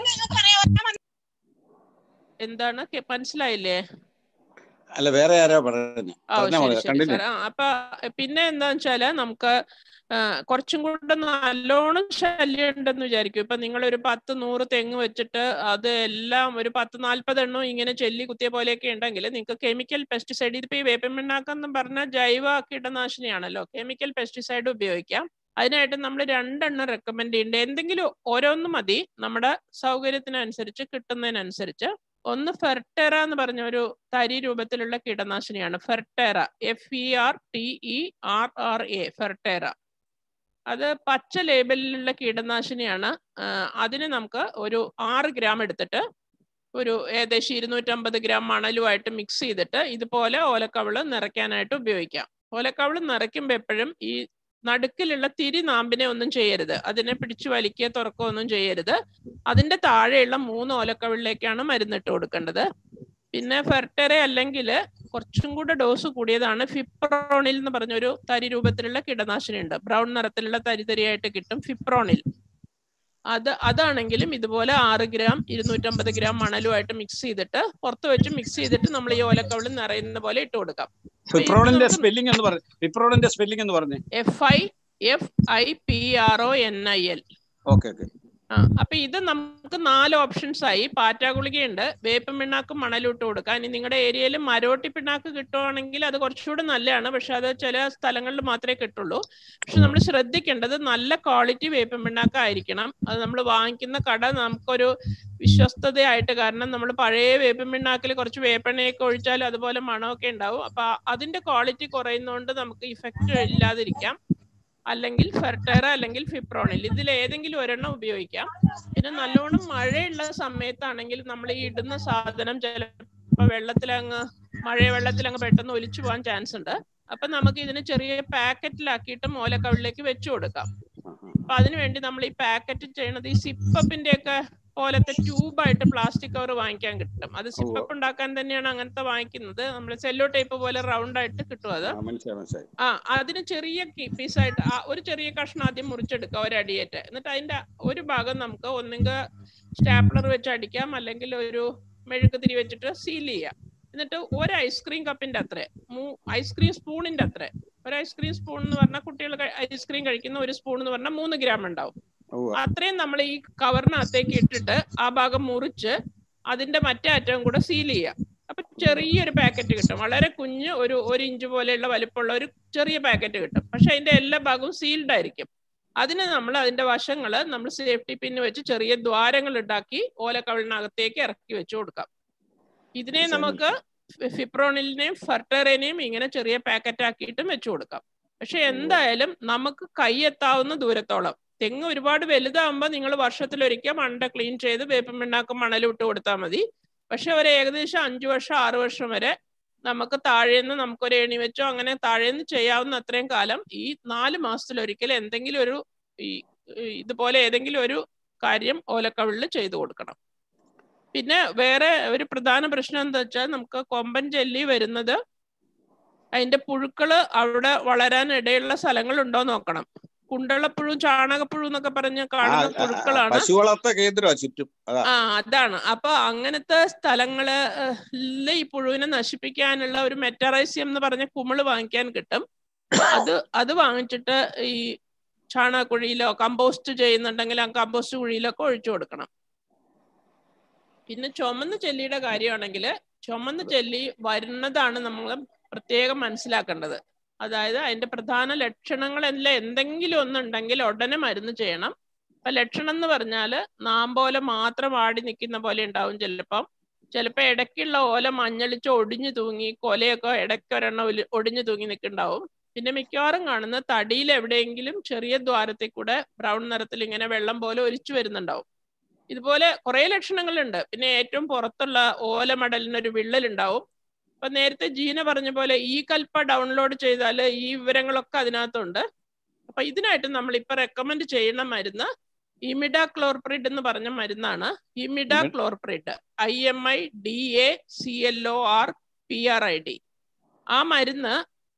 എന്താണ് കെ- മനസ്സിലായില്ലേ അല്ല വേറെ ആരാ പറയുന്നത് ആ പറഞ്ഞാ ശരി മതി ശരി കണ്ടിന്യൂ സാർ ആ അപ്പൊ പിന്നെ എന്താന്ന് വെച്ചാല് നമുക്ക് ആ, കുറച്ചും കൂടെ നല്ലോണം ശല്യം ഉണ്ടെന്ന് വിചാരിക്കും ഇപ്പൊ നിങ്ങൾ ഒരു പത്ത് നൂറ് തെങ്ങ് വെച്ചിട്ട് അത് എല്ലാം ഒരു പത്ത് നാല്പത് എണ്ണം ഇങ്ങനെ ചെല്ലി കുത്തിയ പോലെയൊക്കെ ഉണ്ടെങ്കിൽ നിങ്ങൾക്ക് കെമിക്കൽ പെസ്റ്റിസൈഡ് ഇതിപ്പോ ഈ വേപ്പൻ പിണ്ണാക്കെന്ന് പറഞ്ഞാൽ ജൈവ കീടനാശിനിയാണല്ലോ കെമിക്കൽ പെസ്റ്റിസൈഡ് ഉപയോഗിക്കാം അതിനായിട്ട് നമ്മൾ രണ്ടെണ്ണം റെക്കമെൻഡ് ചെയ്യുന്നുണ്ട് എന്തെങ്കിലും ഓരോന്ന് മതി നമ്മുടെ സൗകര്യത്തിനനുസരിച്ച് കിട്ടുന്നതിനനുസരിച്ച് ഒന്ന് ഫെർട്ടേറ എന്ന് പറഞ്ഞ ഒരു തരി രൂപത്തിലുള്ള കീടനാശിനിയാണ് Fertera F E R T E R R A Fertera അത് പച്ച ലേബലിലുള്ള കീടനാശിനിയാണ് ആ, അതിന് നമുക്ക് ഒരു ആറ് ഗ്രാം എടുത്തിട്ട് ഒരു ഏകദേശം ഇരുന്നൂറ്റമ്പത് ഗ്രാം മണലുമായിട്ട് മിക്സ് ചെയ്തിട്ട് ഇതുപോലെ ഓലക്കവള് നിറയ്ക്കാനായിട്ട് ഉപയോഗിക്കാം ഓലക്കവള് നിറയ്ക്കുമ്പോൾ എപ്പോഴും ഈ നടുക്കിലുള്ള തിരി നാമ്പിനെ ഒന്നും ചെയ്യരുത് അതിനെ പിടിച്ചു വലിക്കുക തുറക്കുക ഒന്നും ചെയ്യരുത് അതിന്റെ താഴെയുള്ള മൂന്ന് ഓലക്കവിളിലേക്കാണ് മരുന്നിട്ട് കൊടുക്കേണ്ടത് പിന്നെ ഫെർട്ടറെ അല്ലെങ്കിൽ കുറച്ചും കൂടെ ഡോസ് കൂടിയതാണ് ഫിപ്രോണിൽ എന്ന് പറഞ്ഞ ഒരു തരി രൂപത്തിലുള്ള കീടനാശിനി ഉണ്ട് ബ്രൗൺ നിറത്തിലുള്ള തരി തരിയായിട്ട് കിട്ടും ഫിപ്രോണിൽ അത് അതാണെങ്കിലും ഇതുപോലെ ആറ് ഗ്രാം ഇരുന്നൂറ്റമ്പത് ഗ്രാം മണലുമായിട്ട് മിക്സ് ചെയ്തിട്ട് പുറത്ത് വെച്ച് മിക്സ് ചെയ്തിട്ട് നമ്മൾ ഈ ഓലക്കവിള് നിറയുന്ന പോലെ ഇട്ട് കൊടുക്കാം ഫിപ്രോണിന്റെ സ്പെല്ലിംഗ് എന്ന് പറഞ്ഞു ഫിപ്രോണിന്റെ സ്പെല്ലിംഗ് എന്ന് പറഞ്ഞു F I F I P R O N I L okay okay ആ അപ്പൊ ഇത് നമുക്ക് നാല് ഓപ്ഷൻസ് ആയി പാറ്റ ഗുളികയുണ്ട് വേപ്പൻ പിണ്ണാക്കും മണലിട്ട് കൊടുക്കാം ഇനി നിങ്ങളുടെ ഏരിയയിൽ മരോട്ടി പിണ്ണാക്ക് കിട്ടുവാണെങ്കിൽ അത് കുറച്ചുകൂടി നല്ലതാണ് പക്ഷെ അത് ചില സ്ഥലങ്ങളിൽ മാത്രമേ കിട്ടുള്ളൂ പക്ഷെ നമ്മൾ ശ്രദ്ധിക്കേണ്ടത് നല്ല ക്വാളിറ്റി വേപ്പൻ പിണ്ണാക്ക് ആയിരിക്കണം അത് നമ്മൾ വാങ്ങിക്കുന്ന കട നമുക്കൊരു വിശ്വസ്തതയായിട്ട് കാരണം നമ്മൾ പഴയ വേപ്പൻ പിണ്ണാക്കിൽ കുറച്ച് വേപ്പെണ്ണയൊക്കെ ഒഴിച്ചാൽ അതുപോലെ മണമൊക്കെ ഉണ്ടാവും അപ്പൊ അതിന്റെ ക്വാളിറ്റി കുറയുന്നതുകൊണ്ട് നമുക്ക് ഇഫക്റ്റ് ഇല്ലാതിരിക്കാം അല്ലെങ്കിൽ ഫെർട്ടേറ അല്ലെങ്കിൽ ഫിപ്രോണിൽ ഇതിൽ ഏതെങ്കിലും ഒരെണ്ണം ഉപയോഗിക്കാം പിന്നെ നല്ലോണം മഴയുള്ള സമയത്താണെങ്കിൽ നമ്മൾ ഈ ഇടുന്ന സാധനം ചിലപ്പോ വെള്ളത്തിലങ്ങ് മഴ വെള്ളത്തിലങ്ങ് പെട്ടെന്ന് ഒലിച്ചു പോകാൻ ചാൻസ് ഉണ്ട് അപ്പൊ നമുക്ക് ഇതിന് ചെറിയ പാക്കറ്റിലാക്കിയിട്ട് മോലക്കവിളിലേക്ക് വെച്ചു കൊടുക്കാം അപ്പൊ അതിനുവേണ്ടി നമ്മൾ ഈ പാക്കറ്റ് ചെയ്യണത് ഈ സിപ്പപ്പിന്റെ ഒക്കെ പോലത്തെ ട്യൂബായിട്ട് പ്ലാസ്റ്റിക് കവർ വാങ്ങിക്കാൻ കിട്ടും അത് സിപ്പപ്പ് ഉണ്ടാക്കാൻ തന്നെയാണ് അങ്ങനത്തെ വാങ്ങിക്കുന്നത് നമ്മൾ സെല്ലോ ടൈപ്പ് പോലെ റൗണ്ട് ആയിട്ട് കിട്ടും അത് മനസ്സിലായി മനസ്സിലായി ആ അതിന് ചെറിയ പീസായിട്ട് ഒരു ചെറിയ കഷ്ണം ആദ്യം മുറിച്ചെടുക്കുക ഒരടിയേറ്റ് എന്നിട്ട് അതിന്റെ ഒരു ഭാഗം നമുക്ക് ഒന്നുകിൽ സ്റ്റാപ്ലർ വെച്ച് അടിക്കാം അല്ലെങ്കിൽ ഒരു മെഴുകുതിരി വെച്ചിട്ട് സീൽ ചെയ്യാം എന്നിട്ട് ഒരു ഐസ്ക്രീം കപ്പിന്റെ അത്ര ഐസ്ക്രീം സ്പൂണിന്റെ അത്ര ഒരു ഐസ്ക്രീം സ്പൂൺ എന്ന് പറഞ്ഞാൽ കുട്ടികൾ ഐസ്ക്രീം കഴിക്കുന്ന ഒരു സ്പൂൺ എന്ന് പറഞ്ഞാൽ മൂന്ന് ഗ്രാം ഉണ്ടാവും അത്രയും നമ്മൾ ഈ കവറിനകത്തേക്ക് ഇട്ടിട്ട് ആ ഭാഗം മുറിച്ച് അതിന്റെ മറ്റേ അറ്റവും കൂടെ സീൽ ചെയ്യാം അപ്പൊ ചെറിയൊരു പാക്കറ്റ് കിട്ടും വളരെ കുഞ്ഞ് ഒരു ഒരു ഇഞ്ച് പോലെയുള്ള വലിപ്പമുള്ള ഒരു ചെറിയ പാക്കറ്റ് കിട്ടും പക്ഷെ അതിന്റെ എല്ലാ ഭാഗവും സീൽഡ് ആയിരിക്കും അതിന് നമ്മൾ അതിന്റെ വശങ്ങൾ നമ്മൾ സേഫ്റ്റി പിന്ന് വെച്ച് ചെറിയ ദ്വാരങ്ങൾ ഉണ്ടാക്കി ഓലക്കവിളിനകത്തേക്ക് ഇറക്കി വെച്ച് കൊടുക്കാം ഇതിനെ നമുക്ക് ഫിപ്രോണിലിനെയും ഫർട്ടറേനെയും ഇങ്ങനെ ചെറിയ പാക്കറ്റ് ആക്കിയിട്ടും വെച്ചു കൊടുക്കാം പക്ഷെ എന്തായാലും നമുക്ക് കൈയെത്താവുന്ന ദൂരത്തോളം തെങ്ങ് ഒരുപാട് വലുതാകുമ്പോൾ നിങ്ങൾ വർഷത്തിലൊരിക്കൽ മണ്ട ക്ലീൻ ചെയ്ത് വേപ്പൻ പിണ്ണാക്കും മണലും ഇട്ട് കൊടുത്താൽ മതി പക്ഷെ ഒരു ഏകദേശം അഞ്ചു വർഷം ആറു വർഷം വരെ നമുക്ക് താഴേന്ന് നമുക്കൊരു ഏണി വെച്ചോ അങ്ങനെ താഴേന്ന് ചെയ്യാവുന്ന അത്രയും കാലം ഈ നാല് മാസത്തിലൊരിക്കൽ എന്തെങ്കിലും ഒരു ഈ ഇതുപോലെ ഏതെങ്കിലും ഒരു കാര്യം ഓലക്കവിളിൽ ചെയ്തു കൊടുക്കണം പിന്നെ വേറെ ഒരു പ്രധാന പ്രശ്നം എന്താ വെച്ചാൽ നമുക്ക് കൊമ്പൻ ജെല്ലി വരുന്നത് അതിന്റെ പുഴുക്കള് അവിടെ വളരാൻ ഇടയുള്ള സ്ഥലങ്ങൾ ഉണ്ടോ നോക്കണം കുണ്ടളപ്പുഴു ചാണകപ്പുഴു എന്നൊക്കെ പറഞ്ഞ് ആ കാണുന്ന ആ, പുഴുക്കളാണ് പശു വളർത്ത കേന്ദ്രമാ ചുറ്റും അതാ ആ അതാണ് അപ്പൊ അങ്ങനത്തെ സ്ഥലങ്ങള് ല് ഈ പുഴുവിനെ നശിപ്പിക്കാനുള്ള ഒരു മെറ്ററൈസിയം എന്ന് പറഞ്ഞ കുമിള് വാങ്ങിക്കാൻ കിട്ടും അത് അത് വാങ്ങിച്ചിട്ട് ഈ ചാണകക്കുഴിയിലോ കമ്പോസ്റ്റ് ചെയ്യുന്നുണ്ടെങ്കിൽ ആ കമ്പോസ്റ്റ് കുഴിയിലൊക്കെ ഒഴിച്ചു കൊടുക്കണം പിന്നെ ചുമന്ന ചെല്ലിയുടെ കാര്യമാണെങ്കിൽ ചുമന്ന ചെല്ലി വരുന്നതാണ് നമ്മൾ പ്രത്യേകം മനസ്സിലാക്കേണ്ടത് അതായത് അതിന്റെ പ്രധാന ലക്ഷണങ്ങൾ എല്ലാം എന്തെങ്കിലും ഒന്നുണ്ടെങ്കിൽ ഉടനെ മരുന്ന് ചെയ്യണം ഇപ്പൊ ലക്ഷണം എന്ന് പറഞ്ഞാൽ നാമ്പോല മാത്രം ആടി നിൽക്കുന്ന പോലെ ഉണ്ടാവും ചിലപ്പം ചിലപ്പോൾ ഇടയ്ക്കുള്ള ഓല മഞ്ഞളിച്ച് ഒടിഞ്ഞു തൂങ്ങി കൊലയൊക്കെ ഇടയ്ക്ക് ഒരെണ്ണം ഒലി- ഒടിഞ്ഞു തൂങ്ങി നിൽക്കുന്നുണ്ടാവും പിന്നെ മിക്കവാറും കാണുന്ന തടിയിൽ എവിടെയെങ്കിലും ചെറിയ ദ്വാരത്തിൽ കൂടെ ബ്രൗൺ നിറത്തിൽ ഇങ്ങനെ വെള്ളം പോലെ ഒലിച്ചു വരുന്നുണ്ടാവും ഇതുപോലെ കുറെ ലക്ഷണങ്ങളുണ്ട് പിന്നെ ഏറ്റവും പുറത്തുള്ള ഓലമടലിനൊരു വിള്ളലുണ്ടാവും അപ്പൊ നേരത്തെ ജീന പറഞ്ഞ പോലെ ഈ കൽപ്പ ഡൗൺലോഡ് ചെയ്താൽ ഈ വിവരങ്ങളൊക്കെ അതിനകത്തുണ്ട് അപ്പൊ ഇതിനായിട്ട് നമ്മൾ ഇപ്പൊ റെക്കമെൻഡ് ചെയ്യുന്ന മരുന്ന് ഇമിഡ ക്ലോർപ്രിഡ് എന്ന് പറഞ്ഞ മരുന്നാണ് ഇമിഡ ഇമി- ക്ലോർപ്രിഡ് I M I D A C L O R P R I D ആ മരുന്ന്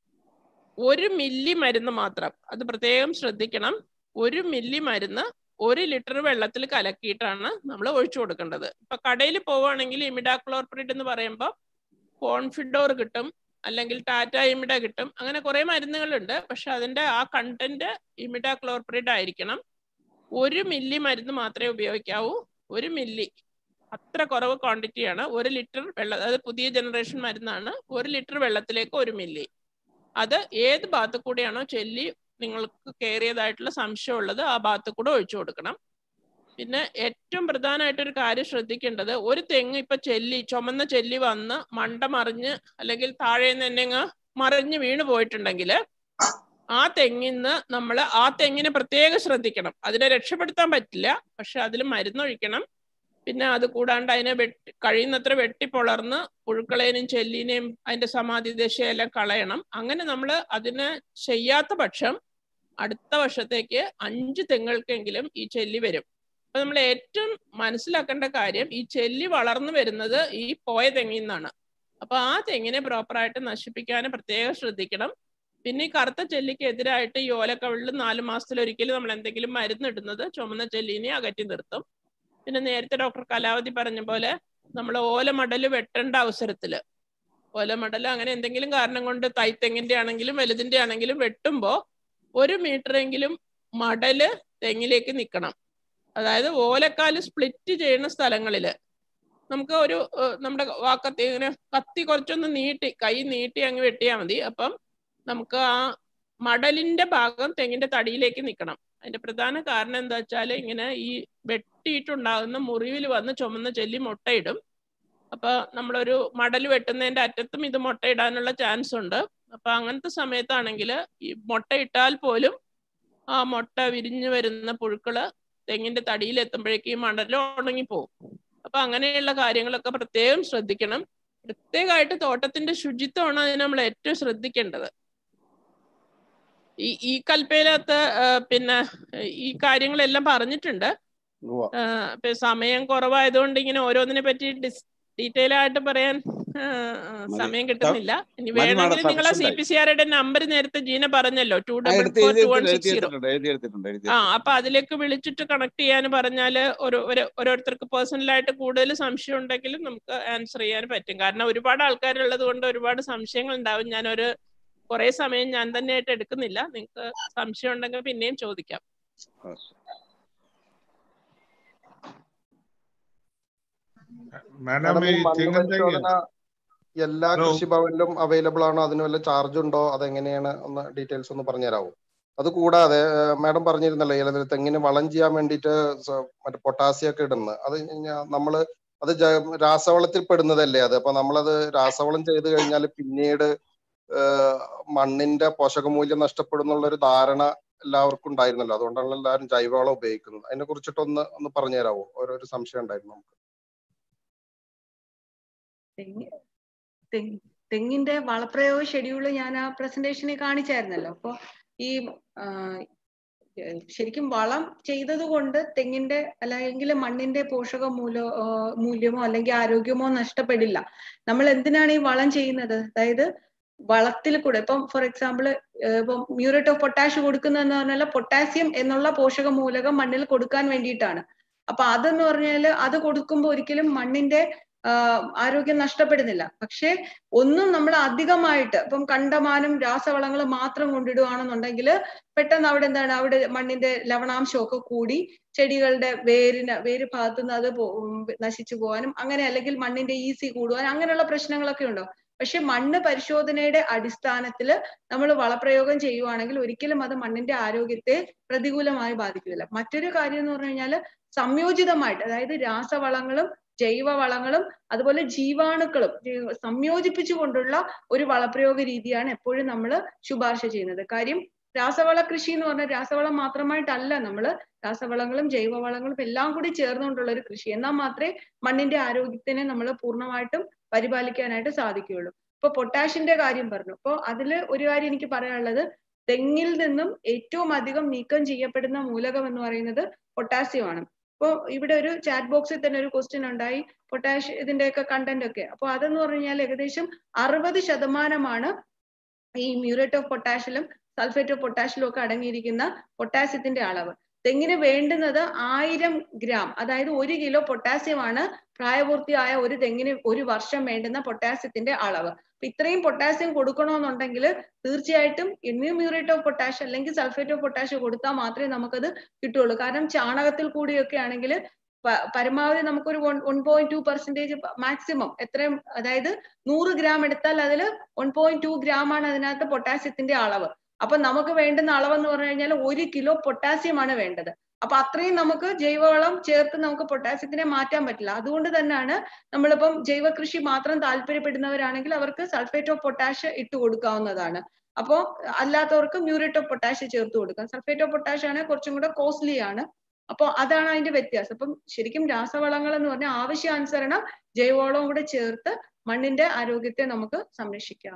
ഒരു മില്ലി മരുന്ന് മാത്രം അത് പ്രത്യേകം ശ്രദ്ധിക്കണം ഒരു മില്ലി മരുന്ന് ഒരു ലിറ്റർ വെള്ളത്തിൽ കലക്കിയിട്ടാണ് നമ്മൾ ഒഴിച്ചു കൊടുക്കേണ്ടത് ഇപ്പൊ കടയിൽ പോവുകയാണെങ്കിൽ ഇമിഡാക്ലോർപ്രിഡ് എന്ന് പറയുമ്പോൾ കോൺഫിഡോർ കിട്ടും അല്ലെങ്കിൽ ടാറ്റ ഇമിഡ കിട്ടും അങ്ങനെ കുറെ മരുന്നുകളുണ്ട് പക്ഷെ അതിന്റെ ആ കണ്ടന്റ് ഇമിഡാക്ലോർപ്രിഡ് ആയിരിക്കണം ഒരു മില്ലി മരുന്ന് മാത്രമേ ഉപയോഗിക്കാവൂ ഒരു മില്ലി അത്ര കുറവ് ക്വാണ്ടിറ്റിയാണ് ഒരു ലിറ്റർ വെള്ളം അതായത് പുതിയ ജനറേഷൻ മരുന്നാണ് ഒരു ലിറ്റർ വെള്ളത്തിലേക്ക് ഒരു മില്ലി അത് ഏത് ഭാഗത്തു കൂടെയാണോ ചെല്ലി നിങ്ങൾക്ക് കയറിയതായിട്ടുള്ള സംശയമുള്ളത് ആ ഭാഗത്തു കൂടെ ഒഴിച്ചു കൊടുക്കണം പിന്നെ ഏറ്റവും പ്രധാനമായിട്ടൊരു കാര്യം ശ്രദ്ധിക്കേണ്ടത് ഒരു തെങ്ങ് ഇപ്പൊ ചെല്ലി ചുമന്ന ചെല്ലി വന്ന് മണ്ട മറിഞ്ഞ് അല്ലെങ്കിൽ താഴെ നിന്ന് തന്നെ അങ്ങ് മറിഞ്ഞ് വീണ് പോയിട്ടുണ്ടെങ്കിൽ ആ തെങ്ങിന്ന് നമ്മൾ ആ തെങ്ങിനെ പ്രത്യേകം ശ്രദ്ധിക്കണം അതിനെ രക്ഷപ്പെടുത്താൻ പറ്റില്ല പക്ഷെ അതിൽ മരുന്നൊഴിക്കണം പിന്നെ അത് കൂടാണ്ട് അതിനെ വെട്ടി കഴിയുന്നത്ര വെട്ടിപ്പൊളർന്ന് പുഴുക്കളേനും ചെല്ലിനെയും അതിന്റെ സമാധി ദശയെല്ലാം കളയണം അങ്ങനെ നമ്മൾ അതിന് ചെയ്യാത്ത പക്ഷം അടുത്ത വർഷത്തേക്ക് അഞ്ച് തെങ്ങൾക്കെങ്കിലും ഈ ചെല്ലി വരും അപ്പൊ നമ്മൾ ഏറ്റവും മനസ്സിലാക്കേണ്ട കാര്യം ഈ ചെല്ലി വളർന്നു വരുന്നത് ഈ പോയ തെങ്ങിൽ നിന്നാണ് അപ്പൊ ആ തെങ്ങിനെ പ്രോപ്പറായിട്ട് നശിപ്പിക്കാൻ പ്രത്യേകം ശ്രദ്ധിക്കണം പിന്നെ ഈ കറുത്ത ചെല്ലിക്ക് എതിരായിട്ട് ഈ ഓലക്കവിളിൽ നാല് മാസത്തിലൊരിക്കൽ നമ്മൾ എന്തെങ്കിലും മരുന്ന് ഇടുന്നത് ചുമന്ന ചെല്ലിനെ അകറ്റി നിർത്തും പിന്നെ നേരത്തെ ഡോക്ടർ കലാവതി പറഞ്ഞ പോലെ നമ്മൾ ഓലമടല് വെട്ടേണ്ട അവസരത്തില് ഓലമടൽ അങ്ങനെ എന്തെങ്കിലും കാരണം കൊണ്ട് തൈത്തെങ്ങിന്റെ ആണെങ്കിലും വലുതിന്റെ ആണെങ്കിലും വെട്ടുമ്പോൾ ഒരു മീറ്ററെങ്കിലും മടല് തെങ്ങിലേക്ക് നിൽക്കണം അതായത് ഓലക്കാല് സ്പ്ലിറ്റ് ചെയ്യുന്ന സ്ഥലങ്ങളിൽ നമുക്ക് ഒരു ഏഹ്, നമ്മുടെ വാക്കത്തി ഇങ്ങനെ കത്തി കുറച്ചൊന്ന് നീട്ടി കൈ നീട്ടി അങ്ങ് വെട്ടിയാൽ മതി അപ്പം നമുക്ക് ആ മടലിന്റെ ഭാഗം തെങ്ങിന്റെ തടിയിലേക്ക് നിൽക്കണം അതിന്റെ പ്രധാന കാരണം എന്താ വെച്ചാൽ ഇങ്ങനെ ഈ വെട്ടിയിട്ടുണ്ടാകുന്ന മുറിവിൽ വന്ന് ചുമന്ന ചെല്ലി മുട്ടയിടും അപ്പൊ നമ്മളൊരു മടൽ വെട്ടുന്നതിന്റെ അറ്റത്തും ഇത് മുട്ടയിടാനുള്ള ചാൻസ് ഉണ്ട് അപ്പൊ അങ്ങനത്തെ സമയത്താണെങ്കിൽ ഈ മുട്ടയിട്ടാൽ പോലും ആ മുട്ട വിരിഞ്ഞു വരുന്ന പുഴുക്കള് തെങ്ങിന്റെ തടിയിൽ എത്തുമ്പോഴേക്കും ഈ മടല് ഉണങ്ങിപ്പോവും അപ്പൊ അങ്ങനെയുള്ള കാര്യങ്ങളൊക്കെ പ്രത്യേകം ശ്രദ്ധിക്കണം പ്രത്യേകമായിട്ട് തോട്ടത്തിന്റെ ശുചിത്വമാണ് അതിന് നമ്മൾ ഏറ്റവും ശ്രദ്ധിക്കേണ്ടത് ഈ ഈ കൽപ്പയിലകത്ത് ആ, പിന്നെ ഈ കാര്യങ്ങളെല്ലാം പറഞ്ഞിട്ടുണ്ട് ഉവ്വ. ആ, ഇപ്പൊ സമയം കുറവായതുകൊണ്ട് ഇങ്ങനെ ഓരോന്നിനെ പറ്റി ഡിസ് ഡീറ്റെയിൽ ആയിട്ട് പറയാൻ ആ, ആ, മതി. സമയം കിട്ടുന്നില്ല ഇനി മതി മാഡം, വേണമെങ്കിൽ നിങ്ങൾ സി sufficient പി സി ആറുടെ നമ്പർ നേരത്തെ ജീന പറഞ്ഞല്ലോ ടു ആ, ഡബിൾ എടുത്ത് ഫോർ എഴുതി ടു വൺ എടുത്തിട്ടുണ്ട് സിക്സ് എഴുതി സീറോ എടുത്തിട്ടുണ്ട് എഴുതി എടുത്തിട്ടുണ്ട് എഴുതി ആ അപ്പൊ അതിലേക്ക് വിളിച്ചിട്ട് കണക്ട് ചെയ്യാൻ പറഞ്ഞാല് ഒരു ഒരു- ഓരോരുത്തർക്ക് പേഴ്സണലായിട്ട് കൂടുതൽ സംശയം ഉണ്ടെങ്കിലും നമുക്ക് ആൻസർ ചെയ്യാൻ പറ്റും കാരണം ഒരുപാട് ആൾക്കാരുള്ളത് കൊണ്ട് ഒരുപാട് സംശയങ്ങൾ ഉണ്ടാവും ഞാൻ ഒരു കുറെ സമയം ഞാൻ തന്നെ ആയിട്ട് എടുക്കുന്നില്ല നിങ്ങൾക്ക് സംശയം ഉണ്ടെങ്കിൽ പിന്നെയും ചോദിക്കാം മാഡം മാഡം ഈ ഈ മണ്ണ് തെങ്ങിൻ തേങ്ങ പരിശോധന എല്ലാ ഹലോ കൃഷിഭവനിലും അവൈലബിൾ ആണോ അതിന് വല്ല ചാർജ് ഉണ്ടോ അതെങ്ങനെയാണ് ഒന്ന് ഡീറ്റെയിൽസ് ഒന്ന് പറഞ്ഞുതരാമോ അത് കൂടാതെ മാഡം പറഞ്ഞിരുന്നല്ലോ ഏലത്തിൽ തെങ്ങിന് വളം ചെയ്യാൻ വേണ്ടിയിട്ട് സ- മറ്റേ പൊട്ടാസ്യം ഒക്കെ ഇടുന്നത് അത് ഞാ- നമ്മള് അത് ജ- രാസവളത്തിൽ പെടുന്നതല്ലേ അത് അപ്പൊ നമ്മളത് രാസവളം ചെയ്ത് കഴിഞ്ഞാൽ പിന്നീട് ഏഹ് മണ്ണിന്റെ പോഷകമൂല്യം നഷ്ടപ്പെടുന്നുള്ള ഒരു ധാരണ എല്ലാവർക്കും ഉണ്ടായിരുന്നല്ലോ അതുകൊണ്ടാണ് എല്ലാവരും ജൈവവളം ഉപയോഗിക്കുന്നത് അതിനെ കുറിച്ചിട്ടൊന്ന് ഒന്ന് പറഞ്ഞു തരാമോ ഓരോരോ സംശയം ഉണ്ടായിരുന്നു നമുക്ക് തെങ്ങ് തെങ്ങ് തെങ്ങിന്റെ വളപ്രയോഗ ഷെഡ്യൂള് ഞാൻ ആ പ്രസന്റേഷനിൽ കാണിച്ചായിരുന്നല്ലോ അപ്പൊ ഈ ആ, ഏഹ് ശരിക്കും വളം ചെയ്തത് കൊണ്ട് തെങ്ങിന്റെ അല്ലെങ്കിൽ മണ്ണിന്റെ പോഷക മൂല ആ, മൂല്യമോ അല്ലെങ്കിൽ ആരോഗ്യമോ നഷ്ടപ്പെടില്ല നമ്മൾ എന്തിനാണ് ഈ വളം ചെയ്യുന്നത് അതായത് വളത്തിൽ കൂടെ ഇപ്പം ഫോർ എക്സാമ്പിൾ ഇപ്പം മ്യൂറേറ്റ് ഓഫ് പൊട്ടാഷ് കൊടുക്കുന്നതെന്ന് പറഞ്ഞാൽ പൊട്ടാസ്യം എന്നുള്ള പോഷക മൂലകം മണ്ണിൽ കൊടുക്കാൻ വേണ്ടിയിട്ടാണ് അപ്പൊ അതെന്ന് പറഞ്ഞാൽ അത് കൊടുക്കുമ്പോൾ ഒരിക്കലും മണ്ണിന്റെ ആഹ് ആരോഗ്യം നഷ്ടപ്പെടുന്നില്ല പക്ഷേ ഒന്നും നമ്മൾ അധികമായിട്ട് ഇപ്പം കണ്ടമാനം രാസവളങ്ങൾ മാത്രം കൊണ്ടിടുകയാണെന്നുണ്ടെങ്കിൽ പെട്ടെന്ന് അവിടെ എന്താണ് അവിടെ മണ്ണിന്റെ ലവണാംശമൊക്കെ കൂടി ചെടികളുടെ വേരിന് വേര് ഭാഗത്തു നിന്ന് അത് പോ- ഉം നശിച്ചു പോകാനും അങ്ങനെ അല്ലെങ്കിൽ മണ്ണിന്റെ ഈസി കൂടുവാനും അങ്ങനെയുള്ള പ്രശ്നങ്ങളൊക്കെ ഉണ്ടോ പക്ഷെ മണ്ണ് പരിശോധനയുടെ അടിസ്ഥാനത്തിൽ നമ്മൾ വളപ്രയോഗം ചെയ്യുവാണെങ്കിൽ ഒരിക്കലും അത് മണ്ണിന്റെ ആരോഗ്യത്തെ പ്രതികൂലമായി ബാധിക്കില്ല മറ്റൊരു കാര്യം എന്ന് പറഞ്ഞു കഴിഞ്ഞാൽ സംയോജിതമായിട്ട് അതായത് രാസവളങ്ങളും ജൈവവളങ്ങളും അതുപോലെ ജീവാണുക്കളും ജീവ- സംയോജിപ്പിച്ചുകൊണ്ടുള്ള ഒരു വളപ്രയോഗ രീതിയാണ് എപ്പോഴും നമ്മൾ ശുപാർശ ചെയ്യുന്നത് കാര്യം രാസവള കൃഷി എന്ന് പറഞ്ഞാൽ രാസവളം മാത്രമായിട്ടല്ല നമ്മൾ രാസവളങ്ങളും ജൈവവളങ്ങളും എല്ലാം കൂടി ചേർന്നുകൊണ്ടുള്ള ഒരു കൃഷി എന്നാൽ മാത്രമേ മണ്ണിന്റെ ആരോഗ്യത്തിനെ നമ്മൾ പൂർണ്ണമായിട്ടും പരിപാലിക്കാനായിട്ട് സാധിക്കുകയുള്ളൂ ഇപ്പൊ പൊട്ടാഷിന്റെ കാര്യം പറഞ്ഞു അപ്പൊ അതില് ഒരു കാര്യം എനിക്ക് പറയാനുള്ളത് തെങ്ങിൽ നിന്നും ഏറ്റവും അധികം നീക്കം ചെയ്യപ്പെടുന്ന മൂലകം എന്ന് പറയുന്നത് പൊട്ടാസ്യം ആണ് അപ്പൊ ഇവിടെ ഒരു ചാറ്റ് ബോക്സിൽ തന്നെ ഒരു ക്വസ്റ്റ്യൻ ഉണ്ടായി പൊട്ടാഷ് ഇതിന്റെയൊക്കെ കണ്ടന്റ് ഒക്കെ അപ്പൊ അതെന്ന് പറഞ്ഞു കഴിഞ്ഞാൽ ഏകദേശം അറുപത് ശതമാനമാണ് ഈ മ്യൂറേറ്റ് ഓഫ് പൊട്ടാഷിലും സൾഫേറ്റ് ഓഫ് പൊട്ടാഷിലും ഒക്കെ അടങ്ങിയിരിക്കുന്ന പൊട്ടാസ്യത്തിന്റെ അളവ് തെങ്ങിന് വേണ്ടുന്നത് ആയിരം ഗ്രാം അതായത് ഒരു കിലോ പൊട്ടാസ്യമാണ് പ്രായപൂർത്തിയായ ഒരു തെങ്ങിന് ഒരു വർഷം വേണ്ടുന്ന പൊട്ടാസ്യത്തിന്റെ അളവ് അപ്പൊ ഇത്രയും പൊട്ടാസ്യം കൊടുക്കണമെന്നുണ്ടെങ്കിൽ തീർച്ചയായിട്ടും മ്യൂറേറ്റ് ഓഫ് പൊട്ടാഷ് അല്ലെങ്കിൽ സൾഫേറ്റ് ഓഫ് പൊട്ടാഷ് കൊടുത്താൽ മാത്രമേ നമുക്കത് കിട്ടുള്ളൂ കാരണം ചാണകത്തിൽ കൂടിയൊക്കെ ആണെങ്കിൽ പരമാവധി നമുക്കൊരു one one point two percentage maximum എത്രയും അതായത് നൂറ് ഗ്രാം എടുത്താൽ അതിൽ വൺ പോയിന്റ് ടു ഗ്രാം ആണ് അതിനകത്ത് പൊട്ടാസ്യത്തിന്റെ അളവ് അപ്പൊ നമുക്ക് വേണ്ടുന്ന അളവെന്ന് പറഞ്ഞു കഴിഞ്ഞാൽ ഒരു കിലോ പൊട്ടാസ്യം ആണ് വേണ്ടത് അപ്പൊ അത്രയും നമുക്ക് ജൈവവളം ചേർത്ത് നമുക്ക് പൊട്ടാസ്യത്തിനെ മാറ്റാൻ പറ്റില്ല അതുകൊണ്ട് തന്നെയാണ് നമ്മളിപ്പം ജൈവ കൃഷി മാത്രം താല്പര്യപ്പെടുന്നവരാണെങ്കിൽ അവർക്ക് സൾഫേറ്റ് ഓഫ് പൊട്ടാഷ് ഇട്ട് കൊടുക്കാവുന്നതാണ് അപ്പോൾ അല്ലാത്തവർക്ക് മ്യൂറേറ്റ് ഓഫ് പൊട്ടാഷ് ചേർത്ത് കൊടുക്കാം സൾഫേറ്റ് ഓഫ് പൊട്ടാഷ് ആണ് കുറച്ചും കൂടെ കോസ്റ്റ്ലി ആണ് അപ്പോൾ അതാണ് അതിന്റെ വ്യത്യാസം അപ്പം ശരിക്കും രാസവളങ്ങൾ എന്ന് പറഞ്ഞാൽ ആവശ്യാനുസരണം ജൈവവളവും കൂടെ ചേർത്ത് മണ്ണിന്റെ ആരോഗ്യത്തെ നമുക്ക് സംരക്ഷിക്കാം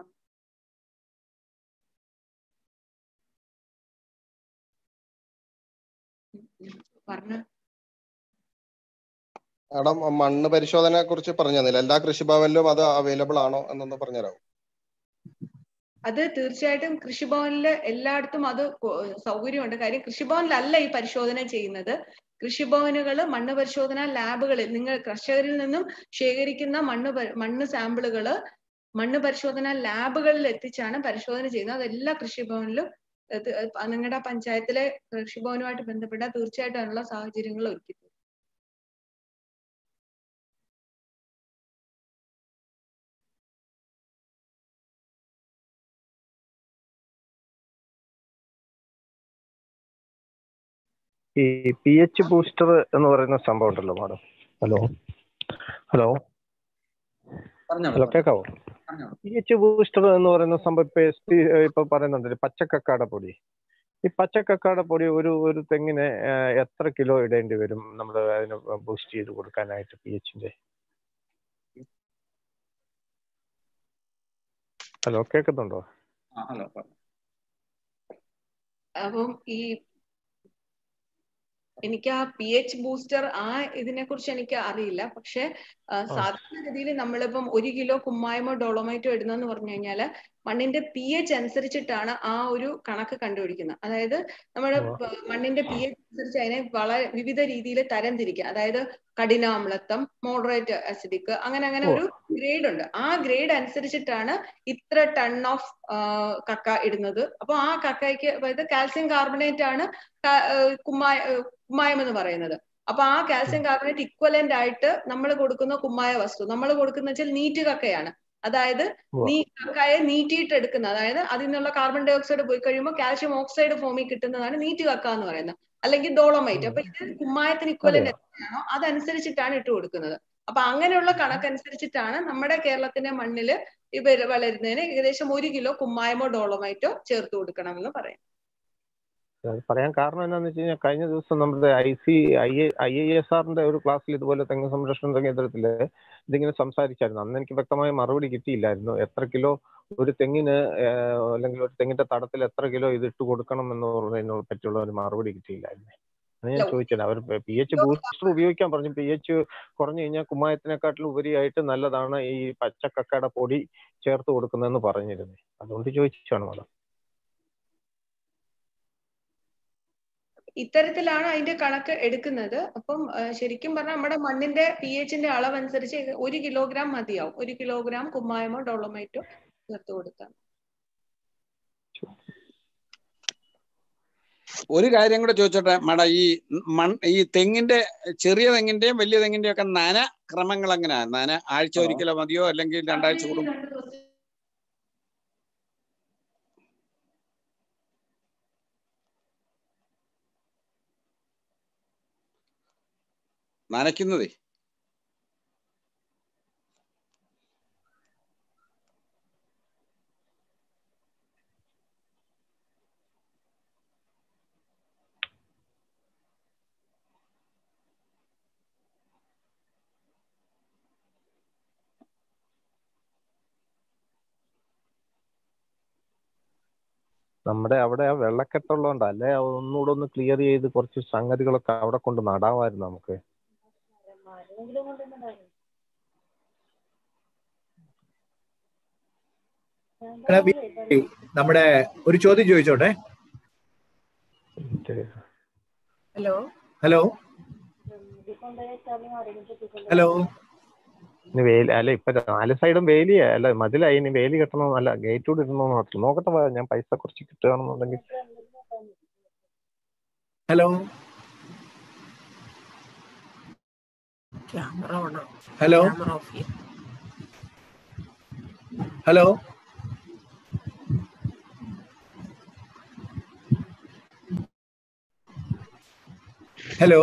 പറഞ്ഞ മാഡം മണ്ണ് പരിശോധനയെ കുറിച്ച് പറഞ്ഞു തന്നില്ല എല്ലാ കൃഷിഭവനിലും അത് അവൈലബിൾ ആണോ എന്നൊന്ന് പറഞ്ഞുതരാമോ അത് തീർച്ചയായിട്ടും കൃഷിഭവനില് എല്ലായിടത്തും അത് കൊ- സൗകര്യമുണ്ട് കാര്യം കൃഷിഭവനിലല്ല ഈ പരിശോധന ചെയ്യുന്നത് കൃഷിഭവനുകൾ മണ്ണ് പരിശോധന ലാബുകളിൽ നിങ്ങൾ കർഷകരിൽ നിന്നും ശേഖരിക്കുന്ന മണ്ണ് പരി- മണ്ണ് സാമ്പിളുകൾ മണ്ണ് പരിശോധന ലാബുകളിൽ എത്തിച്ചാണ് പരിശോധന ചെയ്യുന്നത് അത് എല്ലാ കൃഷിഭവനിലും ഇത് നിങ്ങളുടെ പഞ്ചായത്തിലെ കൃഷിഭവനുമായിട്ട് ബന്ധപ്പെട്ട തീർച്ചയായിട്ടും അതിനുള്ള സാഹചര്യങ്ങൾ ഒരുക്കി തരും. ഈ പി എച്ച് ബൂസ്റ്റർ എന്ന് പറയുന്ന സംഭവം ഉണ്ടല്ലോ മാഡം ഹലോ ഹലോ പറഞ്ഞോളൂ ഹലോ കേക്കാവോ പറഞ്ഞോളൂ പി എച്ച് ബൂസ്റ്റർ എന്ന് പറയുന്ന സംഭവം ഇപ്പൊ എസ് ടി ഇപ്പൊ പറയുന്നുണ്ടല്ലോ പച്ചക്കക്കാട പൊടി ഈ പച്ചക്കക്കാട പൊടി ഒരു ഒരു തെങ്ങിന് ആ, എത്ര കിലോ ഇടേണ്ടി വരും നമ്മൾ അതിന് ബൂസ്റ്റ് ചെയ്ത് കൊടുക്കാനായിട്ട് പി എച്ചിന്റെ ഹലോ കേൾക്കുന്നുണ്ടോ ആ ഹലോ പറഞ്ഞു അപ്പം ഈ എനിക്ക് ആ പി എച്ച് ബൂസ്റ്റർ ആ ഇതിനെ കുറിച്ച് എനിക്ക് അറിയില്ല പക്ഷെ ആ, സാധാരണഗതിയിൽ നമ്മളിപ്പം ഒരു കിലോ കുമ്മായമോ ഡോളോമൈറ്റോ ഇടുന്നെന്ന് പറഞ്ഞു കഴിഞ്ഞാല് മണ്ണിന്റെ പി എച്ച് അനുസരിച്ചിട്ടാണ് ആ ഒരു കണക്ക് കണ്ടുപിടിക്കുന്നത് അതായത് നമ്മുടെ ഓ. പ- മണ്ണിന്റെ പി എച്ച് അനുസരിച്ച് അതിനെ വളരെ വിവിധ രീതിയിൽ തരം തിരിക്കുക അതായത് കഠിനാമ്ലത്വം മോഡറേറ്റ് അസിഡിക് അങ്ങനെ അങ്ങനെ ഓ. ഒരു ഗ്രേഡ് ഉണ്ട് ആ ഗ്രേഡ് അനുസരിച്ചിട്ടാണ് ഇത്ര ടൺ ഓഫ് കക്ക ഇടുന്നത് അപ്പൊ ആ കക്കയ്ക്ക് അതായത് കാൽസ്യം കാർബണേറ്റ് ആണ് ക- ഏർ കുമ്മായ ഏർ കുമ്മായം എന്ന് പറയുന്നത് അപ്പൊ ആ കാൽസ്യം കാർബണേറ്റ് ഇക്വലന്റ് ആയിട്ട് നമ്മൾ കൊടുക്കുന്ന കുമ്മായ വസ്തു നമ്മൾ കൊടുക്കുന്ന വെച്ചാൽ നീറ്റ് കക്കയാണ് അതായത് ഉവ്വ. നീ കക്കയെ നീറ്റിയിട്ട് എടുക്കുന്ന അതായത് അതിൽ നിന്നുള്ള കാർബൺ ഡൈ ഓക്സൈഡ് പോയി കഴിയുമ്പോൾ കാൽഷ്യം ഓക്സൈഡ് ഫോമിൽ കിട്ടുന്നതാണ് നീറ്റ് കക്ക എന്ന് പറയുന്നത് അല്ലെങ്കിൽ ഡോളോമൈറ്റ് അപ്പൊ ഇത് കുമ്മായത്തിന് ഇക്വലന്റ് എത്രയാണോ അതനുസരിച്ചിട്ടാണ് ഇട്ട് കൊടുക്കുന്നത് അപ്പൊ അങ്ങനെയുള്ള കണക്കനുസരിച്ചിട്ടാണ് നമ്മുടെ കേരളത്തിന്റെ മണ്ണില് ഇവർ വളരുന്നതിന് ഏകദേശം ഒരു കിലോ കുമ്മായമോ ഡോളോമൈറ്റോ ചേർത്ത് കൊടുക്കണം എന്ന് പറയാം അത് പറയാൻ കാരണം എന്താണെന്ന് വെച്ച് കഴിഞ്ഞാൽ കഴിഞ്ഞ ദിവസം നമ്മുടെ I C I I I S ആറിന്റെ ഒരു ക്ലാസ്സിൽ ഇതുപോലെ തെങ്ങ് സംരക്ഷണ കേന്ദ്രത്തില് ഇതിങ്ങനെ സംസാരിച്ചായിരുന്നു അന്ന് എനിക്ക് വ്യക്തമായ മറുപടി കിട്ടിയില്ലായിരുന്നു എത്ര കിലോ ഒരു തെങ്ങിന് ഏഹ്, അല്ലെങ്കിൽ ഒരു തെങ്ങിന്റെ തടത്തിൽ എത്ര കിലോ ഇത് ഇട്ട് കൊടുക്കണം എന്ന് പറയുന്നതിനെ പറ്റിയുള്ള ഒരു മറുപടി കിട്ടിയില്ലായിരുന്നു അത് ഞാൻ ഇല്ല. ചോദിച്ചത് അവർ പി എച്ച് ബൂസ്റ്റർ ഉപയോഗിക്കാൻ പറഞ്ഞു പി എച്ച് കുറഞ്ഞു കഴിഞ്ഞാൽ കുമ്മായത്തിനെക്കാട്ടിലും ഉപരിയായിട്ട് നല്ലതാണ് ഈ പച്ചക്കക്കയുടെ പൊടി ചേർത്ത് കൊടുക്കുന്നതെന്ന് പറഞ്ഞിരുന്നു അതുകൊണ്ട് ചോദിച്ചാണ് മാഡം ഇത്തരത്തിലാണ് അതിന്റെ കണക്ക് എടുക്കുന്നത് അപ്പം ആ, ശരിക്കും പറഞ്ഞാൽ നമ്മുടെ മണ്ണിന്റെ പി എച്ചിന്റെ അളവ് അനുസരിച്ച് ഇത് ഒരു കിലോഗ്രാം മതിയാവും ഒരു കിലോഗ്രാം കുമ്മായമോ ഡോളമൈറ്റോ ചേർത്ത് കൊടുക്കാം ഒരു കാര്യം കൂടെ ചോദിച്ചോട്ടെ മേഡം ഈ മൺ ഈ തെങ്ങിന്റെ ചെറിയ തെങ്ങിന്റെയും വലിയ തെങ്ങിന്റെയും ഒക്കെ നന ക്രമങ്ങൾ എങ്ങനെയാ നന ആഴ്ച ഒരിക്കലോ മതിയോ അല്ലെങ്കിൽ രണ്ടാഴ്ച കൂടും നനയ്ക്കുന്നതേ നമ്മുടെ അവിടെ ആ വെള്ളക്കെട്ടുള്ളതുകൊണ്ട് അല്ലെ ഒന്നുകൂടെ ഒന്ന് ക്ലിയർ ചെയ്ത് കുറച്ച് സംഗതികളൊക്കെ അവിടെ കൊണ്ട് നടാമായിരുന്നു നമുക്ക് എടാ, വി- നമ്മുടെ ഒരു ചോദ്യം ചോദിച്ചോട്ടെ ഹലോ ഹലോ ഹലോ ഇനി വേലി അല്ല ഇപ്പൊ നാല് സൈഡും വേലിയാ അല്ല മതിലായി ഇനി വേലി കെട്ടണോ അല്ല ഗേറ്റ് കൂടെ ഇടണോ മാത്രം നോക്കട്ടെ വാ, ഞാൻ പൈസ കുറച്ച് കിട്ടുകയാണെന്നുണ്ടെങ്കിൽ ഹലോ ക്യാമറ ഓണോ ഹലോ ക്യാമറ ഓഫ് ചെയ്യാം ഹലോ ഹലോ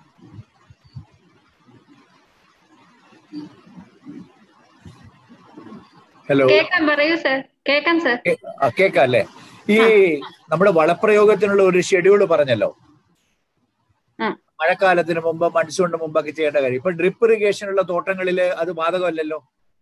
ഹലോ കേക്കാം പറയൂ സർ കേക്കാം സർ ആ, കേക്കാം അല്ലേ ഈ നമ്മുടെ വളപ്രയോഗത്തിനുള്ള ഒരു ഷെഡ്യൂൾ പറഞ്ഞല്ലോ ആ. മഴക്കാലത്തിന് മുമ്പ് മൺസൂണിന് മുമ്പൊക്കെ ചെയ്യേണ്ട കാര്യം ഇപ്പൊ ഡ്രിപ്പ് ഇറിഗേഷൻ ഉള്ള തോട്ടങ്ങളിൽ അത് ബാധകമല്ലല്ലോ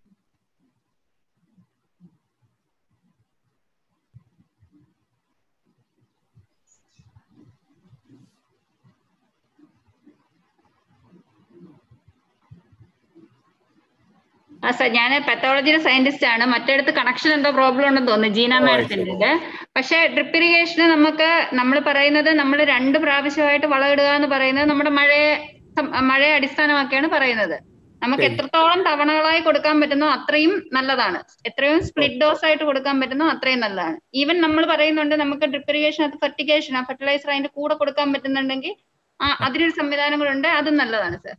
ആ സർ ഞാൻ പെത്തോളജിയുടെ സയന്റിസ്റ്റ് ആണ് മറ്റിടത്ത് കണക്ഷൻ എന്തോ പ്രോബ്ലം ഉണ്ടെന്ന് തോന്നുന്നു ജീന ഓ, അത് മാഡത്തിന്റെ പക്ഷെ ഡ്രിപ്പ് ഇറിഗേഷന് നമുക്ക് നമ്മൾ പറയുന്നത് നമ്മൾ രണ്ട് പ്രാവശ്യമായിട്ട് വളമിടുക എന്ന് പറയുന്നത് നമ്മുടെ മഴയെ സം- മഴയെ അടിസ്ഥാനമാക്കിയാണ് പറയുന്നത് നമുക്ക് ശരി. എത്രത്തോളം തവണകളായി കൊടുക്കാൻ പറ്റുന്നോ അത്രയും നല്ലതാണ് എത്രയും സ്പ്ലിറ്റ് ഡോസ് ആയിട്ട് കൊടുക്കാൻ പറ്റുന്നോ അത്രയും നല്ലതാണ് ഈവൻ നമ്മൾ പറയുന്നുണ്ട് നമുക്ക് ഡ്രിപ്പ് ഇറിഗേഷൻ അത് ഫെർട്ടിഗേഷൻ ആ ഫെർട്ടിലൈസർ അതിന്റെ കൂടെ കൊടുക്കാൻ പറ്റുന്നുണ്ടെങ്കിൽ ആ അതിനൊരു സംവിധാനം കൂടെ ഉണ്ട് അതും നല്ലതാണ് സർ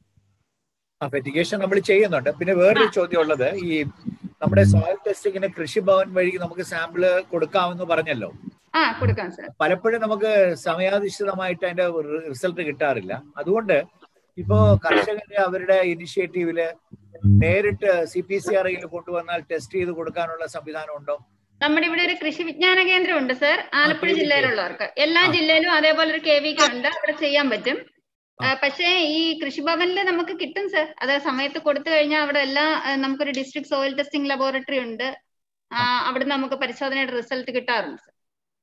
ആ ഫെറ്റിഗേഷൻ നമ്മൾ ചെയ്യുന്നുണ്ട് പിന്നെ വേറൊരു ചോദ്യം ഉള്ളത് ഈ നമ്മുടെ സോയിൽ ടെസ്റ്റിങ്ങിന് കൃഷിഭവൻ വഴി നമുക്ക് സാമ്പിള് കൊടുക്കാമെന്ന് പറഞ്ഞല്ലോ ആ കൊടുക്കാം സർ പലപ്പോഴും നമുക്ക് സമയാധിഷ്ഠിതമായിട്ട് അതിന്റെ റിസൾട്ട് കിട്ടാറില്ല അതുകൊണ്ട് ഇപ്പോ കർഷകര് അവരുടെ ഇനിഷ്യേറ്റീവില് നേരിട്ട് സി പി സി ആർ കൊണ്ടുവന്നാൽ ടെസ്റ്റ് ചെയ്ത് കൊടുക്കാനുള്ള സംവിധാനം ഉണ്ടോ നമ്മുടെ ഇവിടെ ഒരു കൃഷി വിജ്ഞാന കേന്ദ്രം ഉണ്ട് സർ ആലപ്പുഴ KVK. ജില്ലയിലുള്ളവർക്ക് എല്ലാ ആ. ജില്ലയിലും അതേപോലെ ഒരു കെ വി കെ ഉണ്ട് അവിടെ ചെയ്യാൻ പറ്റും ആ, പക്ഷേ ഈ കൃഷിഭവനിൽ നമുക്ക് കിട്ടും സർ അത് സമയത്ത് കൊടുത്തു കഴിഞ്ഞാൽ അവിടെ എല്ലാ ആ, നമുക്കൊരു ഡിസ്ട്രിക്ട് സോയിൽ ടെസ്റ്റിംഗ് ലബോറട്ടറി ഉണ്ട് ആ, അവിടെ നമുക്ക് പരിശോധനയുടെ റിസൾട്ട് കിട്ടാറുണ്ട് സർ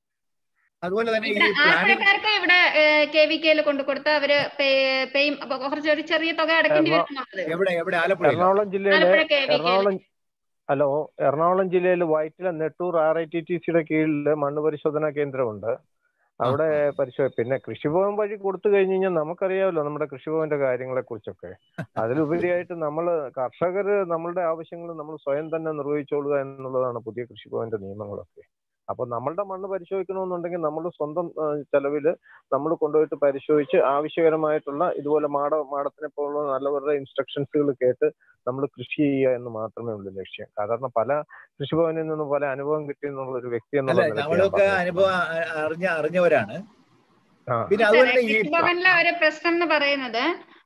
അതുപോലെ തന്നെ ഈ ഇവിടെ പ്ലാനിംഗ് ആലപ്പുഴക്കാർക്ക് ഇവിടെ കെ വി കെയിൽ കൊണ്ടു കൊടുത്താൽ അവര് പേ- പേയും അപ്പൊ കുറച്ച് ഒരു ചെറിയ തുക അടക്കേണ്ടി എറണാ- വരുന്നുള്ളത് എവിടെ എവിടെ ആലപ്പുഴ എറണാകുളം ജില്ലയിലെ ആലപ്പുഴ കെ വി കെയിൽ എറണാകുളം ഹലോ എറണാകുളം ജില്ലയിൽ Vyttila Nettoor R I T T സിയുടെ കീഴിൽ മണ്ണ് പരിശോധനാ കേന്ദ്രമുണ്ട് അവിടെ പരിശോധന പിന്നെ കൃഷിഭവൻ വഴി കൊടുത്തു കഴിഞ്ഞ് കഴിഞ്ഞാൽ നമുക്കറിയാമല്ലോ നമ്മുടെ കൃഷിഭവന്റെ കാര്യങ്ങളെ കുറിച്ചൊക്കെ അതിലുപരിയായിട്ട് നമ്മൾ കർഷകർ നമ്മളുടെ ആവശ്യങ്ങൾ നമ്മൾ സ്വയം തന്നെ നിർവഹിച്ചോളുക എന്നുള്ളതാണ് പുതിയ കൃഷിഭവന്റെ നിയമങ്ങളൊക്കെ അപ്പൊ നമ്മളുടെ മണ്ണ് പരിശോധിക്കണമെന്നുണ്ടെങ്കിൽ നമ്മൾ സ്വന്തം ആ, ചെലവില് നമ്മൾ കൊണ്ടുപോയിട്ട് പരിശോധിച്ച് ആവശ്യകരമായിട്ടുള്ള ഇതുപോലെ മാട മാടത്തിനെ പോലുള്ള നല്ലവരുടെ ഇൻസ്ട്രക്ഷൻസുകൾ കേട്ട് നമ്മൾ കൃഷി ചെയ്യുക എന്ന് മാത്രമേ ഉള്ളൂ ലക്ഷ്യം സാധാരണ പല കൃഷിഭവനിൽ നിന്നും പല അനുഭവം കിട്ടി എന്നുള്ള ഒരു വ്യക്തി അല്ല എന്നുള്ള നിലയ്ക്ക് ഞാൻ നമ്മളൊക്കെ പറഞ്ഞത്. അനുഭവം അ- അറിഞ്ഞ അറിഞ്ഞവരാണ് ആ. പിന്നെ അതുപോലെ തന്നെ ഈ കൃഷിഭവനിലെ ഒരു പ്രശ്നം എന്ന് പറയുന്നത്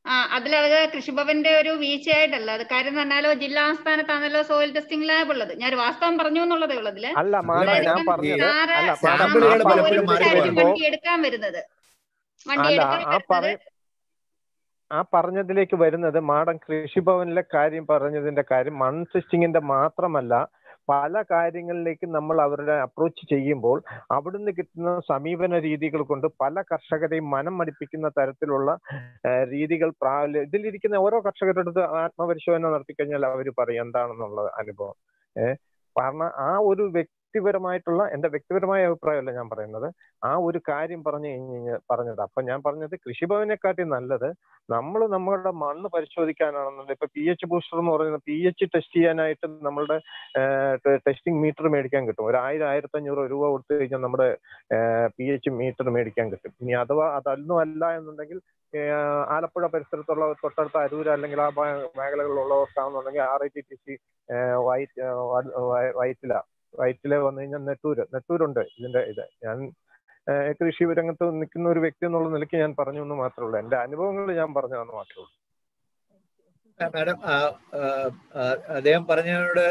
ആ അതിലത് കൃഷിഭവന്റെ ഒരു വീഴ്ചയായിട്ടല്ല അത് കാര്യം എന്ന് പറഞ്ഞാലോ ജില്ലാ ആസ്ഥാനത്താണല്ലോ സോയിൽ ടെസ്റ്റിംഗ് ലാബ് ഉള്ളത് ഞാൻ ഒരു വാസ്തവം പറഞ്ഞു എന്നുള്ളതേ ഉള്ളതില് അല്ല മാഡം അതായത് ഞാൻ ഇപ്പം പറഞ്ഞത് സാറ് അല്ല മാഡം ആ സാമ്പിളുകൾ സാറിന് പലപ്പോഴും ഒരു പറഞ്ഞതിലേക്ക് മാറി സൈഡിൽ പോകാം വരുമ്പോ വണ്ടി എടുക്കാൻ വരുന്നത് വണ്ടി അല്ല എടുക്കാൻ ആ പറ വരുന്നത് ആ പറഞ്ഞതിലേക്ക് വരുന്നത് മാഡം കൃഷിഭവനിലെ കാര്യം പറഞ്ഞതിന്റെ കാര്യം മൺ ടെസ്റ്റിങ്ങിന്റെ മാത്രമല്ല പല കാര്യങ്ങളിലേക്ക് നമ്മൾ അവരുടെ അപ്രോച്ച് ചെയ്യുമ്പോൾ അവിടുന്ന് കിട്ടുന്ന സമീപന രീതികൾ കൊണ്ട് പല കർഷകരെയും മനം മടിപ്പിക്കുന്ന തരത്തിലുള്ള ഏഹ്, രീതികൾ പ്രാബല്യ ഇതിലിരിക്കുന്ന ഓരോ കർഷകരുടെ അടുത്ത് ആത്മപരിശോധന നടത്തി കഴിഞ്ഞാൽ അവർ പറയും എന്താണെന്നുള്ള അനുഭവം ഏഹ് കാരണം ആ ഒരു വ്യക്തിപരമായിട്ടുള്ള എന്റെ വ്യക്തിപരമായ അഭിപ്രായമല്ല ഞാൻ പറയുന്നത് ആ ഒരു കാര്യം പറഞ്ഞു കഴിഞ്ഞ് പറഞ്ഞത് അപ്പൊ ഞാൻ പറഞ്ഞത് കൃഷിഭവനെക്കാട്ടി നല്ലത് നമ്മൾ നമ്മളുടെ മണ്ണ് പരിശോധിക്കാനാണെന്നുണ്ടെങ്കിൽ ഇപ്പൊ പി എച്ച് ബൂസ്റ്റർ എന്ന് പറയുന്നത് പി എച്ച് ടെസ്റ്റ് ചെയ്യാനായിട്ട് നമ്മളുടെ ടെസ്റ്റിംഗ് മീറ്റർ മേടിക്കാൻ കിട്ടും ഒരു ആയിരം ആയിരത്തി അഞ്ഞൂറ് രൂപ കൊടുത്തു കഴിഞ്ഞാൽ നമ്മുടെ പി എച്ച് മീറ്റർ മേടിക്കാൻ കിട്ടും ഇനി അഥവാ അതല്ല അല്ല എന്നുണ്ടെങ്കിൽ ഏഹ് ആലപ്പുഴ പരിസരത്തുള്ള തൊട്ടടുത്ത അരൂര് അല്ലെങ്കിൽ ആ ഭാ- മേഖലകളിലുള്ളവർക്കാണെന്നുണ്ടെങ്കിൽ R I T T C വൈറ്റ് വൈറ്റില വൈറ്റില വന്നു കഴിഞ്ഞാൽ നെട്ടൂര് നെട്ടൂരുണ്ട് ഇതിന്റെ ഇത് ഞാൻ ഏഹ് കൃഷി രംഗത്ത് നിൽക്കുന്ന ഒരു വ്യക്തി എന്നുള്ള നിലയ്ക്ക് ഞാൻ പറഞ്ഞു എന്ന് മാത്രമേ ഉള്ളൂ എന്റെ അനുഭവങ്ങൾ ഞാൻ പറഞ്ഞതെന്ന് മാത്രമേ ഉള്ളൂ മാഡം ആ, ആ, ആ, അദ്ദേഹം പറഞ്ഞതിനോട്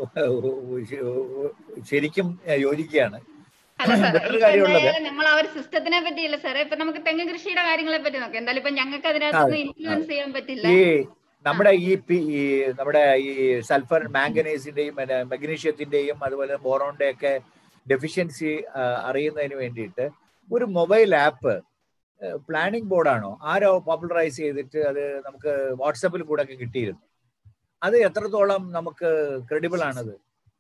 ശരിക്കും യോജിക്കുകയാണ് അല്ല സാറേ വേറൊരു ഇപ്പൊ കാര്യമുള്ളത് എന്തായാലും നമ്മൾ ആ ഒരു സിസ്റ്റത്തിനെ പറ്റിയല്ല സാറേ ഇപ്പൊ നമുക്ക് തെങ്ങ് കൃഷിയുടെ കാര്യങ്ങളെ പറ്റി നോക്കാം എന്തായാലും ഇപ്പൊ ഞങ്ങൾക്ക് അതിനകത്തൊന്നും അതെ, ഇൻഫ്ലുവൻസ് ചെയ്യാൻ പറ്റില്ല ഈ നമ്മുടെ ഈ പി- ഈ നമ്മുടെ ഈ സൾഫർ മാംഗനീസിന്റെയും മഗ്നീഷ്യത്തിന്റെയും അതുപോലെ ബോറോണിന്റെ ഒക്കെ ഡെഫിഷ്യൻസി അറിയുന്നതിന് വേണ്ടിയിട്ട് ഒരു മൊബൈൽ ആപ്പ് പ്ലാനിംഗ് ബോർഡാണോ ആരോ പോപ്പുലറൈസ് ചെയ്തിട്ട് അത് നമുക്ക് വാട്സപ്പിൽ കൂടെ ഒക്കെ കിട്ടിയിരുന്നു അത് എത്രത്തോളം നമുക്ക് ക്രെഡിബിൾ ആണത്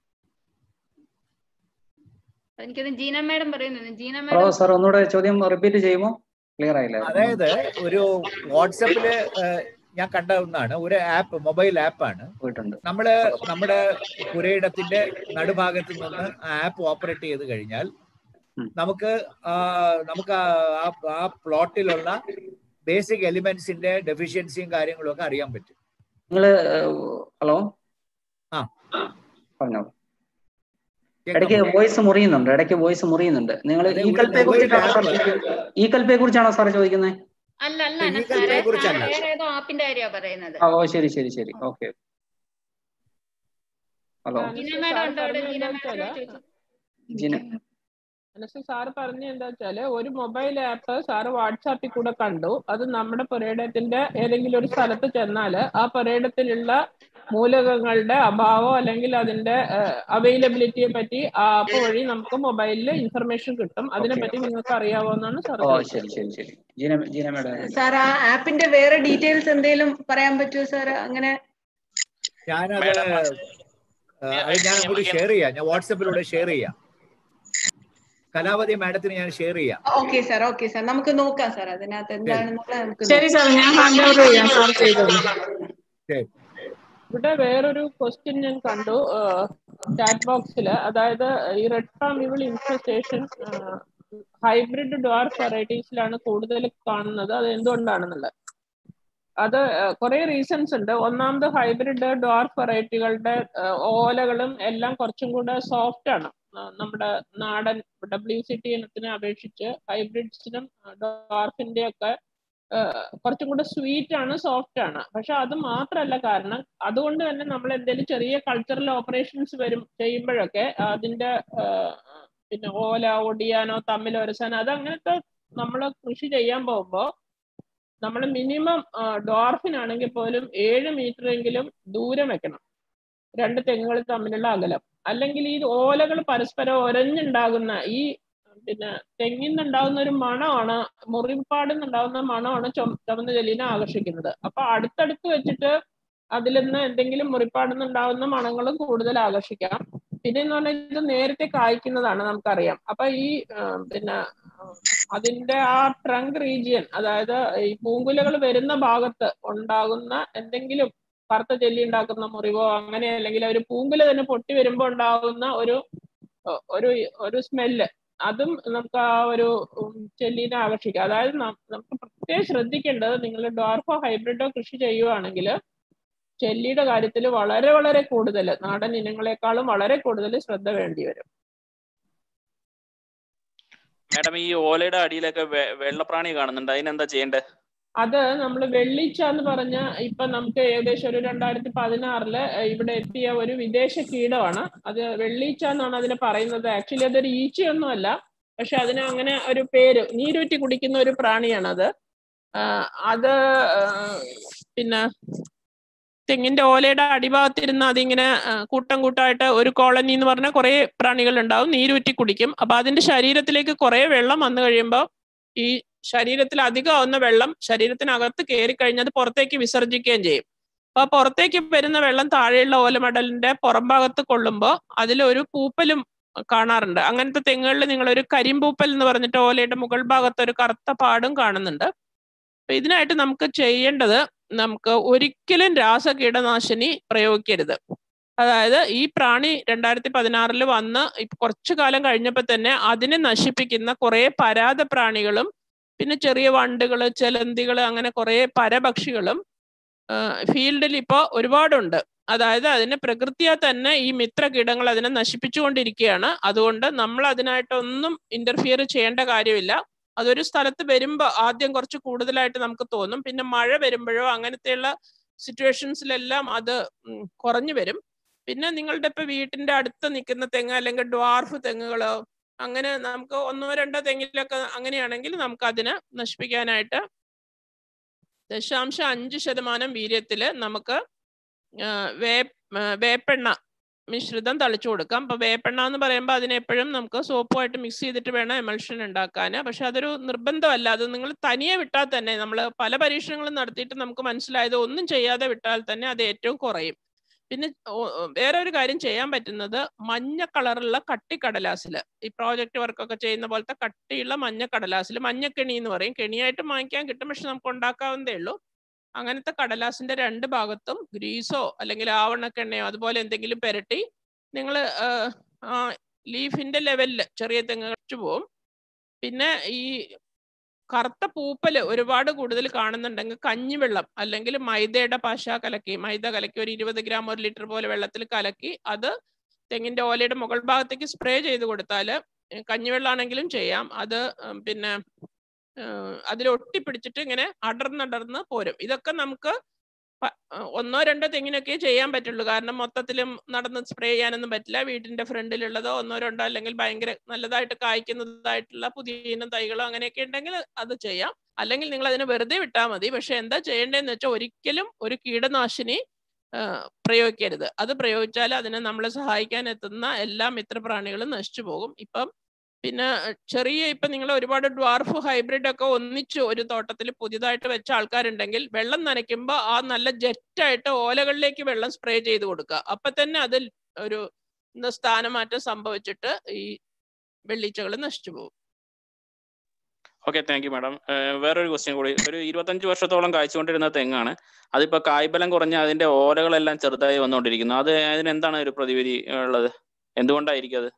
എനിക്കത് ജീന മാഡം പറയുന്നത് ജീന ഹലോ മാഡം സാർ ഒന്നുകൂടെ ചോദ്യം റിപ്പീറ്റ് ചെയ്യുമോ ക്ലിയർ ആയില്ല അതായത് ഒരു വാട്സപ്പില് ഞാൻ കണ്ട ഒന്നാണ് ഒരു ആപ്പ് മൊബൈൽ ആപ്പാണ് പോയിട്ടുണ്ട് നമ്മള് നമ്മുടെ പുരയിടത്തിന്റെ നടുഭാഗത്ത് നിന്ന് ആ ആപ്പ് ഓപ്പറേറ്റ് ചെയ്ത് കഴിഞ്ഞാൽ ഉം. നമുക്ക് ആ നമുക്ക് ആ- ആ ആ പ്ലോട്ടിലുള്ള ബേസിക് എലിമെന്റ്സിന്റെ ഡെഫിഷ്യൻസിയും കാര്യങ്ങളും ഒക്കെ അറിയാൻ പറ്റും നിങ്ങള് ഹലോ ആ. പറഞ്ഞോളൂ കേൾക്കാൻ ഇടയ്ക്ക് പറ്റും. വോയിസ് മുറിയുന്നുണ്ട് ഇടയ്ക്ക് വോയിസ് മുറിയുന്നുണ്ട് നിങ്ങൾ അതെ, ഈ ഒരു കൽപ്പയെ mobile കുറിച്ചിട്ടാണോ സാർ app. ഈ കൽപ്പയെ കുറിച്ചാണോ സാർ ചോദിക്കുന്നത് അല്ല അല്ല ഈ അനസ് കൽപ്പയെ സാറേ കുറിച്ചല്ല. സാറ് വേറെ ഏതോ ആപ്പിന്റെ കാര്യമാണ് പറയുന്നത് ആ ഓ ശരി ശരി ശരി ഓക്കെ ഹലോ ജീന അനുസ മാഡം സാറ് ഉണ്ടോ അവിടെ പറഞ്ഞ ജീന എന്താ മാഡം വെച്ചാല് ചോദിച്ചു ജിന അനുസ സാറ് പറഞ്ഞ എന്താ വെച്ചാല് ഒരു മൊബൈൽ ആപ്പ് സാറ് വാട്സാപ്പിൽ കൂടെ കണ്ടു അത് നമ്മുടെ പുരയിടത്തിന്റെ ഏതെങ്കിലും ഒരു സ്ഥലത്ത് ചെന്നാല് ആ പുരയിടത്തിലുള്ള മൂലകങ്ങളുടെ അഭാവം അല്ലെങ്കിൽ അതിന്റെ അവൈലബിലിറ്റിയെ പറ്റി ആ ആപ്പ് വഴി നമുക്ക് മൊബൈലിൽ ഇൻഫർമേഷൻ കിട്ടും അതിനെ ഓക്കെ പറ്റി നിങ്ങൾക്ക് അറിയാവോ എന്നാണ് സാർ ഓ ചോദിച്ചത് ശരി ശരി ശരി ജീന ജീന മാഡം സാർ ആ ആപ്പിന്റെ വേറെ ഡീറ്റെയിൽസ് എന്തെങ്കിലും പറയാൻ പറ്റുമോ സാർ അങ്ങനെ ഞാനത് മാഡം ആ, അത് ഞാൻ അങ്ങോട്ട് ഷെയർ ചെയ്യാം ഞാൻ വാട്സപ്പിലൂടെ ഷെയർ ചെയ്യാം കലാവതി മാഡത്തിന് ഞാൻ ഷെയർ ചെയ്യാം ഓക്കെ സാർ ഓക്കെ സാർ നമുക്ക് നോക്കാം സാർ അതിനകത്ത് എന്താണെന്നുള്ളത് നമുക്ക് ശരി സാർ ഞാൻ ഹാൻഡ് ഓവർ ചെയ്യാം സാർ ചെയ്തോളൂ ശരി ഇവിടെ വേറൊരു ക്വസ്റ്റ്യൻ ഞാൻ കണ്ടു ചാറ്റ് ബോക്സിൽ അതായത് ഈ red palm weevil infestation hybrid dwarf വെറൈറ്റീസിലാണ് കൂടുതൽ കാണുന്നത് അത് എന്തുകൊണ്ടാണെന്നുള്ളത് അത് കുറെ റീസൺസ് ഉണ്ട് ഒന്നാമത് ഹൈബ്രിഡ് ഡ്വാർഫ് വെറൈറ്റികളുടെ ഓലകളും എല്ലാം കുറച്ചും കൂടെ സോഫ്റ്റ് ആണ് ആ, നമ്മുടെ നാടൻ ഡബ്ല്യു സി ടി ഇനത്തിനെ അപേക്ഷിച്ച് ഹൈബ്രിഡ്സിനും ഡ്വാർഫിന്റെ ഒക്കെ കുറച്ചും കൂടെ സ്വീറ്റ് ആണ് സോഫ്റ്റ് ആണ് പക്ഷെ അത് മാത്രമല്ല കാരണം അതുകൊണ്ട് തന്നെ നമ്മൾ എന്തെങ്കിലും ചെറിയ കൾച്ചറൽ ഓപ്പറേഷൻസ് വരും ചെയ്യുമ്പോഴൊക്കെ അതിന്റെ ആ, പിന്നെ ഓല ഒടിയാനോ തമ്മിൽ ഒരസാനോ അത് അങ്ങനത്തെ നമ്മൾ കൃഷി ചെയ്യാൻ പോകുമ്പോൾ നമ്മൾ മിനിമം ഡോർഫിനാണെങ്കിൽ പോലും ഏഴ് മീറ്റർ എങ്കിലും ദൂരം വെക്കണം രണ്ട് തെങ്ങുകൾ തമ്മിലുള്ള അകലം അല്ലെങ്കിൽ ഈ ഓലകൾ പരസ്പരം ഒരഞ്ഞുണ്ടാകുന്ന ഈ പിന്നെ തെങ്ങിൽ നിന്നുണ്ടാകുന്ന ഒരു മണമാണ് മുറിപ്പാടിൽ നിന്നുണ്ടാകുന്ന മണമാണ് ചുമ ചുമന്ന ചെല്ലിനെ ആകർഷിക്കുന്നത് അപ്പൊ അടുത്തടുത്ത് വെച്ചിട്ട് അതിൽ നിന്ന് എന്തെങ്കിലും മുറിപ്പാടിൽ നിന്നുണ്ടാകുന്ന മണങ്ങളും കൂടുതൽ ആകർഷിക്കാം പിന്നെ എന്ന് പറഞ്ഞാൽ ഇത് നേരത്തെ കായ്ക്കുന്നതാണ് നമുക്കറിയാം അപ്പൊ ഈ ആ, പിന്നെ ആ, അതിന്റെ ആ ട്രങ്ക് റീജിയൻ അതായത് ഈ പൂങ്കുലകൾ വരുന്ന ഭാഗത്ത് ഉണ്ടാകുന്ന എന്തെങ്കിലും കറുത്ത ചെല്ലി ഉണ്ടാക്കുന്ന മുറിവോ അങ്ങനെ അല്ലെങ്കിൽ ഒരു പൂങ്കുല തന്നെ പൊട്ടി വരുമ്പോൾ ഉണ്ടാകുന്ന ഒരു ഒരു ഒരു സ്മെല്ല് അതും നമുക്ക് ആ ഒരു ഉം, ചെല്ലീനെ ആകർഷിക്കാം അതായത് നം- നമുക്ക് പ്രത്യേകം ശ്രദ്ധിക്കേണ്ടത് നിങ്ങൾ ഡോർഫോ ഹൈബ്രിഡോ കൃഷി ചെയ്യുവാണെങ്കിൽ ചെല്ലിയുടെ കാര്യത്തിൽ വളരെ വളരെ കൂടുതൽ നാടൻ ഇനങ്ങളെക്കാളും വളരെ കൂടുതൽ ശ്രദ്ധ വേണ്ടി വരും മാഡം ഈ ഓലയുടെ അടിയിലൊക്കെ വെ- വെള്ളപ്രാണി കാണുന്നുണ്ട് അതിനെന്താ ചെയ്യേണ്ടത് അത് നമ്മൾ വെള്ളിച്ച എന്ന് പറഞ്ഞ ഇപ്പൊ നമുക്ക് ഏകദേശം ഒരു രണ്ടായിരത്തി പതിനാറില് ഇവിടെ എത്തിയ ഒരു വിദേശ കീടമാണ് അത് വെള്ളിച്ച എന്നാണ് അതിനെ പറയുന്നത് ആക്ച്വലി അതൊരു ഈച്ചയൊന്നും അല്ല പക്ഷെ അതിന് അങ്ങനെ ഒരു പേര് നീരൂറ്റി കുടിക്കുന്ന ഒരു പ്രാണിയാണത് ആഹ് അത് ആഹ് പിന്നെ തെങ്ങിന്റെ ഓലയുടെ അടിഭാഗത്തിരുന്ന് അതിങ്ങനെ ആഹ് കൂട്ടം കൂട്ടമായിട്ട് ഒരു കോളനി എന്ന് പറഞ്ഞാൽ കുറെ പ്രാണികൾ ഉണ്ടാവും നീരൂറ്റി കുടിക്കും അപ്പൊ അതിന്റെ ശരീരത്തിലേക്ക് കുറെ വെള്ളം വന്നു കഴിയുമ്പോൾ ഈ ശരീരത്തിൽ അധികമാവുന്ന വെള്ളം ശരീരത്തിനകത്ത് കയറി കഴിഞ്ഞാൽ അത് പുറത്തേക്ക് വിസർജിക്കുകയും ചെയ്യും അപ്പൊ ആ പുറത്തേക്ക് വരുന്ന വെള്ളം താഴെയുള്ള ഓലമടലിന്റെ പുറം ഭാഗത്ത് കൊള്ളുമ്പോൾ അതിലൊരു പൂപ്പലും കാണാറുണ്ട് അങ്ങനത്തെ തെങ്ങുകളിൽ നിങ്ങൾ ഒരു കരിമ്പൂപ്പൽ എന്ന് പറഞ്ഞിട്ട് ഓലയുടെ മുകൾ ഭാഗത്ത് ഒരു കറുത്ത പാടും കാണുന്നുണ്ട് അപ്പൊ ഇതിനായിട്ട് നമുക്ക് ചെയ്യേണ്ടത് നമുക്ക് ഒരിക്കലും രാസകീടനാശിനി പ്രയോഗിക്കരുത് അതായത് ഈ പ്രാണി രണ്ടായിരത്തി പതിനാറിൽ വന്ന് ഇപ്പൊ കുറച്ചു കാലം കഴിഞ്ഞപ്പോൾ തന്നെ അതിനെ നശിപ്പിക്കുന്ന കുറെ പരാത പ്രാണികളും പിന്നെ ചെറിയ വണ്ടുകള് ചെലന്തികള് അങ്ങനെ കുറെ പരപക്ഷികളും ഫീൽഡിൽ ഇപ്പോൾ ഒരുപാടുണ്ട് അതായത് അതിന് പ്രകൃതിയാ തന്നെ ഈ മിത്ര കീടങ്ങൾ അതിനെ നശിപ്പിച്ചുകൊണ്ടിരിക്കുകയാണ് അതുകൊണ്ട് നമ്മൾ അതിനായിട്ടൊന്നും ഇന്റർഫിയർ ചെയ്യേണ്ട കാര്യമില്ല അതൊരു സ്ഥലത്ത് വരുമ്പോൾ ആദ്യം കുറച്ച് കൂടുതലായിട്ട് നമുക്ക് തോന്നും പിന്നെ മഴ വരുമ്പോഴോ അങ്ങനത്തെയുള്ള സിറ്റുവേഷൻസിലെല്ലാം അത് ഉം, കുറഞ്ഞു വരും പിന്നെ നിങ്ങളുടെ ഇപ്പൊ വീട്ടിന്റെ അടുത്ത് നിൽക്കുന്ന തെങ്ങ് അല്ലെങ്കിൽ ഡ്വാർഫ് തെങ്ങുകളോ അങ്ങനെ നമുക്ക് ഒന്നോ രണ്ടോ തെങ്ങിലൊക്കെ അങ്ങനെയാണെങ്കിൽ നമുക്ക് അതിനെ നശിപ്പിക്കാനായിട്ട് ദശാംശം അഞ്ച് ശതമാനം വീര്യത്തില് നമുക്ക് ആ, വേ ആ, വേപ്പെണ്ണ മിശ്രിതം തളിച്ചു കൊടുക്കാം അപ്പൊ വേപ്പെണ്ണ എന്ന് പറയുമ്പോൾ അതിനെ എപ്പോഴും നമുക്ക് സോപ്പുമായിട്ട് മിക്സ് ചെയ്തിട്ട് വേണം എമൽഷൻ ഉണ്ടാക്കാൻ പക്ഷെ അതൊരു നിർബന്ധമല്ല അത് നിങ്ങൾ തനിയെ വിട്ടാൽ തന്നെ നമ്മൾ പല പരീക്ഷണങ്ങളും നടത്തിയിട്ട് നമുക്ക് മനസ്സിലായത് ഒന്നും ചെയ്യാതെ വിട്ടാൽ തന്നെ അത് ഏറ്റവും കുറയും പിന്നെ ഓ- ഓ- വേറെ ഒരു കാര്യം ചെയ്യാൻ പറ്റുന്നത് മഞ്ഞ കളറുള്ള കട്ടിക്കടലാസിൽ ഈ പ്രോജക്റ്റ് വർക്കൊക്കെ ചെയ്യുന്ന പോലത്തെ കട്ടിയുള്ള മഞ്ഞ കടലാസിൽ മഞ്ഞക്കെണി എന്ന് പറയും കെണിയായിട്ട് വാങ്ങിക്കാൻ കിട്ടും പക്ഷെ നമുക്ക് ഉണ്ടാക്കാവുന്നതേ ഉള്ളൂ അങ്ങനത്തെ കടലാസിന്റെ രണ്ട് ഭാഗത്തും ഗ്രീസോ അല്ലെങ്കിൽ ആവണക്കെണ്ണയോ അതുപോലെ എന്തെങ്കിലും പുരട്ടി നിങ്ങൾ ആ ലീഫിന്റെ ലെവലിൽ ചെറിയ തെങ്ങ് കഴിച്ചു പോവും പിന്നെ ഈ കറുത്ത പൂപ്പല് ഒരുപാട് കൂടുതൽ കാണുന്നുണ്ടെങ്കിൽ കഞ്ഞിവെള്ളം അല്ലെങ്കിൽ മൈദയുടെ പശ കലക്കി മൈദ കലക്കി ഒരു ഇരുപത് ഗ്രാം ഒരു ലിറ്റർ പോലെ വെള്ളത്തിൽ കലക്കി അത് തെങ്ങിന്റെ ഓലയുടെ മുകൾ ഭാഗത്തേക്ക് സ്പ്രേ ചെയ്ത് കൊടുത്താൽ കഞ്ഞിവെള്ളമാണെങ്കിലും ചെയ്യാം അത് ഉം, പിന്നെ അതിൽ ഒട്ടിപ്പിടിച്ചിട്ട് ഇങ്ങനെ അടർന്നടർന്ന് പോരും ഇതൊക്കെ നമുക്ക് പ- ഏഹ് ഒന്നോ രണ്ടോ തെങ്ങിനൊക്കെ ചെയ്യാൻ പറ്റുള്ളൂ കാരണം മൊത്തത്തിലും നടന്ന് സ്പ്രേ ചെയ്യാനൊന്നും പറ്റില്ല വീടിന്റെ ഫ്രണ്ടിലുള്ളതോ ഒന്നോ രണ്ടോ അല്ലെങ്കിൽ ഭയങ്കര നല്ലതായിട്ട് കായ്ക്കുന്നതായിട്ടുള്ള പുതിയ ഇനം തൈകളോ അങ്ങനെയൊക്കെ ഉണ്ടെങ്കിൽ അത് ചെയ്യാം അല്ലെങ്കിൽ നിങ്ങൾ അതിനെ വെറുതെ വിട്ടാൽ മതി പക്ഷെ എന്താ ചെയ്യേണ്ടതെന്ന് വെച്ചാൽ ഒരിക്കലും ഒരു കീടനാശിനി ഏഹ് പ്രയോഗിക്കരുത് അത് പ്രയോഗിച്ചാൽ അതിനെ നമ്മളെ സഹായിക്കാൻ എത്തുന്ന എല്ലാ മിത്രപ്രാണികളും നശിച്ചു പോകും ഇപ്പം പിന്നെ ചെറിയ ഇപ്പൊ നിങ്ങൾ ഒരുപാട് ഡ്വാർഫ് ഹൈബ്രിഡ് ഒക്കെ ഒന്നിച്ച് ഒരു തോട്ടത്തിൽ പുതിയതായിട്ട് വെച്ച ആൾക്കാരുണ്ടെങ്കിൽ വെള്ളം നനയ്ക്കുമ്പോൾ ആ നല്ല ജെറ്റായിട്ട് ഓലകളിലേക്ക് വെള്ളം സ്പ്രേ ചെയ്ത് കൊടുക്കുക അപ്പൊ തന്നെ അതിൽ ഒരു എന്താ സ്ഥാനമാറ്റം സംഭവിച്ചിട്ട് ഈ വെള്ളീച്ചകൾ നശിച്ചു പോകും ഓക്കെ താങ്ക് യു മാഡം വേറൊരു ക്വസ്റ്റ്യൻ കൂടി ഒരു ഇരുപത്തഞ്ച് വർഷത്തോളം കായ്ച്ചുകൊണ്ടിരുന്ന തെങ്ങാണ് അതിപ്പോ കായ്ബലം കുറഞ്ഞ അതിന്റെ ഓലകളെല്ലാം ചെറുതായി വന്നുകൊണ്ടിരിക്കുന്നു അത് അതിന് എന്താണ് ഒരു പ്രതിവിധി ഉള്ളത് എന്തുകൊണ്ടായിരിക്കും അത്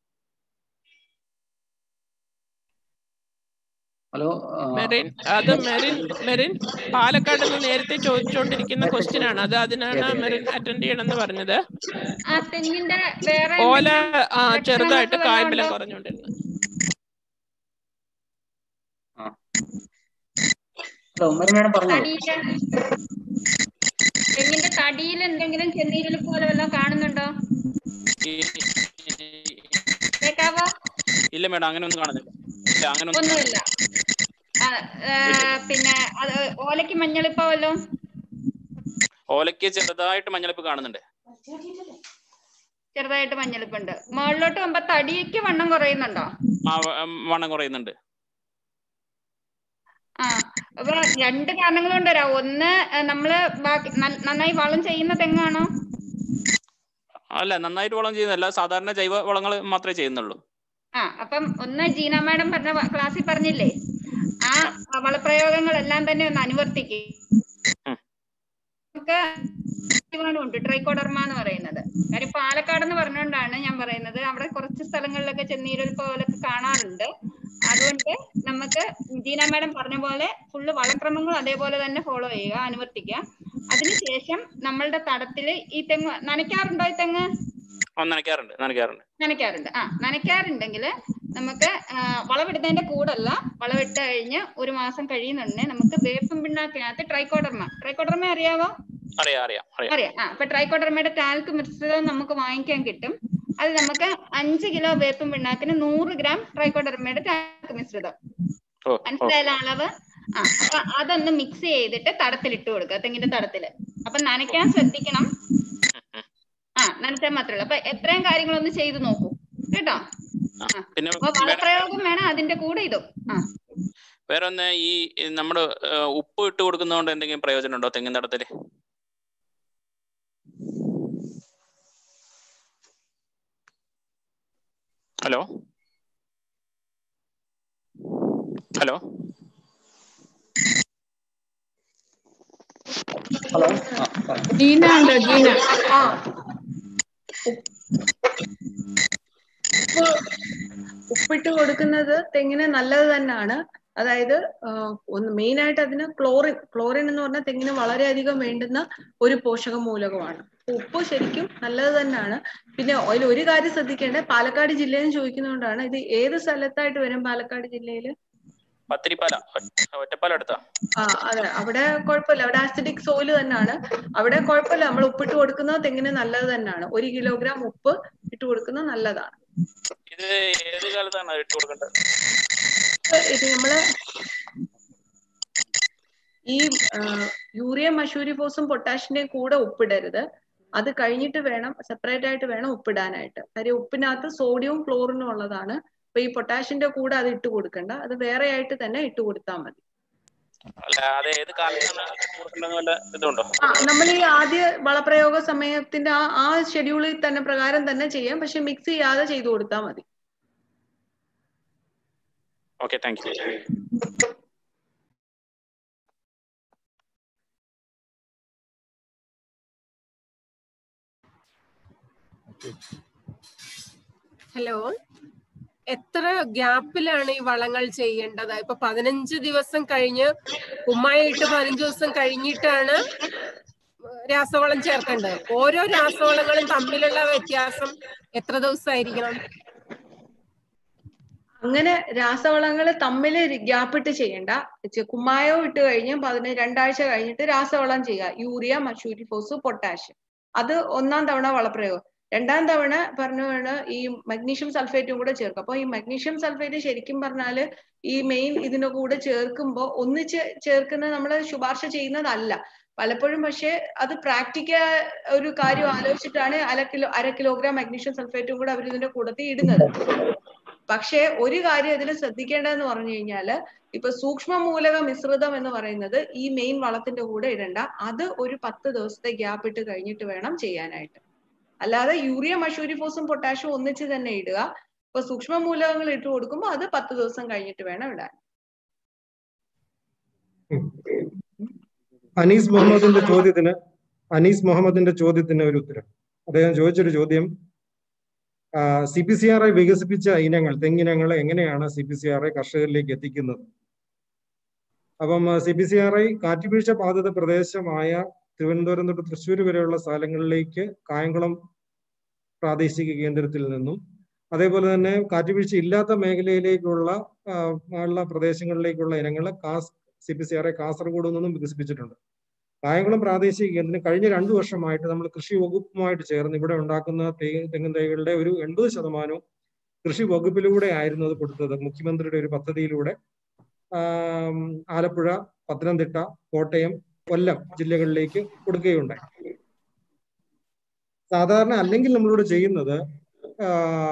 ഹലോ മെറിൻ അത് മെറിൻ മെറിൻ പാലക്കാട് നിന്ന് നേരത്തെ ചോദിച്ചുകൊണ്ടിരിക്കുന്ന ക്വസ്റ്റ്യൻ ആണ് അത് അതിനാണ് മെറിൻ അറ്റൻഡ് ചെയ്യണമെന്ന് പറഞ്ഞത് ആ തെങ്ങിന്റെ വേറെ ഓല എന്തെങ്കിലും ആ ലക്ഷണങ്ങളൊക്കെ ചെറുതായിട്ട് വല്ലതും കായ്ബലം ഉണ്ടോ? കുറഞ്ഞുകൊണ്ടിരുന്നു ഹലോ ഉമ്മർ മാഡം പറഞ്ഞോളൂ തടിയില് തെങ്ങിന്റെ തടിയിൽ എന്തെങ്കിലും ചെന്നീരിൽ പോലെ വല്ലതും കാണുന്നുണ്ടോ കേക്കാവോ ഇല്ല മേഡം അങ്ങനെ ഒന്നും കാണുന്നില്ല ഇല്ല അങ്ങനെ ഒന്നും ഒന്നുമില്ല ആ, ആ, പിന്നെ അത് ഓലയ്ക്ക് മഞ്ഞളിപ്പോ വല്ലോ ഓലയ്ക്ക് ചെറുതായിട്ട് മഞ്ഞളിപ്പ് കാണുന്നുണ്ട് ചെറുതായിട്ട് മഞ്ഞളിപ്പുണ്ട് മുകളിലോട്ട് പോകുമ്പോ തടിക്ക് വണ്ണം കുറയുന്നുണ്ടോ ആ വ- ഉം, വണ്ണം കുറയുന്നുണ്ട് ആ അപ്പൊ രണ്ട് കാരണങ്ങൾ കൊണ്ട് വരാം ഒന്ന് ആ, നമ്മള് ബാക്കി ന- നന്നായി വളം ചെയ്യുന്ന തെങ്ങാണോ അല്ല നന്നായിട്ട് വളം ചെയ്യുന്നതല്ല സാധാരണ ജൈവ വളങ്ങൾ മാത്രമേ ചെയ്യുന്നുള്ളൂ ആ അപ്പം ഒന്ന് ജീന മാഡം പറഞ്ഞ വ- ക്ലാസ്സിൽ പറഞ്ഞില്ലേ ആ വളപ്രയോഗങ്ങളെല്ലാം തന്നെ ഒന്ന് അനുവർത്തിക്കും നമുക്ക് ഉണ്ട് ട്രൈക്കോഡർമ എന്ന് പറയുന്നത് കാര്യം പാലക്കാട് എന്ന് പറഞ്ഞുകൊണ്ടാണ് ഞാൻ പറയുന്നത് അവിടെ കുറച്ച് സ്ഥലങ്ങളിലൊക്കെ ചെന്നീരൽ പോലൊക്കെ കാണാറുണ്ട് അതുകൊണ്ട് നമുക്ക് ജീന മാഡം പറഞ്ഞ പോലെ ഫുള്ള് വളക്രമങ്ങളും അതേപോലെ തന്നെ ഫോളോ ചെയ്യുക അനുവർത്തിക്കുക അതിനുശേഷം നമ്മളുടെ തടത്തില് ഈ തെങ്ങ് നനയ്ക്കാറുണ്ടോ ഈ തെങ്ങ് ആ നനയ്ക്കാറുണ്ട് നനയ്ക്കാറുണ്ട് നനയ്ക്കാറുണ്ട് ആ നനയ്ക്കാറുണ്ടെങ്കിൽ നമുക്ക് ആ, വളമിടുന്നതിന്റെ കൂടല്ല വളമിട്ട് കഴിഞ്ഞ് ഒരു മാസം കഴിയുന്നുണ്ടെങ്കിൽ നമുക്ക് വേപ്പും പിണ്ണാക്കിനകത്ത് ട്രൈക്കോഡർമ ട്രൈക്കോഡർമ അറിയാവോ അറിയാം അറിയാം അറിയാം അറിയാം ആ അപ്പൊ ട്രൈക്കോഡർമയുടെ ടാൽക്ക് മിശ്രിതം നമുക്ക് വാങ്ങിക്കാൻ കിട്ടും അത് നമുക്ക് അഞ്ച് കിലോ വേപ്പും പിണ്ണാക്കിന് നൂറ് ഗ്രാം ട്രൈക്കോഡർമയുടെ ടാൽക്ക് മിശ്രിതം ഓ ഓ മനസ്സിലായാലോ അളവ് ആ അപ്പൊ അതൊന്ന് മിക്സ് ചെയ്തിട്ട് തടത്തിൽ ഇട്ട് കൊടുക്കുക തെങ്ങിന്റെ തടത്തില് അപ്പൊ നനയ്ക്കാൻ ശ്രദ്ധിക്കണം ആ നനച്ചാൽ മാത്രമേ ഉള്ളൂ അപ്പൊ എത്രയും കാര്യങ്ങളൊന്ന് ചെയ്ത് നോക്കൂ കേട്ടോ ആ, പിന്നെ അപ്പൊ വളപ്രയോഗം വേണം അതിന്റെ കൂടെ ഇതും ആ വേറെ ഒന്ന് ഈ ഈ നമ്മള് ഏ, ഉപ്പ് ഇട്ട് കൊടുക്കുന്നതുകൊണ്ട് എന്തെങ്കിലും പ്രയോജനം ഉണ്ടോ തെങ്ങിൻ തടത്തില് ഹലോ ഹലോ ഹലോ ആ പറ. ജീന ഉണ്ടോ ജീന ആ ഉപ്പ് ഉപ്പിട്ട് കൊടുക്കുന്നത് തെങ്ങിന് നല്ലത് തന്നെയാണ് അതായത് ആ, ഒന്ന് മെയിൻ ആയിട്ട് അതിന് ക്ലോറിൻ ക്ലോറിൻ എന്ന് പറഞ്ഞാൽ തെങ്ങിന് വളരെയധികം വേണ്ടുന്ന ഒരു പോഷക മൂലകമാണ് അപ്പൊ ഉപ്പ് ശരിക്കും നല്ലത് തന്നെയാണ് പിന്നെ അതിൽ ഒരു കാര്യം ശ്രദ്ധിക്കേണ്ടത് പാലക്കാട് ജില്ലയിൽ ചോദിക്കുന്നതുകൊണ്ടാണ് ഇത് ഏത് സ്ഥലത്തായിട്ട് വരും പാലക്കാട് ജില്ലയിൽ പത്തിരിപ്പാല ഒറ്റ- ഒറ്റപ്പാലം അടുത്താ ആ അതെ അവിടെ കുഴപ്പമില്ല അവിടെ ആസിഡിക് സോയില് തന്നെയാണ് അവിടെ കുഴപ്പമില്ല നമ്മൾ ഉപ്പിട്ട് കൊടുക്കുന്നത് തെങ്ങിന് നല്ലത് തന്നെയാണ് ഒരു കിലോഗ്രാം ഉപ്പ് ഇട്ട് കൊടുക്കുന്നത് നല്ലതാണ് ഇത് ഏത് കാലത്താണ് അത് ഇട്ട് കൊടുക്കേണ്ടത് ഇത് നമ്മള് ഈ ആ, യൂറിയ മഷൂരിഫോസും പൊട്ടാഷിന്റെയും കൂടെ ഉപ്പിടരുത് അത് കഴിഞ്ഞിട്ട് വേണം സെപ്പറേറ്റ് ആയിട്ട് വേണം ഉപ്പിടാനായിട്ട് കാര്യം ഉപ്പിനകത്ത് സോഡിയവും ക്ലോറിനും ഉള്ളതാണ് അപ്പൊ ഈ പൊട്ടാഷിന്റെ കൂടെ അത് ഇട്ട് കൊടുക്കണ്ട അത് വേറെ ആയിട്ട് തന്നെ ഇട്ട് കൊടുത്താൽ മതി അല്ല അത് ഏത് കാലത്താണ് ഇട്ട് കൊടുക്കേണ്ടതെന്ന് വല്ല ഇതുണ്ടോ ആ നമ്മൾ ഈ ആദ്യ വളപ്രയോഗ സമയത്തിന്റെ ആ ആ ഷെഡ്യൂളിൽ തന്നെ പ്രകാരം തന്നെ ചെയ്യാം പക്ഷെ മിക്സ് ചെയ്യാതെ ചെയ്തു കൊടുത്താൽ മതി ഓക്കെ താങ്ക് യു ഹലോ എത്ര ഗ്യാപ്പിലാണ് ഈ വളങ്ങൾ ചെയ്യേണ്ടത് ഇപ്പൊ പതിനഞ്ച് ദിവസം കഴിഞ്ഞ് കുമ്മായിട്ട് പതിനഞ്ച് ദിവസം കഴിഞ്ഞിട്ടാണ് രാസവളം ചേർക്കേണ്ടത് ഓരോ രാസവളങ്ങളും തമ്മിലുള്ള വ്യത്യാസം എത്ര ദിവസമായിരിക്കണം അങ്ങനെ രാസവളങ്ങൾ തമ്മിൽ ഗ്യാപ്പ് ഇട്ട് ചെയ്യണ്ട ചെ- കുമ്മായം ഇട്ട് കഴിഞ്ഞ് പതിന് രണ്ടാഴ്ച കഴിഞ്ഞിട്ട് രാസവളം ചെയ്യുക യൂറിയ മഷൂരിഫോസ് പൊട്ടാഷ്യം അത് ഒന്നാം തവണ വളപ്രയോഗം രണ്ടാം തവണ പറഞ്ഞ ഈ മഗ്നീഷ്യം സൾഫേറ്റും കൂടെ ചേർക്കും അപ്പൊ ഈ മഗ്നീഷ്യം സൾഫേറ്റ് ശരിക്കും പറഞ്ഞാല് ഈ മെയിൻ ഇതിന്റെ കൂടെ ചേർക്കുമ്പോൾ ഒന്നിച്ച് ചേർക്കുന്നത് നമ്മൾ ശുപാർശ ചെയ്യുന്നതല്ല പലപ്പോഴും പക്ഷെ അത് പ്രാക്ടിക്കൽ ഒരു കാര്യം ആലോചിച്ചിട്ടാണ് അര കിലോ അര കിലോഗ്രാം മഗ്നീഷ്യം സൾഫേറ്റും കൂടെ അവർ ഇതിന്റെ കൂടത്തിൽ ഇടുന്നത് പക്ഷേ ഒരു കാര്യം ഇതിൽ ശ്രദ്ധിക്കേണ്ടതെന്ന് പറഞ്ഞു കഴിഞ്ഞാല് ഇപ്പൊ സൂക്ഷ്മ മൂലക മിശ്രിതം എന്ന് പറയുന്നത് ഈ മെയിൻ വളത്തിന്റെ കൂടെ ഇടണ്ട അത് ഒരു പത്ത് ദിവസത്തെ ഗ്യാപ്പ് ഇട്ട് കഴിഞ്ഞിട്ട് വേണം ചെയ്യാനായിട്ട് അല്ലാതെ യൂറിയ മഷൂരിഫോസും പൊട്ടാഷ്യം ഒന്നിച്ച് തന്നെ ഇടുക ഇപ്പൊ സൂക്ഷ്മ മൂലകങ്ങൾ ഇട്ട് കൊടുക്കുമ്പോൾ അത് പത്ത് ദിവസം കഴിഞ്ഞിട്ട് വേണം ഇടാൻ അനീസ് മുഹമ്മദിന്റെ ചോദ്യത്തിന് അനീസ് മുഹമ്മദിന്റെ ചോദ്യത്തിന് ഒരു ഉത്തരം അദ്ദേഹം ചോദിച്ചൊരു ചോദ്യം C P C R I വികസിപ്പിച്ച ഇനങ്ങൾ തെങ്ങിനങ്ങൾ എങ്ങനെയാണ് C P C R I കർഷകരിലേക്ക് എത്തിക്കുന്നത് അപ്പം C P C R I കാറ്റുവീഴ്ച ബാധിത പ്രദേശമായ തിരുവനന്തപുരം തൊട്ട് തൃശ്ശൂർ വരെയുള്ള സ്ഥലങ്ങളിലേക്ക് കായംകുളം പ്രാദേശിക കേന്ദ്രത്തിൽ നിന്നും അതേപോലെ തന്നെ കാറ്റുവീഴ്ച ഇല്ലാത്ത മേഖലയിലേക്കുള്ള ആ, ഉള്ള പ്രദേശങ്ങളിലേക്കുള്ള ഇനങ്ങൾ കാസ് C P C R I Kasaragod നിന്നും വികസിപ്പിച്ചിട്ടുണ്ട് കായംകുളം പ്രാദേശിക കേന്ദ്രം കഴിഞ്ഞ രണ്ടു വർഷമായിട്ട് നമ്മൾ കൃഷി വകുപ്പുമായിട്ട് ചേർന്ന് ഇവിടെ ഉണ്ടാക്കുന്ന തേ തെങ്ങിൻ തൈകളുടെ ഒരു എൺപത് ശതമാനവും കൃഷി വകുപ്പിലൂടെ ആയിരുന്നു അത് കൊടുത്തത് മുഖ്യമന്ത്രിയുടെ ഒരു പദ്ധതിയിലൂടെ ആം, ആലപ്പുഴ പത്തനംതിട്ട കോട്ടയം കൊല്ലം ജില്ലകളിലേക്ക് കൊടുക്കുകയുണ്ടായി സാധാരണ അല്ലെങ്കിൽ നമ്മളിവിടെ ചെയ്യുന്നത് ആ,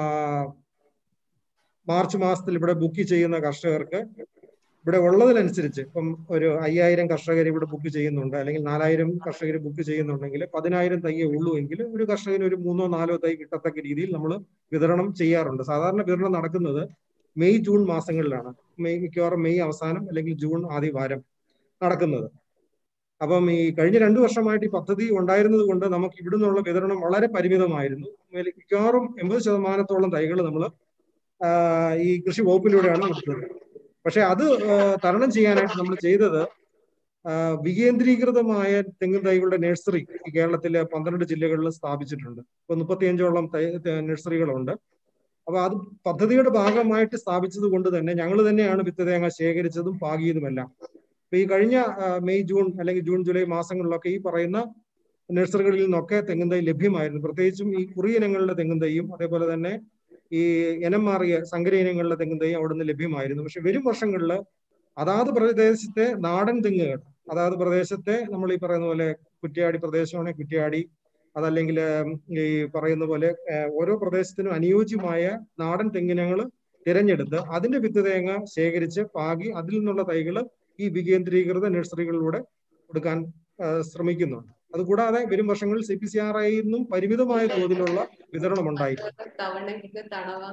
മാർച്ച് മാസത്തിൽ ഇവിടെ ബുക്ക് ചെയ്യുന്ന കർഷകർക്ക് ഇവിടെ ഉള്ളതിനനുസരിച്ച് ഇപ്പം ഒരു അയ്യായിരം കർഷകർ ഇവിടെ ബുക്ക് ചെയ്യുന്നുണ്ട് അല്ലെങ്കിൽ നാലായിരം കർഷകർ ബുക്ക് ചെയ്യുന്നുണ്ടെങ്കിൽ പതിനായിരം തൈയേ ഉള്ളൂ എങ്കിൽ ഒരു കർഷകന് ഒരു മൂന്നോ നാലോ തൈ കിട്ടത്തക്ക രീതിയിൽ നമ്മൾ വിതരണം ചെയ്യാറുണ്ട് സാധാരണ വിതരണം നടക്കുന്നത് മെയ് ജൂൺ മാസങ്ങളിലാണ് മെയ് മിക്കവാറും മെയ് അവസാനം അല്ലെങ്കിൽ ജൂൺ ആദ്യ വാരം നടക്കുന്നത് അപ്പം ഈ കഴിഞ്ഞ രണ്ടു വർഷമായിട്ട് ഈ പദ്ധതി ഉണ്ടായിരുന്നത് കൊണ്ട് നമുക്ക് ഇവിടെ നിന്നുള്ള വിതരണം വളരെ പരിമിതമായിരുന്നു മേൽ- മിക്കവാറും എൺപത് ശതമാനത്തോളം തൈകൾ നമ്മൾ ഈ കൃഷി വകുപ്പിലൂടെയാണ് നടത്തുന്നത് പക്ഷെ അത് ആ, തരണം ചെയ്യാനായിട്ട് നമ്മൾ ചെയ്തത് ആ, വികേന്ദ്രീകൃതമായ തെങ്ങിൻ തൈകളുടെ നഴ്സറി ഈ കേരളത്തിലെ പന്ത്രണ്ട് ജില്ലകളിൽ സ്ഥാപിച്ചിട്ടുണ്ട് ഇപ്പൊ മുപ്പത്തിയഞ്ചോളം തൈ ത- നഴ്സറികളുണ്ട് അപ്പൊ അത് പദ്ധതിയുടെ ഭാഗമായിട്ട് സ്ഥാപിച്ചത് കൊണ്ട് തന്നെ ഞങ്ങൾ തന്നെയാണ് വിത്ത് തേങ്ങ ശേഖരിച്ചതും പാകിയതുമെല്ലാം അപ്പൊ ഈ കഴിഞ്ഞ ആ, മെയ് ജൂൺ അല്ലെങ്കിൽ ജൂൺ ജൂലൈ മാസങ്ങളിലൊക്കെ ഈ പറയുന്ന നഴ്സറികളിൽ നിന്നൊക്കെ തെങ്ങും തൈ ലഭ്യമായിരുന്നു പ്രത്യേകിച്ചും ഈ കുറിയ ഇനങ്ങളുടെ തെങ്ങും തൈയും അതേപോലെ തന്നെ ഈ ഇനം മാറിയ സങ്കര ഇനങ്ങളുടെ തെങ്ങും തൈയും അവിടെ നിന്ന് ലഭ്യമായിരുന്നു പക്ഷെ വരും വർഷങ്ങളിൽ അതാത് പ്രദേശത്തെ നാടൻ തെങ്ങുകൾ അതാത് പ്രദേശത്തെ നമ്മൾ ഈ പറയുന്ന പോലെ കുറ്റ്യാടി പ്രദേശമാണെങ്കിൽ കുറ്റ്യാടി അതല്ലെങ്കിൽ ഉം, ഈ പറയുന്ന പോലെ ഏഹ്, ഓരോ പ്രദേശത്തിനും അനുയോജ്യമായ നാടൻ തെങ്ങിനങ്ങൾ തിരഞ്ഞെടുത്ത് അതിന്റെ വിത്ത് തേങ്ങ ശേഖരിച്ച് പാകി അതിൽ നിന്നുള്ള തൈകൾ ഈ വികേന്ദ്രീകൃത നഴ്സറികളിലൂടെ കൊടുക്കാൻ ആ, ശ്രമിക്കുന്നുണ്ട് അതുകൂടാതെ വരും വർഷങ്ങളിൽ C P C R I നിന്നും പരിമിതമായ തോതിലുള്ള വിതരണം ഉണ്ടായിരിക്കും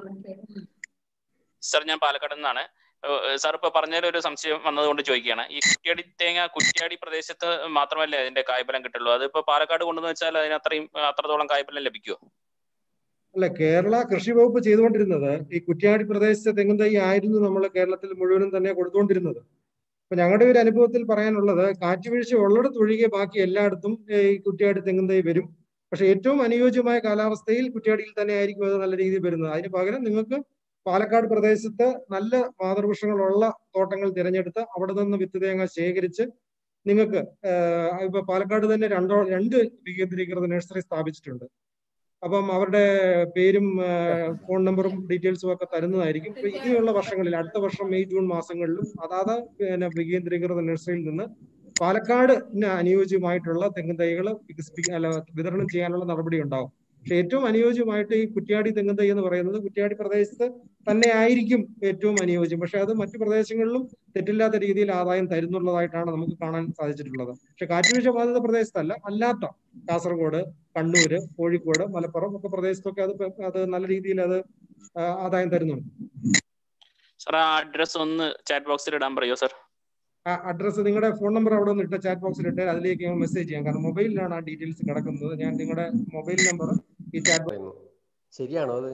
സർ ഞാൻ പാലക്കാട് നിന്നാണ് സാർ ഇപ്പൊ പറഞ്ഞതിൽ ഒരു സംശയം വന്നതുകൊണ്ട് ചോദിക്കുകയാണ് ഈ കുറ്റ്യാടി തേങ്ങ കുറ്റ്യാടി പ്രദേശത്ത് മാത്രമല്ലേ അതിന്റെ കായ്ഫലം കിട്ടുള്ളൂ അതിപ്പോ പാലക്കാട് കൊണ്ടുവന്ന് വെച്ചാൽ അതിന് അത്രയും അത്രത്തോളം കായ്ഫലം ലഭിക്കുമോ അല്ല കേരള കൃഷി വകുപ്പ് ചെയ്തുകൊണ്ടിരുന്നത് ഈ കുറ്റ്യാടി പ്രദേശത്തെ തെങ്ങും തൈ ആയിരുന്നു നമ്മൾ കേരളത്തിൽ മുഴുവനും തന്നെ കൊടുത്തുകൊണ്ടിരുന്നത് അപ്പൊ ഞങ്ങളുടെ ഒരു അനുഭവത്തിൽ പറയാനുള്ളത് കാറ്റുവീഴ്ച ഉള്ളിടത്ത് ഒഴികെ ബാക്കി എല്ലായിടത്തും ഏഹ്, ഈ കുറ്റ്യാടി തെങ്ങും തൈ വരും പക്ഷെ ഏറ്റവും അനുയോജ്യമായ കാലാവസ്ഥയിൽ കുറ്റ്യാടിയിൽ തന്നെ ആയിരിക്കും അത് നല്ല രീതിയിൽ വരുന്നത് അതിന് പകരം നിങ്ങൾക്ക് പാലക്കാട് പ്രദേശത്ത് നല്ല മാതൃവൃക്ഷങ്ങളുള്ള തോട്ടങ്ങൾ തിരഞ്ഞെടുത്ത് അവിടെ നിന്ന് വിത്ത് തേങ്ങ ശേഖരിച്ച് നിങ്ങൾക്ക് ഏഹ്, ഇപ്പൊ പാലക്കാട് തന്നെ രണ്ടോ രണ്ട് വികേന്ദ്രീകൃത നഴ്സറി സ്ഥാപിച്ചിട്ടുണ്ട് അപ്പം അവരുടെ പേരും ഏഹ്, ഫോൺ നമ്പറും ഡീറ്റെയിൽസും ഒക്കെ തരുന്നതായിരിക്കും ഇപ്പൊ ഇനിയുള്ള വർഷങ്ങളിൽ അടുത്ത വർഷം മെയ് ജൂൺ മാസങ്ങളിലും അതാത് പിന്നെ വികേന്ദ്രീകൃത നഴ്സറിയിൽ നിന്ന് പാലക്കാട് അനുയോജ്യമായിട്ടുള്ള തെങ്ങും തൈകൾ വികസിപ്പിക്കാൻ അല്ല വിതരണം ചെയ്യാനുള്ള നടപടി ഉണ്ടാവും പക്ഷെ ഏറ്റവും അനുയോജ്യമായിട്ട് ഈ കുറ്റ്യാടി തെങ്ങും തൈ എന്ന് പറയുന്നത് കുറ്റ്യാടി പ്രദേശത്ത് തന്നെ ആയിരിക്കും ഏറ്റവും അനുയോജ്യം പക്ഷെ അത് മറ്റു പ്രദേശങ്ങളിലും തെറ്റില്ലാത്ത രീതിയിൽ ആദായം തരുന്നുള്ളതായിട്ടാണ് നമുക്ക് കാണാൻ സാധിച്ചിട്ടുള്ളത് പക്ഷെ കാറ്റുവീഴ്ച ബാധിത പ്രദേശത്തല്ല അല്ലാത്ത കാസർഗോഡ് കണ്ണൂര് കോഴിക്കോട് മലപ്പുറം ഒക്കെ പ്രദേശത്തൊക്കെ അത് പ- അത് നല്ല രീതിയിൽ അത് ആ, ആദായം തരുന്നുണ്ട് സാർ ആ അഡ്രസ് ഒന്ന് ചാറ്റ് ബോക്സിൽ ഇടാൻ പറയുമോ സാർ ആ അഡ്രസ്സ് നിങ്ങളുടെ ഫോൺ നമ്പർ അവിടെ ഒന്ന് ഇട്ട് ചാറ്റ് ബോക്സിൽ ഇട്ട് അതിലേക്ക് ഞാൻ മെസ്സേജ് ചെയ്യാം കാരണം മൊബൈലിലാണ് ആ ഡീറ്റെയിൽസ് കിടക്കുന്നത് ഞാൻ നിങ്ങളുടെ മൊബൈൽ നമ്പർ ഈ ചാറ്റ് പറയുന്നു ശരിയാണോ അത്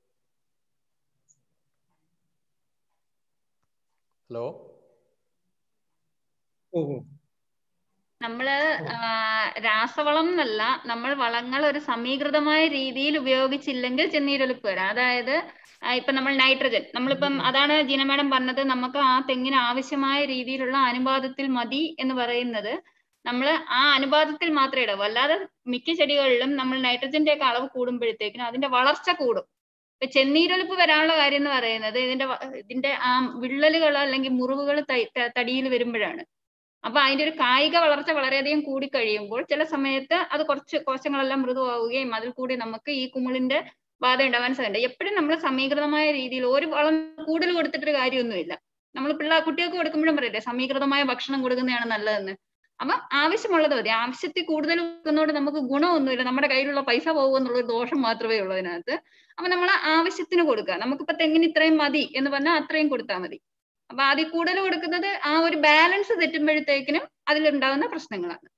ഹലോ ഓഹോ നമ്മള് ആ, രാസവളം എന്നല്ല നമ്മൾ വളങ്ങൾ ഒരു സമീകൃതമായ രീതിയിൽ ഉപയോഗിച്ചില്ലെങ്കിൽ ചെന്നീരൊലിപ്പ് വരാം അതായത് ആ, ഇപ്പൊ നമ്മൾ നൈട്രജൻ നമ്മളിപ്പം അതാണ് ജീന മാഡം പറഞ്ഞത് നമുക്ക് ആ തെങ്ങിന് ആവശ്യമായ രീതിയിലുള്ള അനുപാതത്തിൽ മതി എന്ന് പറയുന്നത് നമ്മൾ ആ അനുപാതത്തിൽ മാത്രമേ ഇടാവൂ അല്ലാതെ മിക്ക ചെടികളിലും നമ്മൾ നൈട്രജന്റെ ഒക്കെ അളവ് കൂടുമ്പോഴത്തേക്കിനും അതിന്റെ വളർച്ച കൂടും ഇപ്പൊ ചെന്നീരൊലിപ്പ് വരാനുള്ള കാര്യം എന്ന് പറയുന്നത് ഇതിന്റെ വ- ഇതിന്റെ ആ വിള്ളലുകൾ അല്ലെങ്കിൽ മുറിവുകൾ തടിയിൽ വരുമ്പോഴാണ് അപ്പൊ അതിന്റെ ഒരു കായിക വളർച്ച വളരെയധികം കൂടി കഴിയുമ്പോൾ ചില സമയത്ത് അത് കുറച്ച് കോശങ്ങളെല്ലാം മൃദുവാവുകയും അതിൽ കൂടി നമുക്ക് ഈ കുമിളിന്റെ ബാധ ഉണ്ടാവാൻ സാധ്യത എപ്പോഴും നമ്മൾ സമീകൃതമായ രീതിയിൽ ഒരു വളം കൂടുതൽ കൊടുത്തിട്ടൊരു കാര്യമൊന്നുമില്ല നമ്മൾ പിള്ളേർ കുട്ടികൾക്ക് കൊടുക്കുമ്പോഴും പറയട്ടെ സമീകൃതമായ ഭക്ഷണം കൊടുക്കുന്നതാണ് നല്ലതെന്ന് അപ്പൊ ആവശ്യമുള്ളത് മതി ആവശ്യത്തിൽ കൂടുതൽ കൊടുക്കുന്നതുകൊണ്ട് നമുക്ക് ഗുണമൊന്നുമില്ല നമ്മുടെ കയ്യിലുള്ള പൈസ പോകുമെന്നുള്ള ഒരു ദോഷം മാത്രമേ ഉള്ളൂ അതിനകത്ത് അപ്പൊ നമ്മൾ ആവശ്യത്തിന് കൊടുക്കുക നമുക്കിപ്പോ തെങ്ങിന് ഇത്രയും മതി എന്ന് പറഞ്ഞാൽ അത്രയും കൊടുത്താൽ മതി അപ്പൊ അതിൽ കൂടുതൽ കൊടുക്കുന്നത് ആ ഒരു ബാലൻസ് തെറ്റുമ്പോഴത്തേക്കിനും അതിലുണ്ടാകുന്ന പ്രശ്നങ്ങളാണ്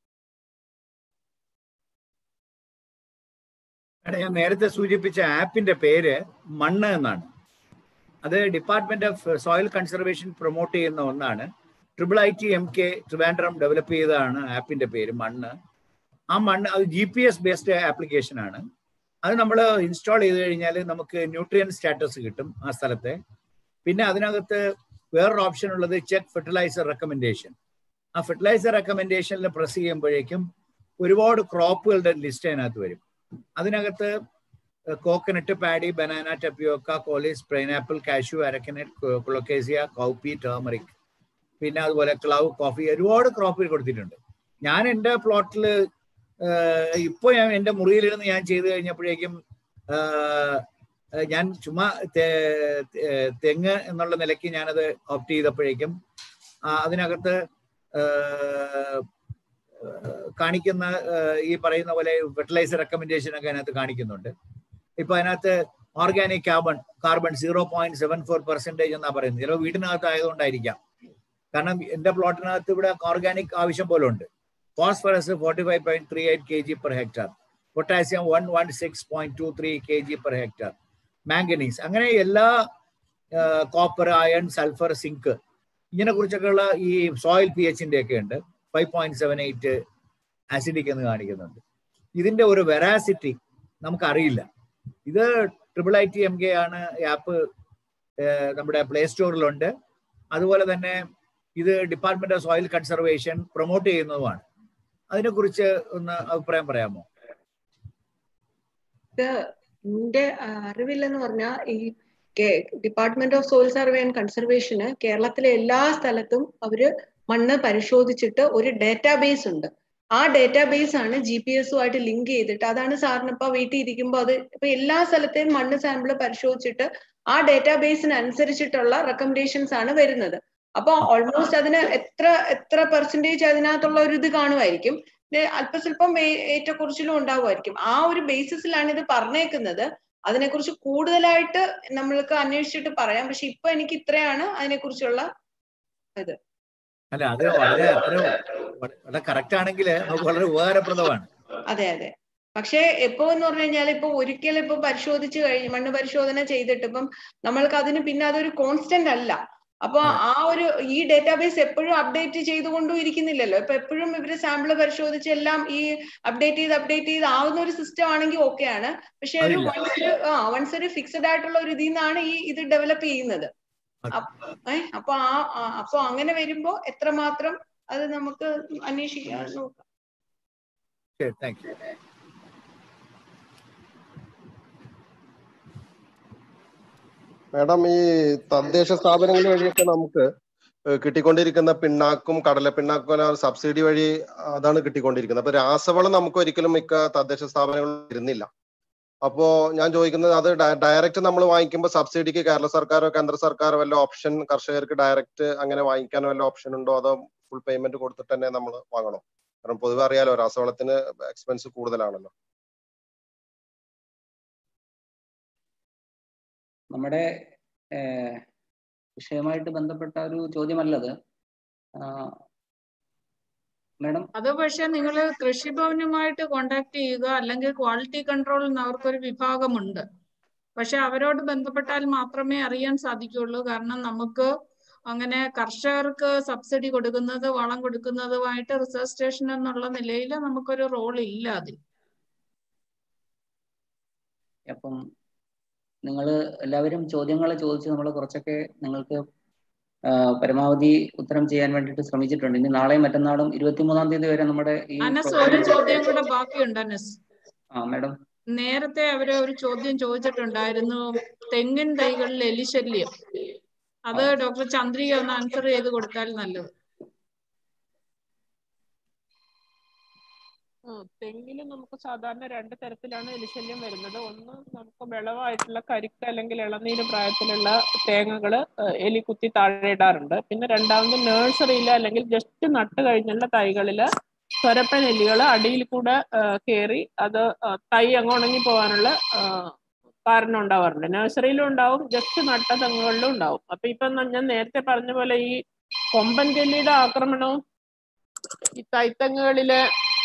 എടാ, ഞാൻ നേരത്തെ സൂചിപ്പിച്ച ആപ്പിന്റെ പേര് മണ്ണ് എന്നാണ് അത് department of soil conservation promote ചെയ്യുന്ന ഒന്നാണ് triple I T M K Trivandrum develop ചെയ്തതാണ് ആപ്പിന്റെ പേര് മണ്ണ് ആ മണ്ണ് അത് G P S based application ആണ് അത് നമ്മൾ ഇൻസ്റ്റാൾ ചെയ്ത് കഴിഞ്ഞാൽ നമുക്ക് ന്യൂട്രിയൻ സ്റ്റാറ്റസ് കിട്ടും ആ സ്ഥലത്തെ പിന്നെ അതിനകത്ത് വേറൊരു ഓപ്ഷൻ ഉള്ളത് ചെക്ക് ഫെർട്ടിലൈസർ റെക്കമെൻഡേഷൻ ആ ഫെർട്ടിലൈസർ റെക്കമെൻഡേഷനിൽ പ്രസ് ചെയ്യുമ്പോഴേക്കും ഒരുപാട് ക്രോപ്പുകളുടെ ലിസ്റ്റ് അതിനകത്ത് വരും അതിനകത്ത് coconut paddy banana tapioca coleus pineapple cashew arecanut colocasia cowpea turmeric പിന്നെ അതുപോലെ ക്ലവ് കോഫി ഒരുപാട് ക്രോപ്പ് കൊടുത്തിട്ടുണ്ട് ഞാൻ എൻ്റെ പ്ലോട്ടിൽ ഇപ്പോൾ ഞാൻ എൻ്റെ മുറിയിലിരുന്ന് ഞാൻ ചെയ്തു കഴിഞ്ഞപ്പോഴേക്കും ആഹ്, ആഹ് ഞാൻ ചുമ്മാ തെ- തെ- തെങ്ങ് എന്നുള്ള നിലയ്ക്ക് ഞാനത് ഓപ്റ്റ് ചെയ്തപ്പോഴേക്കും ആ, അതിനകത്ത് ആഹ്, കാണിക്കുന്ന ആഹ്, ഈ പറയുന്ന പോലെ ഫെർട്ടിലൈസർ റെക്കമെൻഡേഷൻ ഒക്കെ അതിനകത്ത് കാണിക്കുന്നുണ്ട് ഇപ്പൊ അതിനകത്ത് organic carbon carbon zero point seven four percentage എന്നാ പറയുന്നത് ചിലപ്പോൾ വീടിനകത്ത് ആയതുകൊണ്ടായിരിക്കാം കാരണം എന്റെ പ്ലോട്ടിനകത്ത് ഇവിടെ ഓർഗാനിക് ആവശ്യം പോലെ ഉണ്ട് phosphorus forty five point three eight K G per hectare potassium one one six point two three K G per hectare manganese അങ്ങനെ എല്ലാ കോപ്പർ അയൺ സൾഫർ സിങ്ക് ഇതിനെ കുറിച്ചൊക്കെയുള്ള ഈ സോയിൽ പി എച്ചിന്റെ ഒക്കെ ഉണ്ട് five point seven eight acidic എന്ന് കാണിക്കുന്നുണ്ട് ഇതിന്റെ ഒരു വെറാസിറ്റി നമുക്കറിയില്ല ഇത് triple I T M K ആണ് ആപ്പ് നമ്മുടെ പ്ലേ സ്റ്റോറിലുണ്ട് അതുപോലെ തന്നെ ഇത് department of soil conservation promote ചെയ്യുന്നതുമാണ് അതിനെക്കുറിച്ച് ഒന്ന് അഭിപ്രായം പറയാമോ ഇത് എന്റെ അറിവില്ലെന്ന് പറഞ്ഞാൽ ഈ department of soil survey and കൺസർവേഷന് കേരളത്തിലെ എല്ലാ സ്ഥലത്തും അവര് മണ്ണ് പരിശോധിച്ചിട്ട് ഒരു ഡേറ്റാബേസ് ഉണ്ട് ആ ഡേറ്റാബേസ് ആണ് ജി പി എസുമായിട്ട് ലിങ്ക് ചെയ്തിട്ട് അതാണ് സാറിന് ഇപ്പൊ വീട്ടിൽ ഇരിക്കുമ്പോൾ അത് ഇപ്പൊ എല്ലാ സ്ഥലത്തെയും മണ്ണ് സാമ്പിൾ പരിശോധിച്ചിട്ട് ആ ഡേറ്റാബേസിന് അനുസരിച്ചിട്ടുള്ള റെക്കമെൻഡേഷൻസ് ആണ് വരുന്നത് അപ്പൊ ഓൾമോസ്റ്റ് അതിന് എത്ര എത്ര പെർസെന്റേജ് അതിനകത്തുള്ള ഒരു ഇത് കാണുമായിരിക്കും അല്പസ്വല്പം ഏറ്റക്കുറിച്ചിലും ഉണ്ടാവുമായിരിക്കും ആ ഒരു ബേസിസിലാണ് ഇത് പറഞ്ഞേക്കുന്നത് അതിനെക്കുറിച്ച് കൂടുതലായിട്ട് നമ്മൾക്ക് അന്വേഷിച്ചിട്ട് പറയാം പക്ഷെ ഇപ്പൊ എനിക്ക് ഇത്രയാണ് അതിനെക്കുറിച്ചുള്ള ഇത് അല്ല അത് വളരെ അത്ര വളരെ കറക്റ്റ് ആണെങ്കിൽ നമുക്ക് വളരെ ഉപകാരപ്രദമാണ് അതെ അതെ പക്ഷെ എപ്പോ എന്ന് പറഞ്ഞു കഴിഞ്ഞാൽ ഇപ്പൊ ഒരിക്കൽ ഇപ്പൊ പരിശോധിച്ച് കഴിഞ്ഞ് മണ്ണ് പരിശോധന ചെയ്തിട്ട് ഇപ്പം നമ്മൾക്ക് അതിന് പിന്നെ അതൊരു കോൺസ്റ്റന്റ് അല്ല അപ്പൊ ആ ഒരു ഈ ഡേറ്റാബേസ് എപ്പോഴും അപ്ഡേറ്റ് ചെയ്തുകൊണ്ടും ഇരിക്കുന്നില്ലല്ലോ ഇപ്പൊ എപ്പോഴും ഇവര് സാമ്പിൾ പരിശോധിച്ച് എല്ലാം ഈ അപ്ഡേറ്റ് ചെയ്ത് അപ്ഡേറ്റ് ചെയ്ത് ആവുന്ന ഒരു സിസ്റ്റം ആണെങ്കിൽ ഓക്കെ ആണ് പക്ഷെ ഒരു വൺസ് ഒരു ആ വൺസ് ഒരു ഫിക്സഡ് ആയിട്ടുള്ള ഒരു ഇതിൽ നിന്നാണ് ഈ ഇത് ഡെവലപ്പ് ചെയ്യുന്നത് അപ്പൊ ആ അപ്പൊ അങ്ങനെ വരുമ്പോ എത്രമാത്രം അത് നമുക്ക് അന്വേഷിക്കാൻ നോക്കാം താങ്ക് യു മാഡം ഈ തദ്ദേശ സ്ഥാപനങ്ങൾ വഴിയൊക്കെ നമുക്ക് കിട്ടിക്കൊണ്ടിരിക്കുന്ന പിണ്ണാക്കും കടല പിണ്ണാക്കും സബ്സിഡി വഴി അതാണ് കിട്ടിക്കൊണ്ടിരിക്കുന്നത് അപ്പൊ രാസവളം നമുക്ക് ഒരിക്കലും മിക്ക തദ്ദേശ സ്ഥാപനങ്ങളിൽ വരുന്നില്ല അപ്പോ ഞാൻ ചോദിക്കുന്നത് അത് ഡയറക്റ്റ് നമ്മൾ വാങ്ങിക്കുമ്പോൾ സബ്സിഡിക്ക് കേരള സർക്കാരോ കേന്ദ്ര സർക്കാരോ വല്ല ഓപ്ഷൻ കർഷകർക്ക് ഡയറക്റ്റ് അങ്ങനെ വാങ്ങിക്കാൻ വല്ല ഓപ്ഷൻ ഉണ്ടോ അതോ ഫുൾ പേയ്മെന്റ് കൊടുത്തിട്ട് തന്നെ നമ്മൾ വാങ്ങണോ കാരണം പൊതുവെ അറിയാലോ രാസവളത്തിന് എക്സ്പെൻസ് കൂടുതലാണല്ലോ നമ്മുടെ വിഷയമായിട്ട് ബന്ധപ്പെട്ട ഒരു ചോദ്യമല്ലത് മാഡം അത് പക്ഷെ നിങ്ങൾ കൃഷിഭവനുമായിട്ട് കോണ്ടാക്ട് ചെയ്യുക അല്ലെങ്കിൽ ക്വാളിറ്റി കൺട്രോൾ എന്ന് അവർക്കൊരു വിഭാഗമുണ്ട് പക്ഷെ അവരോട് ബന്ധപ്പെട്ടാൽ മാത്രമേ അറിയാൻ സാധിക്കുള്ളൂ കാരണം നമുക്ക് അങ്ങനെ കർഷകർക്ക് സബ്സിഡി കൊടുക്കുന്നത് വളം കൊടുക്കുന്നതുമായിട്ട് റിസർച്ച് സ്റ്റേഷൻ എന്നുള്ള നിലയിൽ നമുക്കൊരു റോൾ ഇല്ല അതിൽ അപ്പം നിങ്ങൾ എല്ലാവരും ചോദ്യങ്ങൾ ചോദിച്ച് നമ്മൾ കുറച്ചൊക്കെ നിങ്ങൾക്ക് പരമാവധി ഉത്തരം ചെയ്യാൻ വേണ്ടിയിട്ട് ശ്രമിച്ചിട്ടുണ്ട് ഇനി നാളെയും മറ്റന്നാളും ഇരുപത്തിമൂന്നാം തീയതി വരെ നമ്മുടെ ഈ അനസ് ഒരു ചോദ്യം കൂടെ ബാക്കിയുണ്ട് അനസ് ആ മാഡം നേരത്തെ അവര് ഒരു ചോദ്യം ചോദിച്ചിട്ടുണ്ടായിരുന്നു തെങ്ങിൻ തൈകളിൽ എലിശല്യം അത് ഡോക്ടർ ചന്ദ്രിക ഒന്ന് ആൻസർ ചെയ്ത് കൊടുത്താൽ നല്ലത് തെങ്ങിൽ നമുക്ക് സാധാരണ രണ്ട് തരത്തിലാണ് എലിശല്യം വരുന്നത് ഒന്ന് നമുക്ക് വിളവായിട്ടുള്ള കരിക്ക് അല്ലെങ്കിൽ ഇളനീര് പ്രായത്തിലുള്ള തേങ്ങകൾ എലി കുത്തി താഴെ ഇടാറുണ്ട് പിന്നെ രണ്ടാമത് നഴ്സറിയിൽ അല്ലെങ്കിൽ ജസ്റ്റ് നട്ട് കഴിഞ്ഞുള്ള തൈകളിൽ സ്വരപ്പൻ എലികൾ അടിയിൽ കൂടെ കയറി അത് തൈ അങ്ങ് ഉണങ്ങി പോകാനുള്ള കാരണം ഉണ്ടാവാറുണ്ട് നഴ്സറിയിലും ഉണ്ടാവും ജസ്റ്റ് നട്ട തെങ്ങുകളിലും ഉണ്ടാവും അപ്പൊ ഇപ്പൊ ഞാൻ നേരത്തെ പറഞ്ഞ പോലെ ഈ കൊമ്പൻ ജെല്ലിയുടെ ആക്രമണവും ഈ തൈത്തെങ്ങുകളിലെ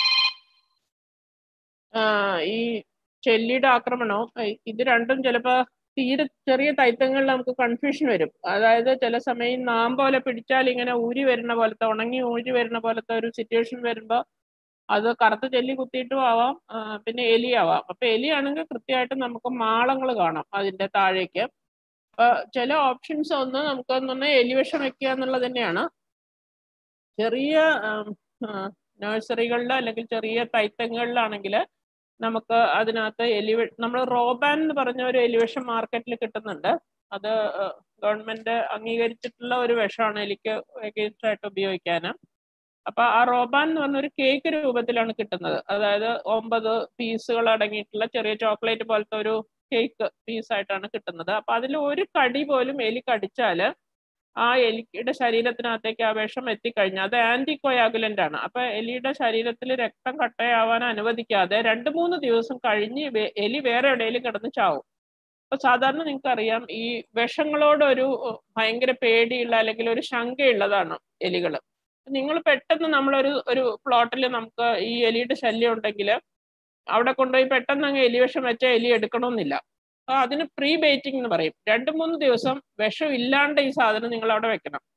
ഈ ചെല്ലിയുടെ ആക്രമണവും ഇത് രണ്ടും ചിലപ്പോ തീരെ ചെറിയ തൈത്തങ്ങളിൽ നമുക്ക് കൺഫ്യൂഷൻ വരും അതായത് ചില സമയം നാം പോലെ പിടിച്ചാൽ ഇങ്ങനെ ഊരി വരുന്ന പോലത്തെ ഉണങ്ങി ഊരി വരുന്ന പോലത്തെ ഒരു സിറ്റുവേഷൻ വരുമ്പോൾ അത് കറുത്ത ചെല്ലി കുത്തിയിട്ടും ആവാം പിന്നെ എലി ആവാം അപ്പൊ എലിയാണെങ്കിൽ കൃത്യമായിട്ട് നമുക്ക് മാളങ്ങൾ കാണാം അതിന്റെ താഴേക്ക് അപ്പൊ ചില ഓപ്ഷൻസ് ഒന്ന് നമുക്ക് പറഞ്ഞാൽ എലിവിഷം വെക്കുക എന്നുള്ളത് തന്നെയാണ് ചെറിയ നഴ്സറികളിലോ അല്ലെങ്കിൽ ചെറിയ തൈത്തങ്ങളിലാണെങ്കിൽ നമുക്ക് അതിനകത്ത് എലിവ നമ്മൾ റോബാൻ എന്ന് പറഞ്ഞ ഒരു എലിവേഷൻ മാർക്കറ്റിൽ കിട്ടുന്നുണ്ട് അത് ഗവൺമെന്റ് അംഗീകരിച്ചിട്ടുള്ള ഒരു വിഷമാണ് എലിക്ക് എഗെയിൻസ്റ്റ് ആയിട്ട് ഉപയോഗിക്കാൻ അപ്പൊ ആ റോബാൻ എന്ന് പറഞ്ഞ ഒരു കേക്ക് രൂപത്തിലാണ് കിട്ടുന്നത് അതായത് ഒമ്പത് പീസുകൾ അടങ്ങിയിട്ടുള്ള ചെറിയ ചോക്ലേറ്റ് പോലത്തെ ഒരു കേക്ക് പീസായിട്ടാണ് കിട്ടുന്നത് അപ്പൊ അതിൽ ഒരു കടി പോലും എലി കടിച്ചാല് ആ എലിയുടെ ശരീരത്തിനകത്തേക്ക് ആ വിഷം എത്തിക്കഴിഞ്ഞാൽ അത് ആന്റി കൊയാഗുലന്റ് ആണ് അപ്പൊ എലിയുടെ ശരീരത്തിൽ രക്തം കട്ടയാവാൻ അനുവദിക്കാതെ രണ്ട് മൂന്ന് ദിവസം കഴിഞ്ഞ് എലി വേറെ എവിടെയെങ്കിലും കിടന്ന് ചാവും അപ്പൊ സാധാരണ നിങ്ങൾക്ക് അറിയാം ഈ വിഷങ്ങളോട് ഒരു ഭയങ്കര പേടിയുള്ള അല്ലെങ്കിൽ ഒരു ശങ്കയുള്ളതാണ് എലികൾ നിങ്ങൾ പെട്ടെന്ന് നമ്മളൊരു ഒരു പ്ലോട്ടിൽ നമുക്ക് ഈ എലിയുടെ ശല്യം ഉണ്ടെങ്കിൽ അവിടെ കൊണ്ടുപോയി പെട്ടെന്ന് അങ്ങ് എലി വിഷം വെച്ച എലി എടുക്കണമെന്നില്ല അപ്പൊ അതിന് പ്രീ ബേറ്റിംഗ് എന്ന് പറയും രണ്ട് മൂന്ന് ദിവസം വിഷം ഇല്ലാണ്ട് ഈ സാധനം നിങ്ങൾ അവിടെ വെക്കണം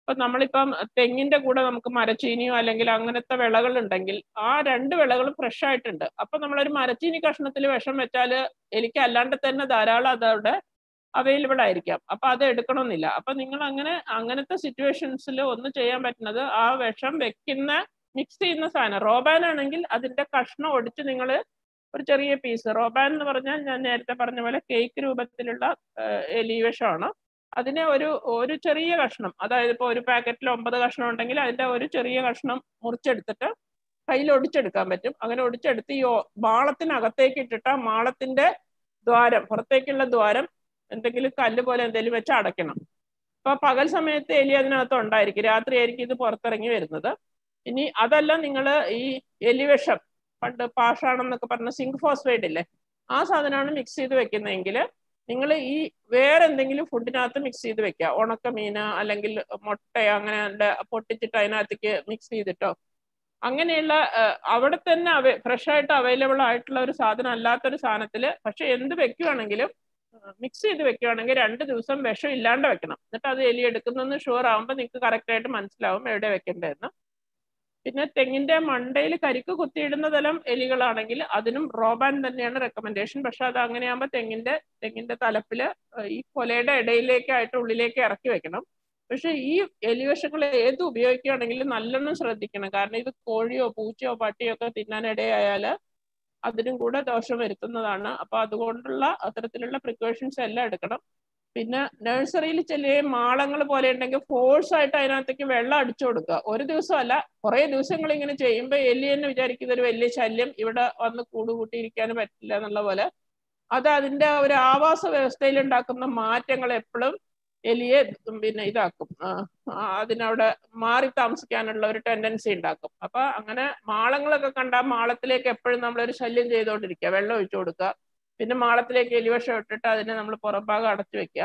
ഇപ്പൊ നമ്മളിപ്പം തെങ്ങിന്റെ കൂടെ നമുക്ക് മരച്ചീനിയോ അല്ലെങ്കിൽ അങ്ങനത്തെ വിളകൾ ഉണ്ടെങ്കിൽ ആ രണ്ട് വിളകളും ഫ്രഷ് ആയിട്ടുണ്ട് അപ്പൊ നമ്മളൊരു മരച്ചീനി കഷ്ണത്തിൽ വിഷം വെച്ചാല് എലിക്ക് അല്ലാണ്ട് തന്നെ ധാരാളം അതവിടെ അവൈലബിൾ ആയിരിക്കാം അപ്പൊ അത് എടുക്കണമെന്നില്ല അപ്പൊ നിങ്ങൾ അങ്ങനെ അങ്ങനത്തെ സിറ്റുവേഷൻസിൽ ഒന്ന് ചെയ്യാൻ പറ്റുന്നത് ആ വിഷം വെക്കുന്ന മിക്സ് ചെയ്യുന്ന സാധനം റോബാൻ ആണെങ്കിൽ അതിന്റെ കഷ്ണം ഒടിച്ച് നിങ്ങൾ ഒരു ചെറിയ പീസ് റോബാൻ എന്ന് പറഞ്ഞാൽ ഞാൻ നേരത്തെ പറഞ്ഞ പോലെ കേക്ക് രൂപത്തിലുള്ള എലി വിഷമാണ് അതിനെ ഒരു ഒരു ചെറിയ കഷ്ണം അതായത് ഇപ്പോൾ ഒരു പാക്കറ്റിൽ ഒമ്പത് കഷ്ണം ഉണ്ടെങ്കിൽ അതിന്റെ ഒരു ചെറിയ കഷ്ണം മുറിച്ചെടുത്തിട്ട് കയ്യിൽ ഒടിച്ചെടുക്കാൻ പറ്റും അങ്ങനെ ഒടിച്ചെടുത്ത് ഈ മാളത്തിനകത്തേക്ക് ഇട്ടിട്ട് ആ മാളത്തിന്റെ ദ്വാരം പുറത്തേക്കുള്ള ദ്വാരം എന്തെങ്കിലും കല്ല് പോലെ എന്തെങ്കിലും വെച്ച് അടയ്ക്കണം അപ്പൊ പകൽ സമയത്ത് എലി അതിനകത്ത് ഉണ്ടായിരിക്കും രാത്രി ആയിരിക്കും ഇത് പുറത്തിറങ്ങി വരുന്നത് ഇനി അതല്ല നിങ്ങൾ ഈ എലിവിഷം പണ്ട് പാഷാണം എന്നൊക്കെ പറഞ്ഞ സിങ്ക് ഫോസ്ഫൈഡ് ഇല്ലേ ആ സാധനമാണ് മിക്സ് ചെയ്ത് വെക്കുന്നതെങ്കിൽ നിങ്ങൾ ഈ വേറെ എന്തെങ്കിലും ഫുഡിനകത്ത് മിക്സ് ചെയ്ത് വെക്കുക ഉണക്ക മീന അല്ലെങ്കിൽ മുട്ടയോ അങ്ങനെ പൊട്ടിച്ചിട്ട് അതിനകത്തേക്ക് മിക്സ് ചെയ്തിട്ടോ അങ്ങനെയുള്ള അവിടെ തന്നെ അവ ഫ്രഷ് ആയിട്ട് അവൈലബിൾ ആയിട്ടുള്ള ഒരു സാധനം അല്ലാത്തൊരു സാധനത്തിൽ പക്ഷെ എന്ത് വെക്കുകയാണെങ്കിലും മിക്സ് ചെയ്ത് വെക്കുകയാണെങ്കിൽ രണ്ട് ദിവസം വിഷം ഇല്ലാണ്ട് വെക്കണം എന്നിട്ട് അത് എലി എടുക്കുന്നെന്ന് ഷുവർ ആകുമ്പോൾ നിങ്ങൾക്ക് കറക്റ്റ് ആയിട്ട് മനസ്സിലാവും എവിടെ വെക്കേണ്ടതെന്ന് പിന്നെ തെങ്ങിന്റെ മണ്ടയിൽ കരിക്ക് കുത്തിയിടുന്ന തലം എലികളാണെങ്കിൽ അതിനും റോബാൻ തന്നെയാണ് റെക്കമെൻഡേഷൻ പക്ഷെ അത് അങ്ങനെയാകുമ്പോൾ തെങ്ങിന്റെ തെങ്ങിന്റെ തലപ്പില് ഈ കൊലയുടെ ഇടയിലേക്കായിട്ട് ഉള്ളിലേക്ക് ഇറക്കി വെക്കണം പക്ഷെ ഈ എലിവിഷങ്ങൾ ഏത് ഉപയോഗിക്കുകയാണെങ്കിലും നല്ലോണം ശ്രദ്ധിക്കണം കാരണം ഇത് കോഴിയോ പൂച്ചയോ പട്ടിയോ ഒക്കെ തിന്നാനിടയായാൽ അതിനും കൂടെ ദോഷം വരുത്തുന്നതാണ് അപ്പൊ അതുകൊണ്ടുള്ള അത്തരത്തിലുള്ള പ്രിക്കോഷൻസ് എല്ലാം എടുക്കണം പിന്നെ നഴ്സറിയിൽ ചില മാളങ്ങൾ പോലെ ഉണ്ടെങ്കിൽ ഫോഴ്സ് ആയിട്ട് അതിനകത്തേക്ക് വെള്ളം അടിച്ചു കൊടുക്കുക ഒരു ദിവസമല്ല കുറെ ദിവസങ്ങൾ ഇങ്ങനെ ചെയ്യുമ്പോൾ എലി എന്ന് വിചാരിക്കുന്ന ഒരു വലിയ ശല്യം ഇവിടെ വന്ന് കൂട് കൂട്ടിയിരിക്കാനും പറ്റില്ല എന്നുള്ള പോലെ അത് അതിന്റെ ഒരു ആവാസ വ്യവസ്ഥയിൽ ഉണ്ടാക്കുന്ന മാറ്റങ്ങൾ എപ്പോഴും എലിയെ പിന്നെ ഇതാക്കും അതിനവിടെ മാറി താമസിക്കാനുള്ള ഒരു ടെൻഡൻസി ഉണ്ടാക്കും അപ്പൊ അങ്ങനെ മാളങ്ങളൊക്കെ കണ്ടാൽ മാളത്തിലേക്ക് എപ്പോഴും നമ്മളൊരു ശല്യം ചെയ്തുകൊണ്ടിരിക്കുക വെള്ളം ഒഴിച്ചു കൊടുക്കുക പിന്നെ മാളത്തിലേക്ക് എലിവഷം ഇട്ടിട്ട് അതിനെ നമ്മൾ പുറംഭാഗം അടച്ചു വെക്കുക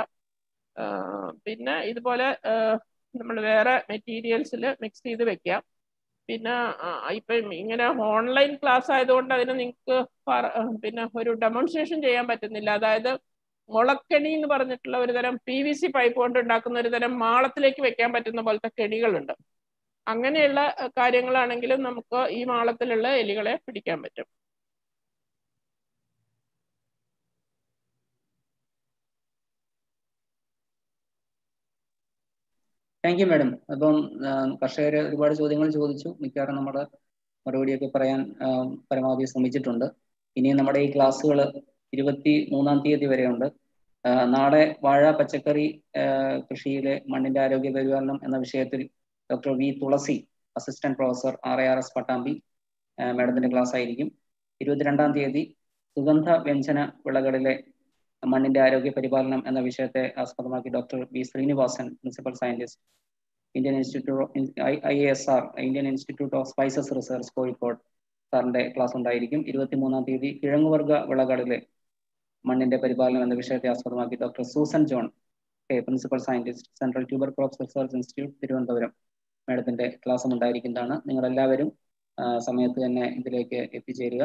പിന്നെ ഇതുപോലെ നമ്മൾ വേറെ മെറ്റീരിയൽസിൽ മിക്സ് ചെയ്ത് വെക്കുക പിന്നെ ഇപ്പം ഇങ്ങനെ ഓൺലൈൻ ക്ലാസ് ആയതുകൊണ്ട് അതിന് നിങ്ങൾക്ക് പിന്നെ ഒരു ഡെമോൺസ്ട്രേഷൻ ചെയ്യാൻ പറ്റുന്നില്ല അതായത് മുളക്കെണി എന്ന് പറഞ്ഞിട്ടുള്ള ഒരു തരം പി വി സി പൈപ്പ് കൊണ്ട് ഉണ്ടാക്കുന്ന ഒരു തരം മാളത്തിലേക്ക് വെക്കാൻ പറ്റുന്ന പോലത്തെ കെണികളുണ്ട് അങ്ങനെയുള്ള കാര്യങ്ങളാണെങ്കിലും നമുക്ക് ഈ മാളത്തിലുള്ള എലികളെ പിടിക്കാൻ പറ്റും താങ്ക് യു മാഡം അപ്പം കർഷകർ ഒരുപാട് ചോദ്യങ്ങൾ ചോദിച്ചു മിക്കവാറും നമ്മൾ മറുപടിയൊക്കെ പറയാൻ പരമാവധി ശ്രമിച്ചിട്ടുണ്ട് ഇനിയും നമ്മുടെ ഈ ക്ലാസ്സുകൾ ഇരുപത്തി മൂന്നാം തീയതി വരെയുണ്ട് നാളെ വാഴ പച്ചക്കറി കൃഷിയിലെ മണ്ണിന്റെ ആരോഗ്യ പരിപാലനം എന്ന വിഷയത്തിൽ doctor V Thulasi assistant professor R A R S Pattambi മാഡത്തിന്റെ ക്ലാസ് ആയിരിക്കും ഇരുപത്തിരണ്ടാം തീയതി സുഗന്ധ വ്യഞ്ജന വിളകളിലെ മണ്ണിന്റെ ആരോഗ്യ പരിപാലനം എന്ന വിഷയത്തെ ആസ്പദമാക്കി doctor V Srinivasan principal scientist Indian institute I S R Indian institute of spices research Kozhikode സാറിന്റെ ക്ലാസ് ഉണ്ടായിരിക്കും ഇരുപത്തിമൂന്നാം തീയതി കിഴങ്ങുവർഗ വിളകളിലെ മണ്ണിന്റെ പരിപാലനം എന്ന വിഷയത്തെ ആസ്പദമാക്കി doctor Susan John K principal scientist central tuber crops research institute Thiruvananthapuram മാഡത്തിന്റെ ക്ലാസ്സും ഉണ്ടായിരിക്കുന്നതാണ് നിങ്ങൾ എല്ലാവരും സമയത്ത് തന്നെ ഇതിലേക്ക് എത്തിച്ചേരുക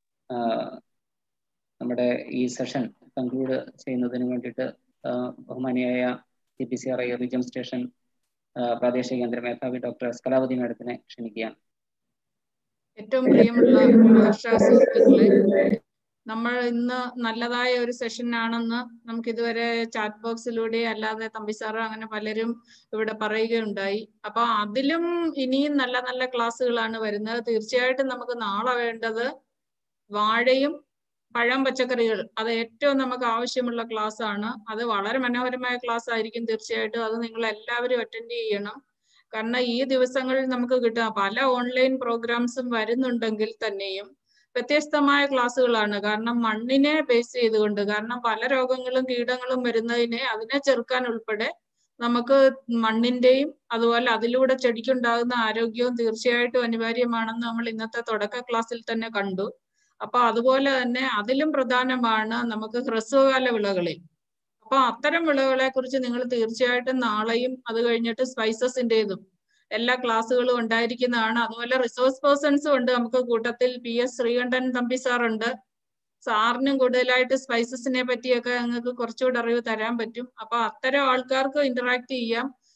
നമ്മുടെ ഈ സെഷൻ കൺക്ലൂഡ് ചെയ്യുന്നതിന് വേണ്ടിയിട്ട് ബഹുമാനിയായ C P C R I region station പ്രാദേശിക കേന്ദ്ര മേധാവി ഡോക്ടർ എസ് കലാവതി മാഡത്തിനെ ക്ഷണിക്കുകയാണ് ഏറ്റവും പ്രിയമുള്ള കർഷക സുഹൃത്തുക്കളെ നമ്മൾ ഇന്ന് നല്ലതായ ഒരു സെഷൻ ആണെന്ന് നമുക്ക് ഇതുവരെ ചാറ്റ് ബോക്സിലൂടെ അല്ലാതെ തമ്പിസാറ് അങ്ങനെ പലരും ഇവിടെ പറയുകയുണ്ടായി അപ്പൊ അതിലും ഇനിയും നല്ല നല്ല ക്ലാസ്സുകളാണ് വരുന്നത് തീർച്ചയായിട്ടും നമുക്ക് നാളെ വേണ്ടത് വാഴയും പഴം പച്ചക്കറികൾ അത് ഏറ്റവും നമുക്ക് ആവശ്യമുള്ള ക്ലാസ് ആണ് അത് വളരെ മനോഹരമായ ക്ലാസ് ആയിരിക്കും തീർച്ചയായിട്ടും അത് നിങ്ങൾ എല്ലാവരും അറ്റൻഡ് ചെയ്യണം കാരണം ഈ ദിവസങ്ങളിൽ നമുക്ക് കിട്ടുക പല ഓൺലൈൻ പ്രോഗ്രാംസും വരുന്നുണ്ടെങ്കിൽ തന്നെയും വ്യത്യസ്തമായ ക്ലാസ്സുകളാണ് കാരണം മണ്ണിനെ ബേസ് ചെയ്തുകൊണ്ട് കാരണം പല രോഗങ്ങളും കീടങ്ങളും വരുന്നതിനെ അതിനെ ചെറുക്കാൻ ഉൾപ്പെടെ നമുക്ക് മണ്ണിന്റെയും അതുപോലെ അതിലൂടെ ചെടിക്കുണ്ടാകുന്ന ആരോഗ്യവും തീർച്ചയായിട്ടും അനിവാര്യമാണെന്ന് നമ്മൾ ഇന്നത്തെ തുടക്ക ക്ലാസ്സിൽ തന്നെ കണ്ടു അപ്പൊ അതുപോലെ തന്നെ അതിലും പ്രധാനമാണ് നമുക്ക് ഹ്രസ്വകാല വിളകളിൽ അപ്പൊ അത്തരം വിളകളെ കുറിച്ച് നിങ്ങൾ തീർച്ചയായിട്ടും നാളെയും അത് കഴിഞ്ഞിട്ട് സ്പൈസസിന്റേതും എല്ലാ ക്ലാസ്സുകളും ഉണ്ടായിരിക്കുന്നതാണ് അതുപോലെ റിസോഴ്സ് പേഴ്സൺസും ഉണ്ട് നമുക്ക് കൂട്ടത്തിൽ P S Sreekandan Thampi sir ഉണ്ട് സാറിനും കൂടുതലായിട്ട് സ്പൈസസിനെ പറ്റിയൊക്കെ നിങ്ങൾക്ക് കുറച്ചുകൂടെ അറിവ് തരാൻ പറ്റും അപ്പൊ അത്തരം ആൾക്കാർക്ക് ഇന്ററാക്ട് ചെയ്യാം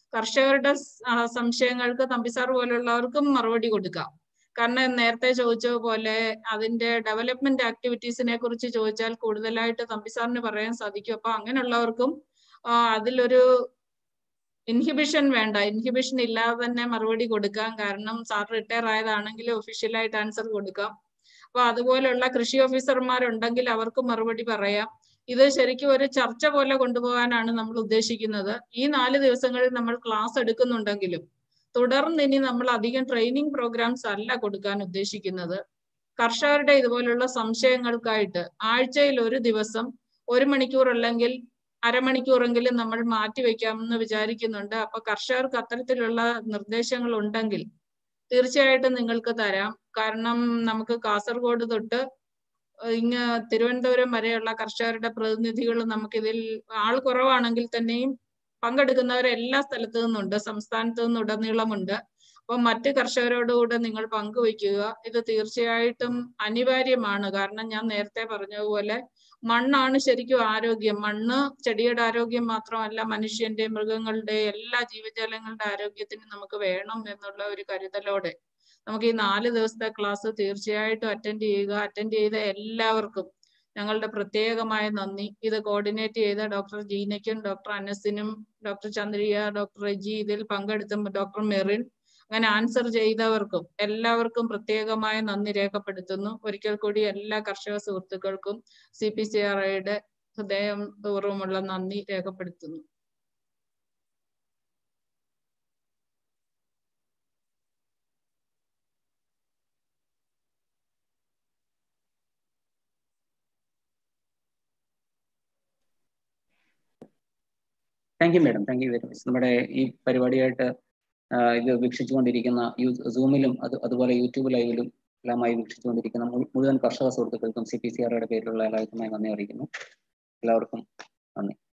കർഷകരുടെ സ്- ആ, സംശയങ്ങൾക്ക് തമ്പിസാർ പോലുള്ളവർക്കും മറുപടി കൊടുക്കാം കാരണം നേരത്തെ ചോദിച്ചതുപോലെ അതിന്റെ ഡെവലപ്മെന്റ് ആക്ടിവിറ്റീസിനെ കുറിച്ച് ചോദിച്ചാൽ കൂടുതലായിട്ട് തമ്പിസാറിന് പറയാൻ സാധിക്കും അപ്പൊ അങ്ങനെയുള്ളവർക്കും ആ, അതിലൊരു ഇൻഹിബിഷൻ വേണ്ട ഇൻഹിബിഷൻ ഇല്ലാതെ തന്നെ മറുപടി കൊടുക്കാം കാരണം സാർ റിട്ടയർ ആയതാണെങ്കിൽ ഒഫീഷ്യലായിട്ട് ആൻസർ കൊടുക്കാം അപ്പൊ അതുപോലെയുള്ള കൃഷി ഓഫീസർമാരുണ്ടെങ്കിൽ അവർക്ക് മറുപടി പറയാം ഇത് ശരിക്കും ഒരു ചർച്ച പോലെ കൊണ്ടുപോകാനാണ് നമ്മൾ ഉദ്ദേശിക്കുന്നത് ഈ നാല് ദിവസങ്ങളിൽ നമ്മൾ ക്ലാസ് എടുക്കുന്നുണ്ടെങ്കിലും തുടർന്ന് ഇനി നമ്മൾ അധികം ട്രെയിനിങ് പ്രോഗ്രാംസ് അല്ല കൊടുക്കാൻ ഉദ്ദേശിക്കുന്നത് കർഷകരുടെ ഇതുപോലുള്ള സംശയങ്ങൾക്കായിട്ട് ആഴ്ചയിൽ ഒരു ദിവസം ഒരു മണിക്കൂർ അല്ലെങ്കിൽ അരമണിക്കൂറെങ്കിലും നമ്മൾ മാറ്റിവെക്കാമെന്ന് വിചാരിക്കുന്നുണ്ട് അപ്പൊ കർഷകർക്ക് അത്തരത്തിലുള്ള നിർദ്ദേശങ്ങൾ ഉണ്ടെങ്കിൽ തീർച്ചയായിട്ടും നിങ്ങൾക്ക് തരാം കാരണം നമുക്ക് കാസർഗോഡ് തൊട്ട് ഇങ്ങ് തിരുവനന്തപുരം വരെയുള്ള കർഷകരുടെ പ്രതിനിധികൾ നമുക്കിതിൽ ആൾ കുറവാണെങ്കിൽ തന്നെയും പങ്കെടുക്കുന്നവർ എല്ലാ സ്ഥലത്തു നിന്നുണ്ട് സംസ്ഥാനത്തു നിന്നുടനീളമുണ്ട് അപ്പൊ മറ്റ് കർഷകരോടുകൂടെ നിങ്ങൾ പങ്കുവയ്ക്കുക ഇത് തീർച്ചയായിട്ടും അനിവാര്യമാണ് കാരണം ഞാൻ നേരത്തെ പറഞ്ഞതുപോലെ മണ്ണാണ് ശരിക്കും ആരോഗ്യം മണ്ണ് ചെടിയുടെ ആരോഗ്യം മാത്രമല്ല മനുഷ്യന്റെ മൃഗങ്ങളുടെ എല്ലാ ജീവജാലങ്ങളുടെ ആരോഗ്യത്തിന് നമുക്ക് വേണം എന്നുള്ള ഒരു കരുതലോടെ നമുക്ക് ഈ നാല് ദിവസത്തെ ക്ലാസ് തീർച്ചയായിട്ടും അറ്റൻഡ് ചെയ്യുക അറ്റൻഡ് ചെയ്ത എല്ലാവർക്കും ഞങ്ങളുടെ പ്രത്യേകമായ നന്ദി ഇത് കോർഡിനേറ്റ് ചെയ്ത ഡോക്ടർ ജീനയ്ക്കും ഡോക്ടർ അനസിനും ഡോക്ടർ ചന്ദ്രിക ഡോക്ടർ റെജി ഇതിൽ പങ്കെടുത്ത ഡോക്ടർ മെറിൻ അങ്ങനെ ആൻസർ ചെയ്തവർക്കും എല്ലാവർക്കും പ്രത്യേകമായ നന്ദി രേഖപ്പെടുത്തുന്നു ഒരിക്കൽ കൂടി എല്ലാ കർഷക സുഹൃത്തുക്കൾക്കും സി പി സി ആർ ഐയുടെ ഹൃദയം പൂർവ്വമുള്ള നന്ദി രേഖപ്പെടുത്തുന്നു thank you madam thank you very much നമ്മുടെ ഈ പരിപാടിയായിട്ട് ആ, ഇത് വീക്ഷിച്ചുകൊണ്ടിരിക്കുന്ന യൂ- സൂമിലും അത് അതുപോലെ യൂട്യൂബ് ലൈവിലും എല്ലാമായി വീക്ഷിച്ചുകൊണ്ടിരിക്കുന്ന മു- മുഴുവൻ കർഷക സുഹൃത്തുക്കൾക്കും സി പി സി ആറുടെ പേരിലുള്ള എല്ലാവർക്കുമായി നന്ദി അറിയിക്കുന്നു എല്ലാവർക്കും നന്ദി